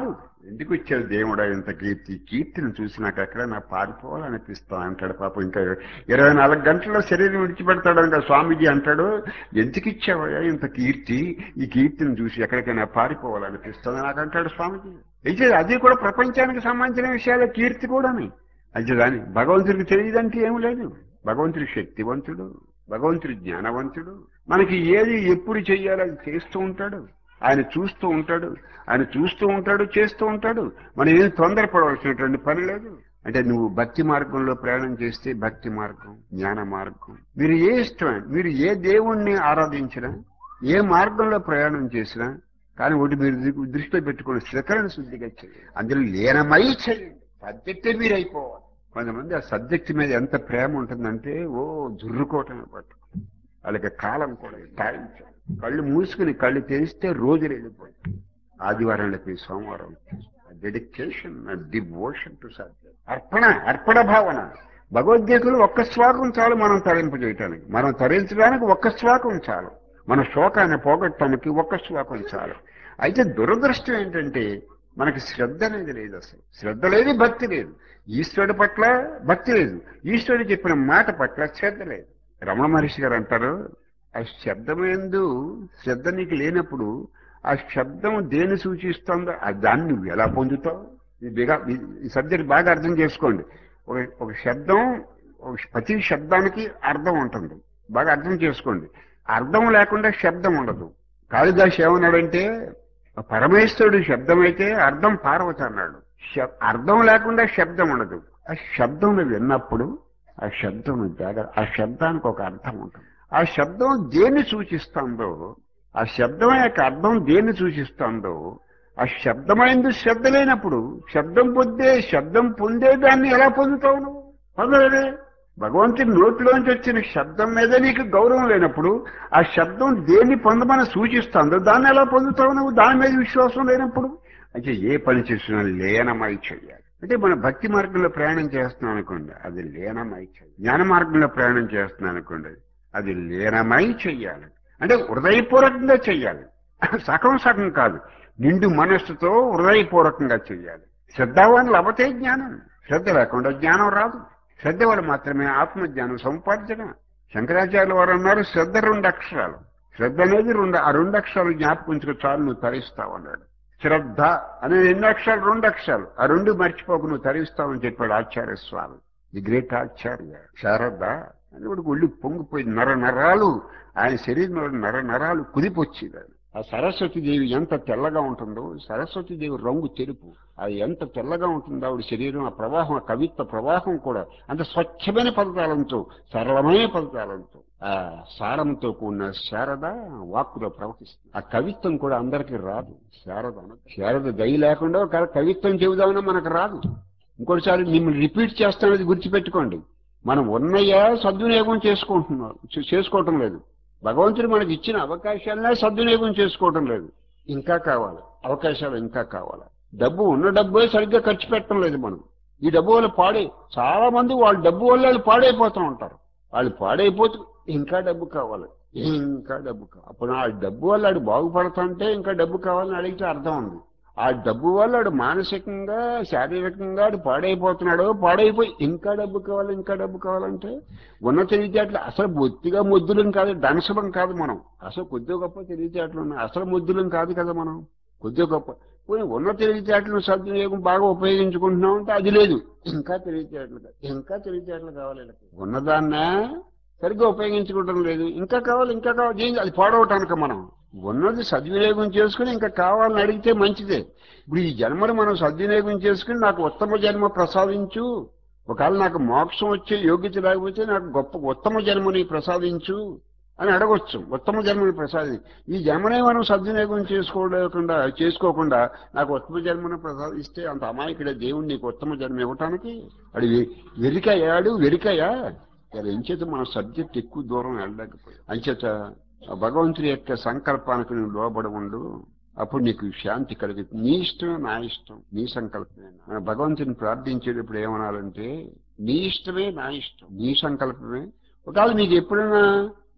ఎందుకు వచ్చావు దేవుడా ఇంత కీర్తి కీర్తిని చూసి నాకు ఎక్కడైనా పారిపోవాలనిపిస్తా అంటాడు పాపం ఇంకా ఇరవై నాలుగు గంటల్లో శరీరం విడిచిపెడతాడు ఇంకా స్వామీజీ అంటాడు ఎందుకు ఇచ్చావయ్యా ఇంత కీర్తి ఈ కీర్తిని చూసి ఎక్కడికైనా పారిపోవాలనిపిస్తుంది నాకు అంటాడు స్వామీజీ అయితే అది కూడా ప్రపంచానికి సంబంధించిన విషయాలే కీర్తి కూడాని అయితే దాని భగవంతుడికి తెలియదంటే ఏమి లేదు భగవంతుడి శక్తివంతుడు భగవంతుడి జ్ఞానవంతుడు మనకి ఏది ఎప్పుడు చెయ్యాలో అది చేస్తూ ఉంటాడు ఆయన చూస్తూ ఉంటాడు ఆయన చూస్తూ ఉంటాడు చేస్తూ ఉంటాడు మనం ఏం తొందరపడవలసినటువంటి పని లేదు అంటే నువ్వు భక్తి మార్గంలో ప్రయాణం చేస్తే భక్తి మార్గం జ్ఞాన మార్గం మీరు ఏ ఇష్టమే మీరు ఏ దేవుణ్ణి ఆరాధించినా ఏ మార్గంలో ప్రయాణం చేసినా కానీ ఒకటి మీరు ది- దృష్టిలో పెట్టుకుని శ్రకరణ శుద్ధిగా చేయండి అందులో లీనమై చేయండి సబ్జెక్టే మీరు అయిపోవాలి కొంతమంది ఆ సబ్జెక్ట్ మీద ఎంత ప్రేమ ఉంటుందంటే ఓ జుర్రుకోవటమే పట్టు వాళ్ళకి కాలం కూడా టాయించాలి కళ్ళు మూసుకుని కళ్ళు తెరిస్తే రోజులు వెళ్ళిపోతాయి ఆదివారాలకి సోమవారం డెడికేషన్ డివోషన్ టు సబ్జెక్ట్ అర్పణ అర్పణ భావన భగవద్గీతలో ఒక్క శ్లోకం చాలు మనం తరింపు చేయటానికి మనం తరించడానికి ఒక్క శ్లోకం చాలు మన శోకాన్ని పోగొట్టడానికి ఒక్క శ్లోకం చాలు అయితే దురదృష్టం ఏంటంటే మనకి శ్రద్ధ అనేది లేదు అసలు శ్రద్ధ లేదు భక్తి లేదు ఈశ్వరుడి పట్ల భక్తి లేదు ఈశ్వరుడు చెప్పిన మాట పట్ల శ్రద్ధ లేదు రమణ మహర్షి గారు అంటారు ఆ శబ్దమేందు శ్రద్ధ నీకు లేనప్పుడు ఆ శబ్దం దేని సూచిస్తుందో ఆ దాన్ని నువ్వు ఎలా పొందుతావు ఇది బిగా ఈ- ఈ సబ్జెక్ట్ బాగా అర్థం చేసుకోండి ఒక ఒక శబ్దం ఒక ప్రతి శబ్దానికి అర్థం ఉంటుంది బాగా అర్థం చేసుకోండి అర్థం లేకుండా శబ్దం ఉండదు కాళిదాస్ ఏమన్నాడంటే పరమేశ్వరుడు శబ్దం అయితే అర్థం పార్వతి అన్నాడు శబ్- అర్థం లేకుండా శబ్దం ఉండదు ఆ శబ్దం నువ్వు విన్నప్పుడు ఆ శబ్దం నువ్వు జాగ్రత్త ఆ శబ్దానికి ఒక అర్థం ఉంటుంది ఆ శబ్దం దేన్ని సూచిస్తుందో ఆ శబ్దం యొక్క అర్థం దేన్ని సూచిస్తుందో ఆ శబ్దమైంది శ్రద్ధ లేనప్పుడు శబ్దం పొందే శబ్దం పొందే దాన్ని ఎలా పొందుతావు నువ్వు పొందలేదే భగవంతుని నోటిలోంచి వచ్చిన శబ్దం మీద నీకు గౌరవం లేనప్పుడు ఆ శబ్దం దేన్ని పొందమని సూచిస్తుందో దాన్ని ఎలా పొందుతావు నువ్వు దాని మీద విశ్వాసం లేనప్పుడు అయితే ఏ పని చేసినా లీనమై చేయాలి అంటే మన భక్తి మార్గంలో ప్రయాణం చేస్తున్నాం అనుకోండి అది లీనమై చేయాలి జ్ఞాన మార్గంలో ప్రయాణం చేస్తున్నాం అనుకోండి అది లీనమై చెయ్యాలి అంటే హృదయపూర్వకంగా చెయ్యాలి సగం సగం కాదు నిండు మనస్సుతో హృదయపూర్వకంగా చెయ్యాలి శ్రద్ధావాన్ లభతే జ్ఞానం శ్రద్ధ లేకుండా జ్ఞానం రాదు శ్రద్ధ వల్ల మాత్రమే ఆత్మజ్ఞానం సంపార్జన శంకరాచార్యుల వారు అన్నారు శ్రద్ధ రెండు అక్షరాలు శ్రద్ధ అనేది రెండు ఆ రెండు అక్షరాలు జ్ఞాపకించుకు చాలు నువ్వు తరిస్తావు అన్నాడు శ్రద్ధ అనే ఎన్ని అక్షరాలు రెండు అక్షరాలు ఆ రెండు మర్చిపోకు నువ్వు తరిస్తావని చెప్పాడు ఆచార్య స్వామి ది గ్రేట్ ఆచార్య శారద అని వాడికి ఒళ్ళు పొంగిపోయి నర నరాలు ఆయన శరీరంలో నర నరాలు కుదిపొచ్చింది అది. ఆ సరస్వతి దేవి ఎంత తెల్లగా ఉంటుందో సరస్వతి దేవి రంగు తెలుపు అది ఎంత తెల్లగా ఉంటుందో ఆవిడ శరీరం ఆ ప్రవాహం ఆ కవిత్వ ప్రవాహం కూడా అంత స్వచ్ఛమైన పదజాలంతో సరళమైన పదజాలంతో ఆ సారంతో కూడిన శారద వాక్కులో ప్రవహిస్తుంది ఆ కవిత్వం కూడా అందరికీ రాదు శారద అనదు. శారద దయ లేకుండా ఒక కవిత్వం చెబుదామన్నా మనకు రాదు ఇంకోటిసారి మిమ్మల్ని రిపీట్ చేస్తానది గుర్తుపెట్టుకోండి మనం ఉన్నయ్యా సద్వినియోగం చేసుకుంటున్నాం చే- చేసుకోవటం లేదు భగవంతుడు మనకి ఇచ్చిన అవకాశాలనే సద్వినియోగం చేసుకోవటం లేదు ఇంకా కావాలి అవకాశాలు ఇంకా కావాలి డబ్బు ఉన్న డబ్బే సరిగ్గా ఖర్చు పెట్టడం లేదు మనం ఈ డబ్బు వల్ల పాడే చాలా మంది వాళ్ళ డబ్బు వల్ల వాళ్ళు పాడైపోతూ ఉంటారు వాళ్ళు పాడైపోతూ ఇంకా డబ్బు కావాలి ఇంకా డబ్బు కావాలి అప్పుడు ఆ డబ్బు వల్ల ఆడు బాగుపడుతుంటే ఇంకా డబ్బు కావాలని అడిగితే అర్థం ఉంది ఆ డబ్బు వల్ల ఆడు మానసికంగా శారీరకంగా ఆడు పాడైపోతున్నాడు పాడైపోయి ఇంకా డబ్బు కావాలి ఇంకా డబ్బు కావాలంటే ఉన్న తెలివితేటలు అసలు బొత్తిగా ముద్దులం కాదు ధనసులం కాదు మనం అసలు కొద్దిగా గొప్ప తెలివితేటలు ఉన్నాయి అసలు ముద్దులం కాదు కదా మనం కొద్దిగా గొప్ప పోనీ ఉన్న తెలివితేటలను సద్వినియోగం బాగా ఉపయోగించుకుంటున్నాం అంటే అది లేదు ఇంకా తెలివితేటలు కావాలి. ఇంకా తెలివితేటలు కావాలి వీళ్ళకి. ఉన్నదాన్నే సరిగ్గా ఉపయోగించుకోవటం లేదు ఇంకా కావాలి ఇంకా కావాలి ఏంది? అది పాడవటానికి మనం ఉన్నది సద్వినియోగం చేసుకుని ఇంకా కావాలని అడిగితే మంచిదే ఇప్పుడు ఈ జన్మను మనం సద్వినియోగం చేసుకుని నాకు ఉత్తమ జన్మ ప్రసాదించు ఒకవేళ నాకు మోక్షం వచ్చే యోగ్యత లేకపోతే నాకు గొప్ప ఉత్తమ జన్మని ప్రసాదించు అని అడగొచ్చు ఉత్తమ జన్మని ప్రసాది ఈ జన్మనే మనం సద్వినియోగం చేసుకోలేకుండా చేసుకోకుండా నాకు ఉత్తమ జన్మను ప్రసాదిస్తే అంత అమాయకుడే దేవుడు నీకు ఉత్తమ జన్మ ఇవ్వటానికి అది వె- వెరికయ్యాడు వెరికయ్యా ఇలా ఎంచేత మన సబ్జెక్ట్ ఎక్కువ దూరం వెళ్ళలేకపోయాం అంచేత ఆ భగవంతుడి యొక్క సంకల్పానికి నువ్వు లోబడి ఉండు అప్పుడు నీకు శాంతి కలుగుతుంది నీ ఇష్టమే నా ఇష్టం నీ సంకల్పమే నా- మన భగవంతుని ప్రార్థించేటప్పుడు ఏమనాలంటే నీ ఇష్టమే నా ఇష్టం నీ సంకల్పమే ఒకవేళ మీకు ఎప్పుడైనా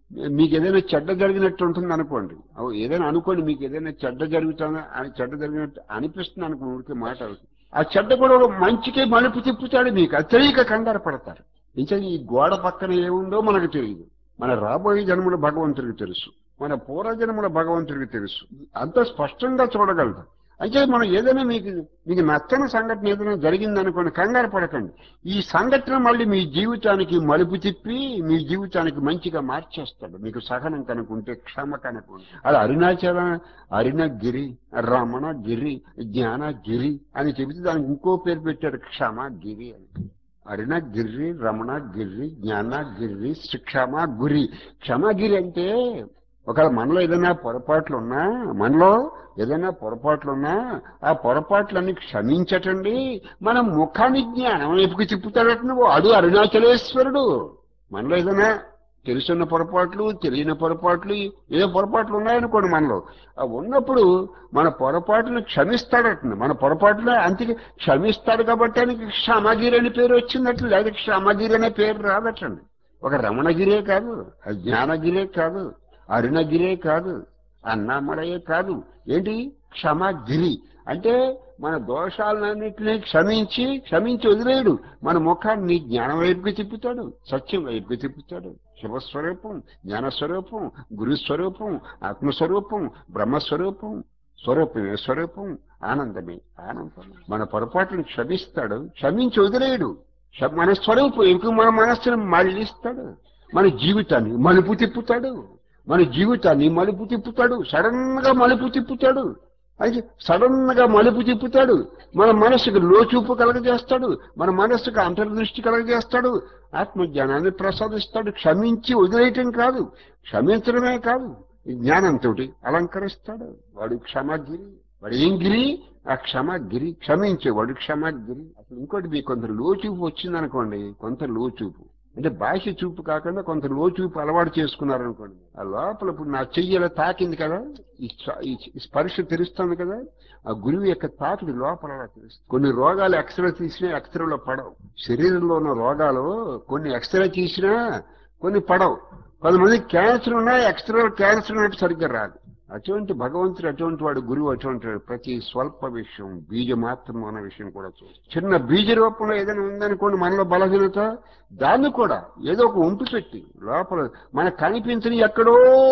మీకు ఏదైనా చెడ్డ జరిగినట్టు ఉంటుంది అనుకోండి అవు ఏదైనా అనుకోండి మీకు ఏదైనా చెడ్డ జరుగుతుందా అని చెడ్డ జరిగినట్టు అనిపిస్తుంది అనుకోండి ఊరికే మాట అవుతుంది. ఆ చెడ్డ కూడా ఒక మంచికే మలుపు తిప్పుతాడు మీకు అది తెలియక కంగారు పడతారు ఇంకా ఈ గోడ పక్కన ఏముందో మనకు తెలియదు మన రాబోయే జన్మల భగవంతుడికి తెలుసు మన పూర్వజన్మల భగవంతుడికి తెలుసు అంత స్పష్టంగా చూడగలరు అయితే మనం ఏదైనా మీకు మీకు నచ్చని సంఘటన ఏదైనా జరిగిందనుకోండి కంగారు పడకండి ఈ సంఘటన మళ్ళీ మీ జీవితానికి మలుపు తిప్పి మీ జీవితానికి మంచిగా మార్చేస్తాడు మీకు సహనం కనుకుంటే క్షమ కనుకుంటే అలా అరుణాచల అరుణగిరి రమణగిరి జ్ఞానగిరి అని చెబితే దానికి ఇంకో పేరు పెట్టాడు క్షమగిరి అని అరుణగిరి రమణగిరి జ్ఞానగిరి క్షమ గురి క్షమగిరి అంటే ఒకవేళ మనలో ఏదైనా పొరపాట్లు ఉన్నా మనలో ఏదైనా పొరపాట్లు ఉన్నా ఆ పొరపాట్లన్నీ క్షమించటండి మన ముఖాన్ని జ్ఞానం వైపుకి తిప్పుతాడట నువ్వు అడు అరుణాచలేశ్వరుడు మనలో ఏదైనా తెలుసున్న పొరపాట్లు తెలియని పొరపాట్లు ఏదో పొరపాట్లు ఉన్నాయనుకోండి మనలో ఆ ఉన్నప్పుడు మన పొరపాట్లను క్షమిస్తాడట మన పొరపాట్లు అంతే క్షమిస్తాడు కాబట్టి ఆయనకి క్షమగిరి అని పేరు వచ్చిందట్లు లేదా క్షమగిరి అనే పేరు రాదటండి ఒక రమణగిరే కాదు ఆ జ్ఞానగిరే కాదు అరుణగిరే కాదు అన్నామడయే కాదు ఏంటి క్షమగిరి అంటే మన దోషాలన్నింటినీ క్షమించి క్షమించి వదిలేయడు మన ముఖాన్ని జ్ఞానం వైపుకి తిప్పుతాడు సత్యం వైపుకి తిప్పుతాడు శివస్వరూపం జ్ఞానస్వరూపం గురుస్వరూపం ఆత్మస్వరూపం బ్రహ్మస్వరూపం స్వరూపమే స్వరూపం ఆనందమే ఆనందం మన పొరపాటును క్షమిస్తాడు క్షమించి వదిలేయడు క్ష- మన స్వరూపం ఎక్కువ మన మనస్సును మళ్ళిస్తాడు మన జీవితాన్ని మలుపు తిప్పుతాడు మన జీవితాన్ని మలుపు తిప్పుతాడు సడన్ గా మలుపు తిప్పుతాడు అయితే సడన్ గా మలుపు తిప్పుతాడు మన మనస్సుకు లోచూపు కలగజేస్తాడు మన మనస్సుకు అంతర్దృష్టి కలగజేస్తాడు ఆత్మజ్ఞానాన్ని ప్రసాదిస్తాడు క్షమించి వదిలేయటం కాదు క్షమించడమే కాదు ఈ జ్ఞానంతో అలంకరిస్తాడు వాడు క్షమగిరి వాడు ఏం గిరి ఆ క్షమగిరి క్షమించే వాడు క్షమగిరి అసలు ఇంకోటి మీకు కొంత లోచూపు వచ్చిందనుకోండి కొంత లోచూపు అంటే బాహ్య చూపు కాకుండా కొంత లోచూపు అలవాటు చేసుకున్నారనుకోండి ఆ లోపల ఇప్పుడు నా చెయ్యిలా తాకింది కదా ఈ చ- ఈ స్పర్శ తెలుస్తుంది కదా ఆ గురువు యొక్క తాకిడి లోపల అలా తెలుస్తుంది కొన్ని రోగాలు ఎక్స్రే తీసినా ఎక్స్రేలో పడవు శరీరంలో ఉన్న రోగాలు కొన్ని ఎక్స్రే తీసినా కొన్ని పడవు కొంతమంది క్యాన్సర్ ఉన్నా ఎక్స్రే క్యాన్సర్ ఉన్నట్టు సరిగ్గా రాదు అటువంటి భగవంతుడు అటువంటి వాడు గురువు అటువంటి వాడు ప్రతి స్వల్ప విషయం బీజ మాత్రం అన్న విషయం కూడా చూడు చిన్న బీజ రూపంలో ఏదైనా ఉందనుకోండి మనలో బలహీనత దాన్ని కూడా ఏదో ఒక ఉంపు పెట్టి లోపల మనకు కనిపించని ఎక్కడో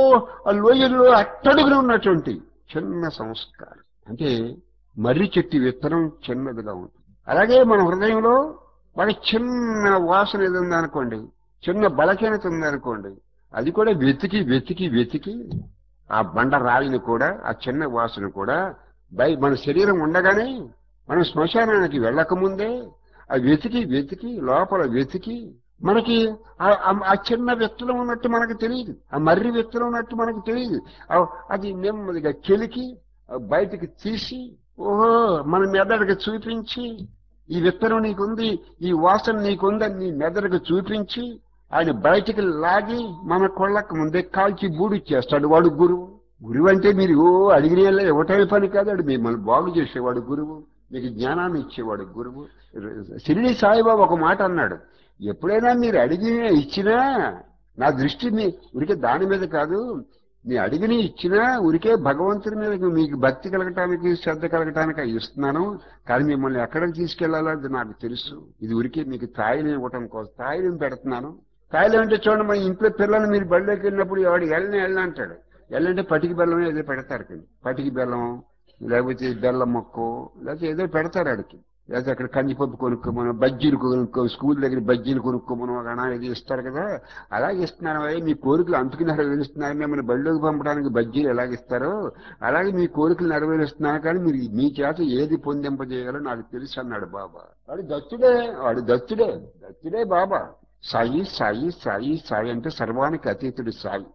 ఆ లోయల్లో అట్టడుగున ఉన్నటువంటి చిన్న సంస్కారం అంటే మర్రి చెట్టు విత్తనం చిన్నదిగా ఉంటుంది అలాగే మన హృదయంలో మన చిన్న వాసన ఏది ఉందనుకోండి చిన్న బలహీనత ఉందనుకోండి అది కూడా వెతికి వెతికి వెతికి ఆ బండ రాయిని కూడా ఆ చిన్న వాసన కూడా బై మన శరీరం ఉండగానే మనం శ్మశానానికి వెళ్ళకముందే ఆ వెతికి వెతికి లోపల వెతికి మనకి ఆ- ఆ- ఆ చిన్న విత్తనం ఉన్నట్టు మనకు తెలియదు ఆ మర్రి విత్తనం ఉన్నట్టు మనకు తెలియదు ఆ- అది నెమ్మదిగా కెలికి ఆ బయటికి తీసి ఓహో మన మెదడుకి చూపించి ఈ విత్తనం నీకుంది ఈ వాసన నీకుందని నీ మెదడుకు చూపించి ఆయన బయటికి లాగి మన కొళ్ళకు ముందే కాల్చి బూడిచ్చేస్తాడు వాడు గురువు గురువు అంటే మీరు ఓ అడిగిన ఇవ్వటమే పని కాదు వాడు మిమ్మల్ని బాగు చేసేవాడు గురువు మీకు జ్ఞానాన్ని ఇచ్చేవాడు గురువు షిరిడి సాయిబాబా ఒక మాట అన్నాడు ఎప్పుడైనా మీరు అడిగిన ఇచ్చినా నా దృష్టి మీ ఉరికే దాని మీద కాదు మీ అడిగిన ఇచ్చినా ఉరికే భగవంతుడి మీద మీకు భక్తి కలగటానికి శ్రద్ధ కలగటానికి అవి ఇస్తున్నాను కానీ మిమ్మల్ని ఎక్కడికి తీసుకెళ్లాలో అది నాకు తెలుసు ఇది ఉరికే మీకు తాయిలు ఇవ్వటం కోసం తాయిలం పెడుతున్నాను తాయిలం అంటే చూడండి మన ఇంట్లో పిల్లలు మీరు బడిలోకి వెళ్ళినప్పుడు ఎవడు వెళ్ళని వెళ్ళని అంటాడు వెళ్ళంటే పటికి బెల్లం ఏదో పెడతారు కింద. పటికి బెల్లం లేకపోతే బెల్లం మొక్కు లేకపోతే ఏదో పెడతారు ఆడికి లేకపోతే అక్కడ కందిపప్పు కొనుక్కోమను బజ్జీలు కొనుక్కో స్కూల్ దగ్గర బజ్జీలు కొనుక్కోమను అనా ఇది ఇస్తారు కదా అలాగే ఇస్తున్నారు అయ్యా మీ కోరికలు అంతకు నెరవేరుస్తున్నారు మిమ్మల్ని బడిలోకి పంపడానికి బజ్జీలు ఎలాగిస్తారో అలాగే మీ కోరికలు నెరవేరుస్తున్నారు కానీ మీరు మీ చేత ఏది పొందింపజేయాలో నాకు తెలుసు అన్నాడు బాబా వాడు దత్తుడే వాడు దత్తుడే దత్తుడే బాబా సాయి సాయి సాయి సాయి అంటే సర్వానికి అతీతుడు సాయి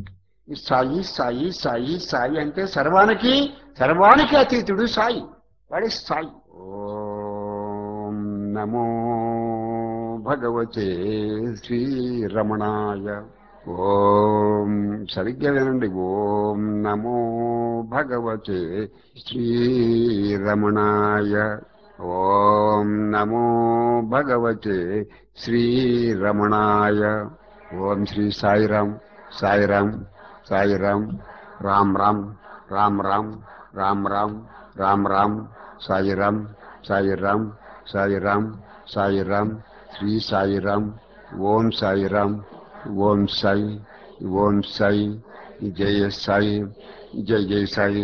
ఈ సాయి సాయి సాయి సాయి అంటే సర్వానికి సర్వానికి అతీతుడు సాయి వాడి సాయి ఓం నమో భగవతే శ్రీరమణాయ ఓం సరిగ్గా వినండి ఓం నమో భగవతే శ్రీరమణాయ ఓం నమో భగవతే శ్రీరమణాయ ఓం శ్రీ సాయిరామ్ సాయిరామ్ సాయిరామ్ రామ్ రామ్ రామ్ రామ్ రామ్ రామ్ రామ్ రామ్ సాయిరామ్ సాయిరామ్ సాయిరామ్ సాయిరామ్ శ్రీ సాయిరామ్ ఓం సాయిరామ్ ఓం సాయి ఓం సాయి జయ సాయి జయ జయ సాయి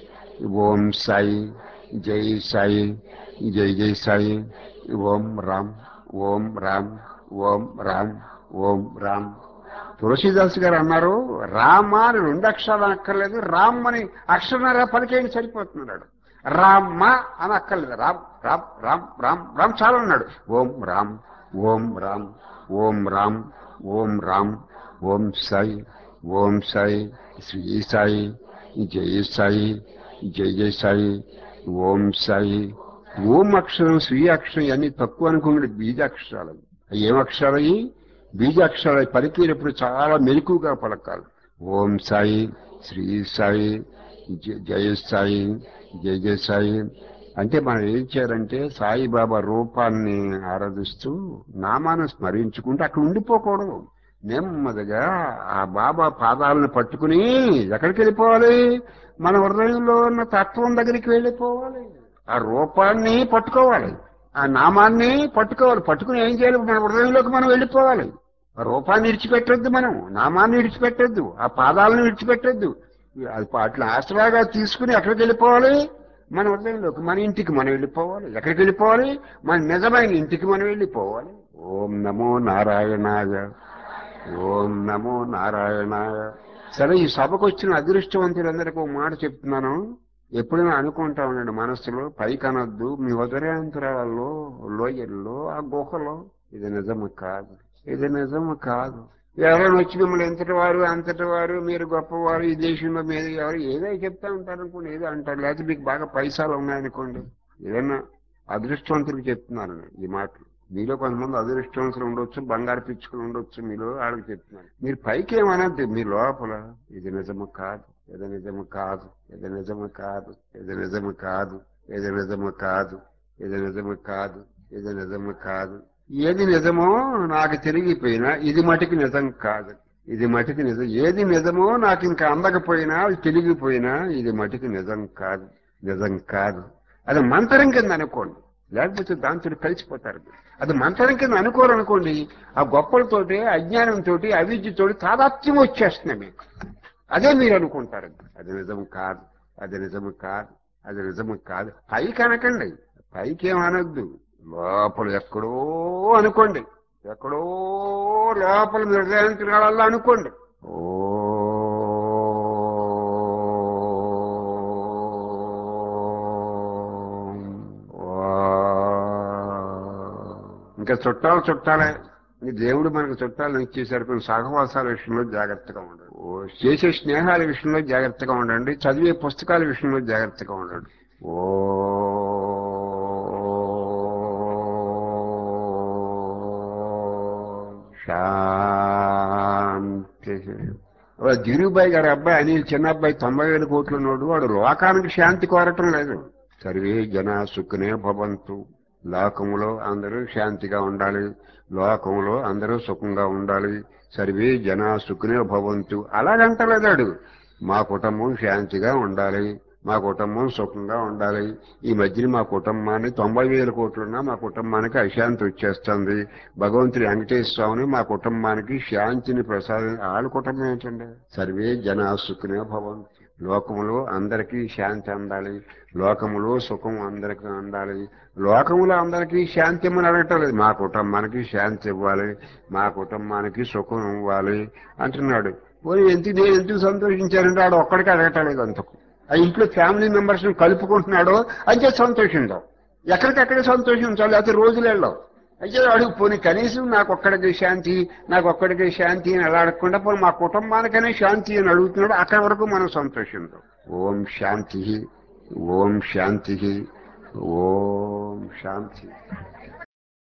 ఓం సాయి జై సాయి జై జై సాయి ఓం రామ్ ఓం రామ్ ఓం రామ్ ఓం రామ్ తులసీదాస్ గారు అన్నారు రామ అని రెండు అక్షరాలు అక్కర్లేదు రామ్ అని అక్షరన్నర పలికేయండి సరిపోతున్నాడు రామ అని అక్కర్లేదు రామ్ రామ్ రామ్ రామ్ రామ్ చాలా ఉన్నాడు ఓం రామ్ ఓం రామ్ ఓం రామ్ ఓం రామ్ ఓం సాయి ఓం సాయి శ్రీ సాయి జై సాయి జై జై సాయి ఓం సాయి ఓం అక్షరం శ్రీ అక్షరం ఇవన్నీ తక్కువ అనుకున్నాడు బీజాక్షరాలు అవి ఏం అక్షరాలు అవి బీజాక్షరాలు పలికేటప్పుడు చాలా మెలకుగా పలకాలి ఓం సాయి శ్రీ సాయి జ- జయ సాయి జయ జయ సాయి అంటే మనం ఏం చేయాలంటే సాయిబాబా రూపాన్ని ఆరాధిస్తూ నామాన్ని స్మరించుకుంటూ అక్కడ ఉండిపోకూడదు నెమ్మదిగా ఆ బాబా పాదాలను పట్టుకుని ఎక్కడికి వెళ్ళిపోవాలి మన హృదయంలో ఉన్న తత్వం దగ్గరికి వెళ్ళిపోవాలి ఆ రూపాన్ని పట్టుకోవాలి ఆ నామాన్ని పట్టుకోవాలి పట్టుకుని ఏం చేయాలి మన హృదయంలోకి మనం వెళ్ళిపోవాలి ఆ రూపాన్ని విడిచిపెట్టొద్దు మనం నామాన్ని విడిచిపెట్టొద్దు ఆ పాదాలను విడిచిపెట్టొద్దు అది అట్లా ఆసరాగా తీసుకుని ఎక్కడికి వెళ్ళిపోవాలి మన హృదయంలోకి మన ఇంటికి మనం వెళ్ళిపోవాలి ఎక్కడికి వెళ్ళిపోవాలి మన నిజమైన ఇంటికి మనం వెళ్ళిపోవాలి ఓం నమో నారాయణాయ ఓం నమో నారాయణాయ సరే ఈ సభకు వచ్చిన అదృష్టవంతులందరికీ ఒక మాట చెప్తున్నాను ఎప్పుడైనా అనుకుంటా ఉండండి మనసులో పైకి అనొద్దు మీ ఉదయాంతరాలలో లోయల్లో ఆ గుహలో ఇది నిజము కాదు ఇది నిజము కాదు ఎవరైనా వచ్చి మిమ్మల్ని ఎంతటి వారు అంతటి వారు మీరు గొప్పవారు ఈ దేశంలో మీరు ఎవరు ఏదో చెప్తా ఉంటారు అనుకోండి ఏదో అంటారు లేకపోతే మీకు బాగా పైసలు ఉన్నాయనుకోండి ఏదైనా అదృష్టవంతులకు చెప్తున్నాను నేను ఈ మాటలు మీలో కొంతమంది అదృష్టవంతులు ఉండొచ్చు బంగారు పిచ్చుకులు ఉండొచ్చు మీలో వాళ్ళకి చెప్తున్నాను మీరు పైకి ఏమనద్దు మీ లోపల ఇది నిజము కాదు ఇది నిజము కాదు ఇది నిజము కాదు ఇది నిజము కాదు ఇది నిజము కాదు ఇది నిజము కాదు ఇది నిజము కాదు ఏది నిజమో నాకు తిరిగిపోయినా ఇది మటుకు నిజం కాదు ఇది మటుకు నిజం ఏది నిజమో నాకు ఇంకా అందకపోయినా అది తిరిగిపోయినా ఇది మటుకు నిజం కాదు నిజం కాదు అది మంత్రం కింద అనుకోండి లేకపోతే దాంతో కలిసిపోతారు అది మంత్రం కింద అనుకోరనుకోండి ఆ గొప్పలతోటి అజ్ఞానంతో అవిద్యతోటి తాదాత్మ్యం వచ్చేస్తున్నాయి మీకు అదే మీరు అనుకుంటారు అది నిజం కాదు అది నిజము కాదు అది నిజము కాదు పైకి అనకండి పైకి ఏమనొద్దు లోపల ఎక్కడో అనుకోండి ఎక్కడో లోపల నిర్ణయించగల అనుకోండి ఓ ఇంకా చుట్టాలు చుట్టాలే ఈ దేవుడు మనకు చుట్టాలను ఇచ్చేసరికి కొన్ని సహవాసాల విషయంలో జాగ్రత్తగా ఉండండి ఓ చేసే స్నేహాల విషయంలో జాగ్రత్తగా ఉండండి చదివే పుస్తకాల విషయంలో జాగ్రత్తగా ఉండండి ఓ శాంతి వాడు ధీరుబాయి గారి అబ్బాయి అనిల్ చిన్న అబ్బాయి తొంభై వేల కోట్లు ఉన్నాడు వాడు లోకానికి శాంతి కోరటం లేదు సర్వే జన సుఖనే భవంతు లోకములో అందరూ శాంతిగా ఉండాలి లోకంలో అందరూ సుఖంగా ఉండాలి సర్వే జన సుఖనే భవంతు అలాగంటలేదాడు మా కుటుంబం శాంతిగా ఉండాలి మా కుటుంబం సుఖంగా ఉండాలి ఈ మధ్యన మా కుటుంబాన్ని తొంభై వేల కోట్లున్నా మా కుటుంబానికి అశాంతి వచ్చేస్తుంది భగవంతుడి వెంకటేశ్వర స్వామిని మా కుటుంబానికి శాంతిని ప్రసాదం వాళ్ళ కుటుంబం ఏంటండి సర్వే జన సుఖనే భవంతు లోకములో అందరికీ శాంతి అందాలి లోకములో సుఖం అందరికీ అందాలి లోకములో అందరికీ శాంతి ఇమ్మని అడగటం లేదు మా కుటుంబానికి శాంతి ఇవ్వాలి మా కుటుంబానికి సుఖం ఇవ్వాలి అంటున్నాడు పోనీ ఎందుకు నేను ఎందుకు సంతోషించానంటే ఆడు ఒక్కడికి అడగటం లేదు అంతకు ఆ ఇంట్లో ఫ్యామిలీ మెంబర్స్ కలుపుకుంటున్నాడు అంతే సంతోషించాం ఎక్కడికక్కడే సంతోషించాలి లేకపోతే రోజులు వెళ్ళావు అయితే అడుగు పోనీ కనీసం నాకు ఒక్కడికి శాంతి నాకు ఒక్కడికి శాంతి అని అలా అడగకుండా పోనీ మా కుటుంబానికనే శాంతి అని అడుగుతున్నాడు అక్కడి వరకు మనం సంతోషించాం ఓం శాంతి ఓం శాంతి ఓం శాంతి